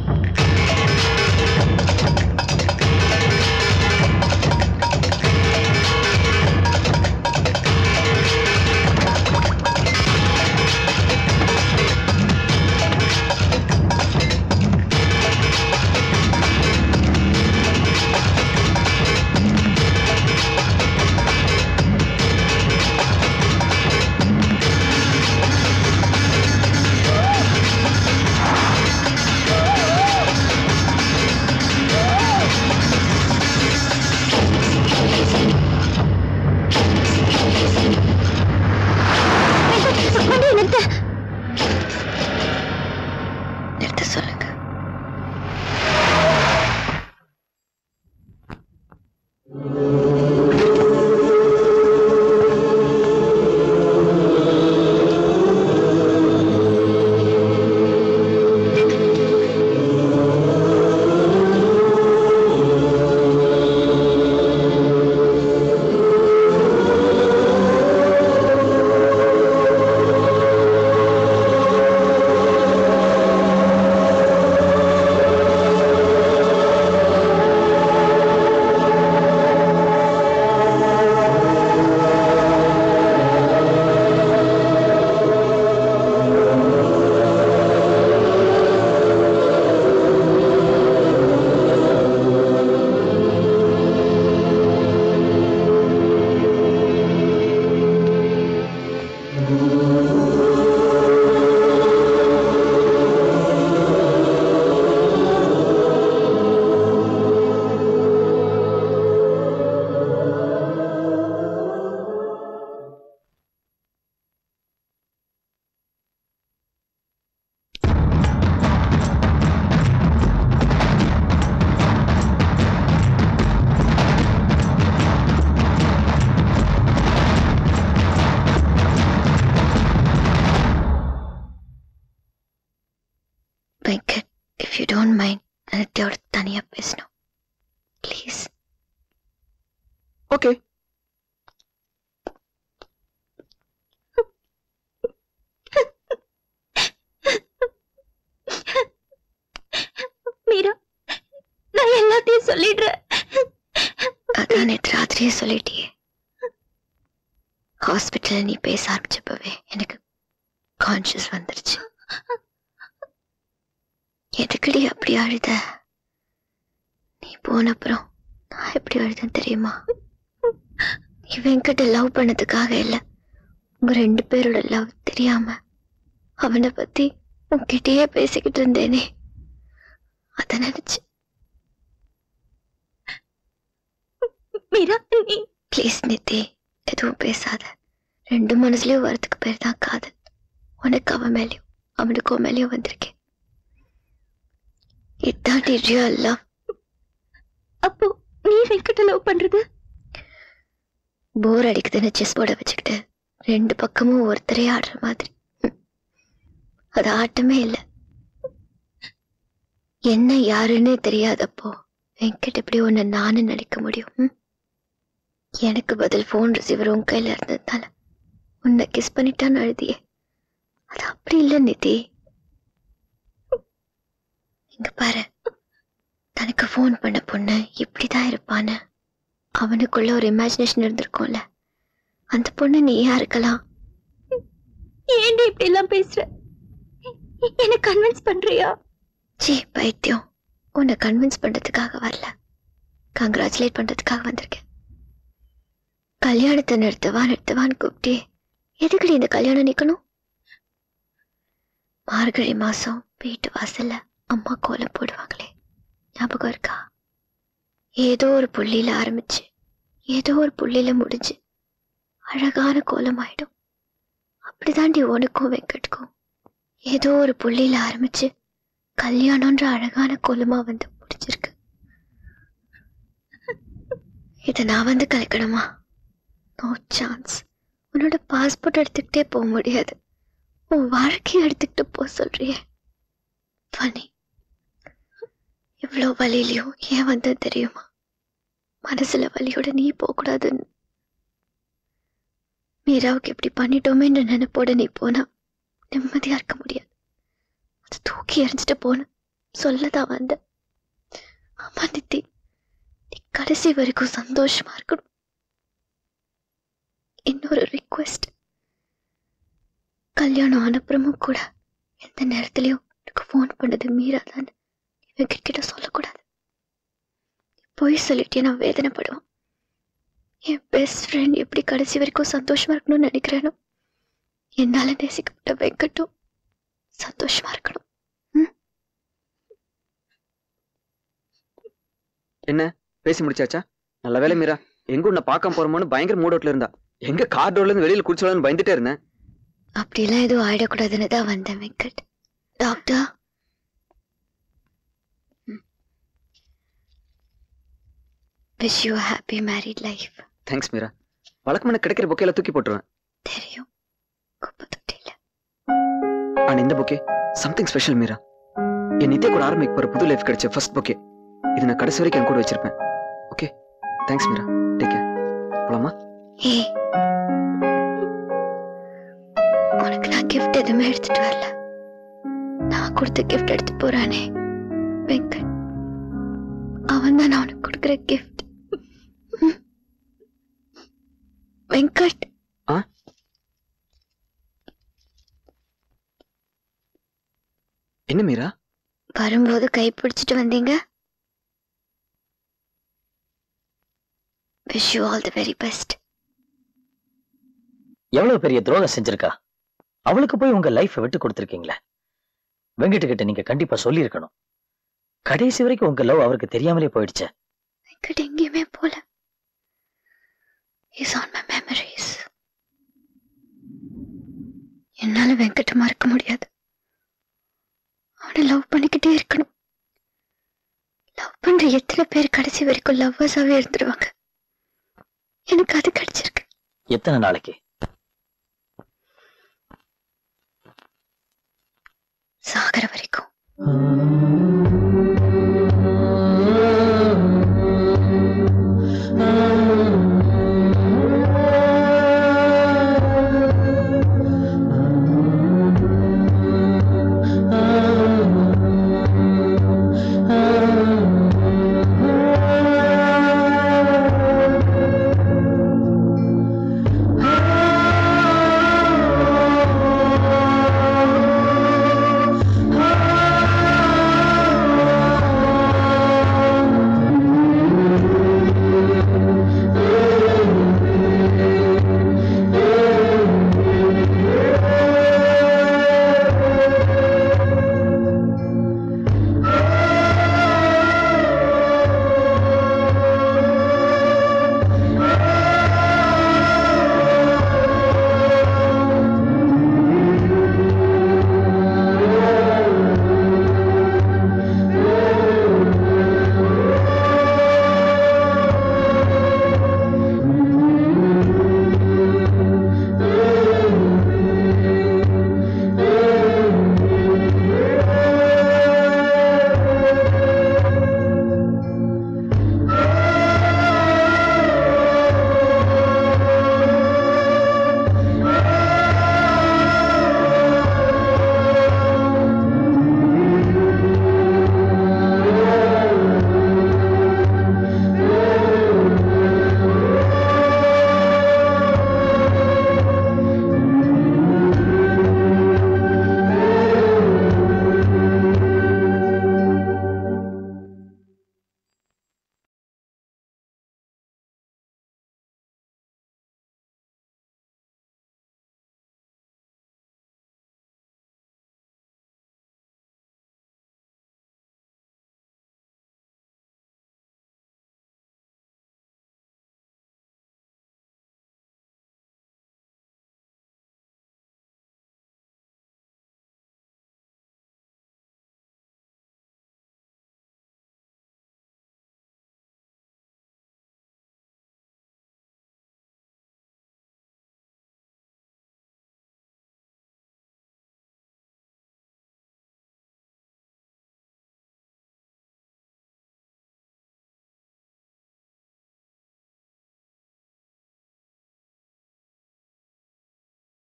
[SPEAKER 17] Thank
[SPEAKER 3] if you don't mind நித்யாவோட தனியா பேசணும் ப்ளீஸ்
[SPEAKER 4] ஓகே
[SPEAKER 3] மீரா நான் எல்லாத்தையும் சொல்லிடுறேன் அதான் நேற்று ராத்திரியே சொல்லிட்டியே ஹாஸ்பிட்டல்ல நீ பேச ஆரம்பிச்சப்பவே எனக்கு கான்ஷியஸ் வந்துருச்சு எதுக்கடி அப்படி அழுத நீ போன அப்புறம் நான் எப்படி அழுதேன் தெரியுமா நீ வெங்கட்ட லவ் பண்ணதுக்காக இல்ல உங்க ரெண்டு பேரோட லவ் தெரியாம அவனை பத்தி உன்கிட்டயே பேசிக்கிட்டு இருந்தேனே அத நினைச்சு மீரா நீ ப்ளீஸ் நித்தி எதுவும் பேசாத ரெண்டு மனசுலயும் வரதுக்கு பேர் தான் காதல் உனக்கு அவன் மேலயும் அவனுக்கு உன் மேலயும் வந்திருக்கேன் இதான் ரியல் லவ் அப்போ நீ வெங்கட்ட லவ் பண்றது போர் அடிக்குதுன்னு செஸ் போர்டை வச்சுக்கிட்டு ரெண்டு பக்கமும் ஒருத்தரே ஆடுற மாதிரி ம். அது ஆட்டமே இல்லை என்ன யாருன்னே தெரியாதப்போ வெங்கட் எப்படி ஒன்னு நானு நடிக்க முடியும் ம்? எனக்கு பதில் ஃபோன் ரிசீவர் உன் கையில இருந்ததுனால உன்னை கிஸ் பண்ணிட்டான்னு அழுதியே அது அப்படி இல்லை நிதி இங்க பாரு தனக்கு ஃபோன் பண்ண பொண்ணு இப்படிதான் இருப்பான்னு அவனுக்குள்ள ஒரு இமேஜினேஷன் இருந்திருக்கும்ல அந்த பொண்ணு நீயா இருக்கலாம் ஏன்டி இப்படி எல்லாம் பேசுற என்ன கன்வின்ஸ் பண்றியா சீ பைத்தியம் உன்னை கன்வின்ஸ் பண்றதுக்காக வரல கங்க்ராச்சுலேட் பண்றதுக்காக வந்திருக்கேன் கல்யாணத்தை நிறுத்தவா நிறுத்தவான்னு கூப்பிட்டே எதுக்குடி இந்த கல்யாணம் நிக்கணும் மார்கழி மாசம் வீட்டு வாசல்ல அம்மா கோலம் போடுவாங்களே ஞாபகம் இருக்கா ஏதோ ஒரு புள்ளியில ஆரம்பிச்சு ஏதோ ஒரு புள்ளியில முடிஞ்சு அழகான கோலம் ஆயிடும் அப்படிதாண்டி உனக்கும் வெங்கட்கும் ஏதோ ஒரு புள்ளியில ஆரம்பிச்சு கல்யாணம்ன்ற அழகான கோலமா வந்து முடிச்சிருக்கு இத நான் வந்து கலக்கணுமா நோ சான்ஸ் உன்னோட பாஸ்போர்ட் எடுத்துக்கிட்டே போக முடியாது உன் வாழ்க்கையை எடுத்துக்கிட்டு போக சொல்றியே ஃபனி இவ்வளோ வலியிலையும் ஏன் வந்து தெரியுமா மனசுல வலியோட நீ போகக்கூடாதுன்னு மீராவுக்கு இப்படி பண்ணிட்டோமேன்ற நினைப்போட நீ போனா நிம்மதியா இருக்க முடியாது அது தூக்கி எறிஞ்சிட்டு போன சொல்லதான் வந்த அம்மா நித்தி நீ கடைசி வரைக்கும் சந்தோஷமா இருக்கணும் இன்னொரு ரிக்வெஸ்ட் கல்யாணம் ஆனப்புறமும் கூட எந்த நேரத்திலயும் எனக்கு ஃபோன் பண்ணது மீரா தான் இவங்க கிட்ட சொல்லக்கூடாது பொய் சொல்லிட்டு நான் வேதனைப்படுவான் என் பெஸ்ட் ஃப்ரெண்ட் எப்படி கடைசி வரைக்கும் சந்தோஷமா இருக்கணும்னு நினைக்கிறேனோ என்னால நேசிக்கப்பட்ட வெங்கட்டும் சந்தோஷமா இருக்கணும்
[SPEAKER 4] என்ன பேசி முடிச்சாச்சா நல்ல வேலை மீரா எங்க உன்னை பார்க்காம போறோமோன்னு பயங்கர மூடோட்ல இருந்தா எங்க கார் டோர்ல இருந்து வெளியில குடிச்சோன்னு பயந்துட்டே இருந்தேன்
[SPEAKER 3] அப்படிலாம் எதுவும் ஆயிடக்கூடாதுன்னு தான் வந்தேன் Venkat doctor wish you happy married life
[SPEAKER 4] thanks Meera வழக்கமான கிடைக்கிற பொக்கையில தூக்கி போட்டுருவேன்
[SPEAKER 3] தெரியும்
[SPEAKER 4] ஆனா இந்த பொக்கே சம்திங் ஸ்பெஷல் மீரா என் நித்யா கூட ஆரம்பிக்க போற புது லைஃப் கிடைச்ச ஃபர்ஸ்ட் பொக்கே இது நான் கடைசி வரைக்கும் என் கூட வச்சிருப்பேன் okay thanks Meera take care போலாமா
[SPEAKER 3] ஏய் உனக்கு நான் கிஃப்ட் எதுவுமே எடுத்துட்டு வரல நான் கொடுத்த கிஃப்ட் எடுத்து போறானே வெங்கட் அவன் தான் நான் உனக்கு கொடுக்குற கிஃப்ட் வெங்கட்
[SPEAKER 4] என்ன மீரா
[SPEAKER 3] வரும்போது கை பிடிச்சிட்டு வந்தீங்க wish you all the very best
[SPEAKER 18] எவ்வளவு பெரிய துரோகம் செஞ்சிருக்கா அவளுக்கு போய் உங்க லைஃபை விட்டு கொடுத்துருக்கீங்களே வெங்கட் கிட்ட நீங்க கண்டிப்பா சொல்லியிருக்கணும் கடைசி வரைக்கும் உங்க லவ் அவருக்கு தெரியாமலே போயிடுச்சு
[SPEAKER 3] வெங்கட் எங்கேயுமே போல இஸ் ஆன் மை மெமரிஸ் என்னால வெங்கட் மறக்க முடியாது அவனை லவ் பண்ணிக்கிட்டே இருக்கணும் லவ் பண்ற எத்தனை பேர் கடைசி வரைக்கும் லவ்வர்ஸாவே இருந்துருவாங்க எனக்கு அது கிடைச்சிருக்கு
[SPEAKER 18] எத்தனை நாளைக்கு
[SPEAKER 3] சாகர வரைக்கும்